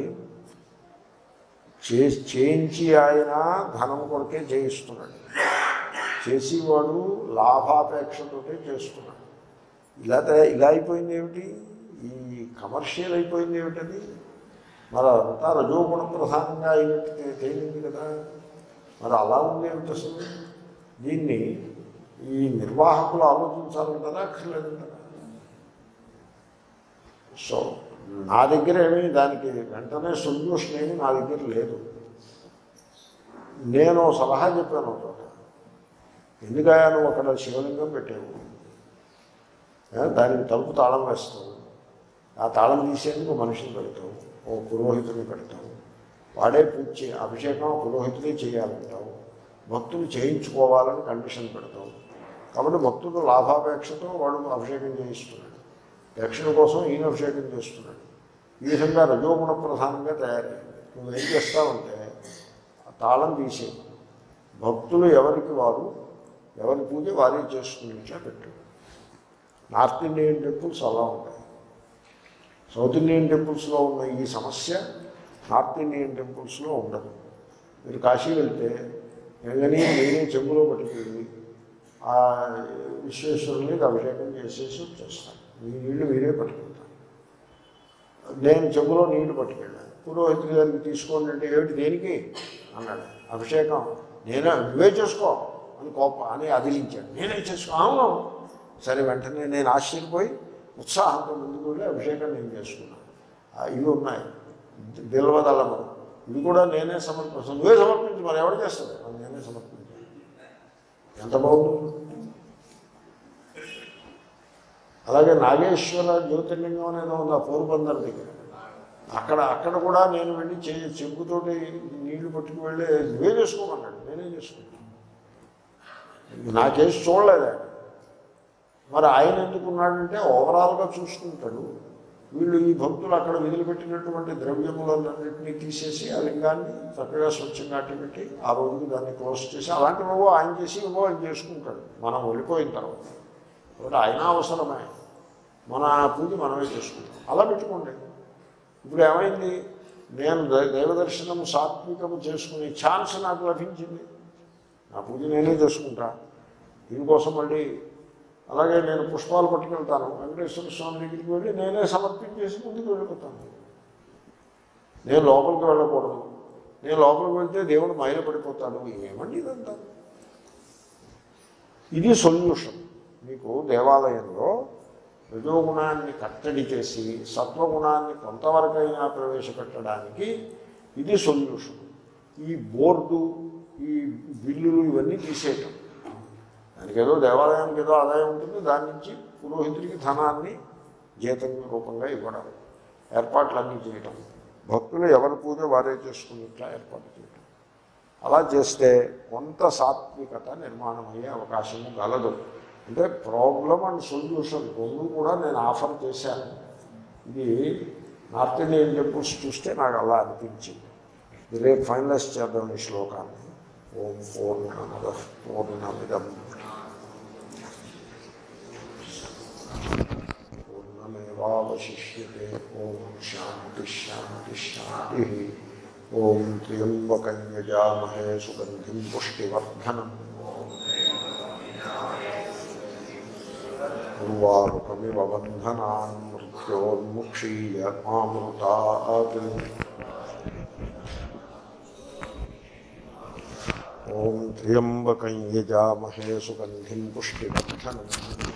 చే చేయించి ఆయన ధనం కొరకే చేయిస్తున్నాడు చేసేవాడు లాభాపేక్షతోటే చేస్తున్నాడు ఇలా తయా- ఇలా అయిపోయింది ఏమిటి ఈ కమర్షియల్ అయిపోయింది ఏమిటది మరి అంతా రజోగుణ ప్రధానంగా అయినట్టు తే- తేలింది కదా మరి అలా ఉంది ఏమిటి అసలు దీన్ని ఈ నిర్వాహకులు ఆలోచించాలంటారా అక్కర్లేదంటారా సో నా దగ్గర ఏమీ దానికి వెంటనే సొల్యూషన్ ఏమీ నా దగ్గర లేదు నేను సలహా చెప్పాను ఒక చోట ఎందుకయ్యా నువ్వు అక్కడ శివలింగం పెట్టావు ఆ, దానికి తలుపు తాళం వేస్తావు ఆ తాళం తీసేందుకు మనిషిని పెడతావు ఓ పురోహితుని పెడతావు వాడే పూజ చే అభిషేకం ఆ పురోహితుడే చేయాలంటావు భక్తులు చేయించుకోవాలని కండిషన్ పెడతావు కాబట్టి భక్తుడు లాభాపేక్షతో వాడు అభిషేకం చేయిస్తున్నాడు దక్షిణ కోసం ఈయన అభిషేకం చేస్తున్నాడు ఈ విధంగా రజోగుణ ప్రధానంగా తయారైంది నువ్వేం చేస్తావంటే ఆ తాళం తీసే భక్తులు ఎవరికి వారు ఎవరి పూజ వారే చేసుకునేట్లా పెట్టు నార్త్ ఇండియన్ టెంపుల్స్ అలా ఉంటాయి సౌత్ ఇండియన్ టెంపుల్స్లో ఉన్న ఈ సమస్య నార్త్ ఇండియన్ టెంపుల్స్లో ఉండదు మీరు కాశీ వెళ్తే ఎంగని నేనే చెంబులో పట్టుకెళ్ళి ఆ విశ్వేశ్వరునికి అభిషేకం చేసేసి వచ్చేస్తాను మీ నీళ్లు మీరే పట్టుకెళ్తాను నేను చెంబులో నీళ్లు పట్టుకెళ్ళాను పురోహితుడి గారికి తీసుకోండి అంటే ఏమిటి దేనికి అన్నాడు అభిషేకం నేనే నువ్వే చేసుకో అని కోపం అని అదిలించాడు నేనే చేసుకో అవును సరే వెంటనే నేను ఆశ్చర్యపోయి ఉత్సాహంతో ముందుకు వెళ్ళి అభిషేకం నేను చేసుకున్నాను ఆ, ఇవి ఉన్నాయి బిల్వదళము ఇవి కూడా నేనే సమర్పిస్తాను నువ్వే సమర్పించు మరి ఎవరు చేస్తారు అది నేనే సమర్పించాను ఎంత బాగుంది అలాగే నాగేశ్వర జ్యోతిర్లింగం అనేది ఉంది ఆ పోర్బందర్ దగ్గర అక్కడ అక్కడ కూడా నేను వెళ్ళి చే చెంపుతోటి నీళ్లు పట్టుకు వెళ్ళి నువ్వే చేసుకోమన్నాడు నేనే చేసుకున్నాను నా కేసు చూడలేదు ఆయన మరి ఆయన ఎందుకున్నాడంటే ఓవరాల్గా చూసుకుంటాడు వీళ్ళు ఈ భక్తులు అక్కడ వదిలిపెట్టినటువంటి ద్రవ్యములన్నింటినీ తీసేసి ఆ లింగాన్ని చక్కగా స్వచ్ఛంగా పెట్టి ఆ రోజుకి దాన్ని క్లోజ్ చేసి అలాంటివో ఆయన చేసి ఇవో ఆయన చేసుకుంటాడు మనం వెళ్ళిపోయిన తర్వాత కాబట్టి ఆయన అవసరమే మన పూజ మనమే చేసుకుంటాం అలా పెట్టుకోండి ఇప్పుడు ఏమైంది నేను దే- దేవదర్శనము సాత్వికము చేసుకునే ఛాన్స్ నాకు లభించింది నా పూజ నేనే చేసుకుంటా దీనికోసం మళ్ళీ అలాగే నేను పుష్పాలు పట్టుకెళ్తాను వెంకటేశ్వర స్వామి దగ్గరికి వెళ్ళి నేనే సమర్పించేసి ముందుకు వెళ్ళిపోతాను నేను లోపలికి వెళ్ళకూడదు నేను లోపలికి వెళ్తే దేవుడు మైల పడిపోతాడు ఏమండి ఇదంతా ఇది సొల్యూషన్ మీకు దేవాలయంలో రజోగుణాన్ని కట్టడి చేసి సత్వగుణాన్ని కొంతవరకైనా ప్రవేశపెట్టడానికి ఇది సొల్యూషన్ ఈ బోర్డు ఈ బిల్లులు ఇవన్నీ తీసేయటం దానికి ఏదో దేవాలయానికి ఏదో ఆదాయం ఉంటుంది దాని నుంచి పురోహితుడికి ధనాన్ని జీతం రూపంగా ఇవ్వడం ఏర్పాట్లన్నీ చేయటం భక్తులు ఎవరి పూజ వారే చేసుకున్నట్లా ఏర్పాటు చేయటం అలా చేస్తే కొంత సాత్వికత నిర్మాణం అయ్యే అవకాశం గలదు అంటే ప్రాబ్లం అండ్ సొల్యూషన్ రెండు కూడా నేను ఆఫర్ చేశాను ఇది నార్త్ ఇండియన్ టెంపుల్స్ చూస్తే నాకు అలా అనిపించింది ఇది రేపు ఫైనలైజ్ చేద్దాం ఈ శ్లోకాన్ని ఓం పూర్ణమద పూర్ణమిదం పూర్ణమేవాశిష్యతే ఓం శాంతి శాంతి శాంతి ఓం త్ర్యంబకం యజామహే సుగంధిం పుష్టివర్ధనం ఉర్వారుకమివ బంధనాన్ మృత్యోన్ముక్షీయ మామృతాత్ ఓం త్ర్యంబకం యజామహే సుగంధిం పుష్టివర్ధనం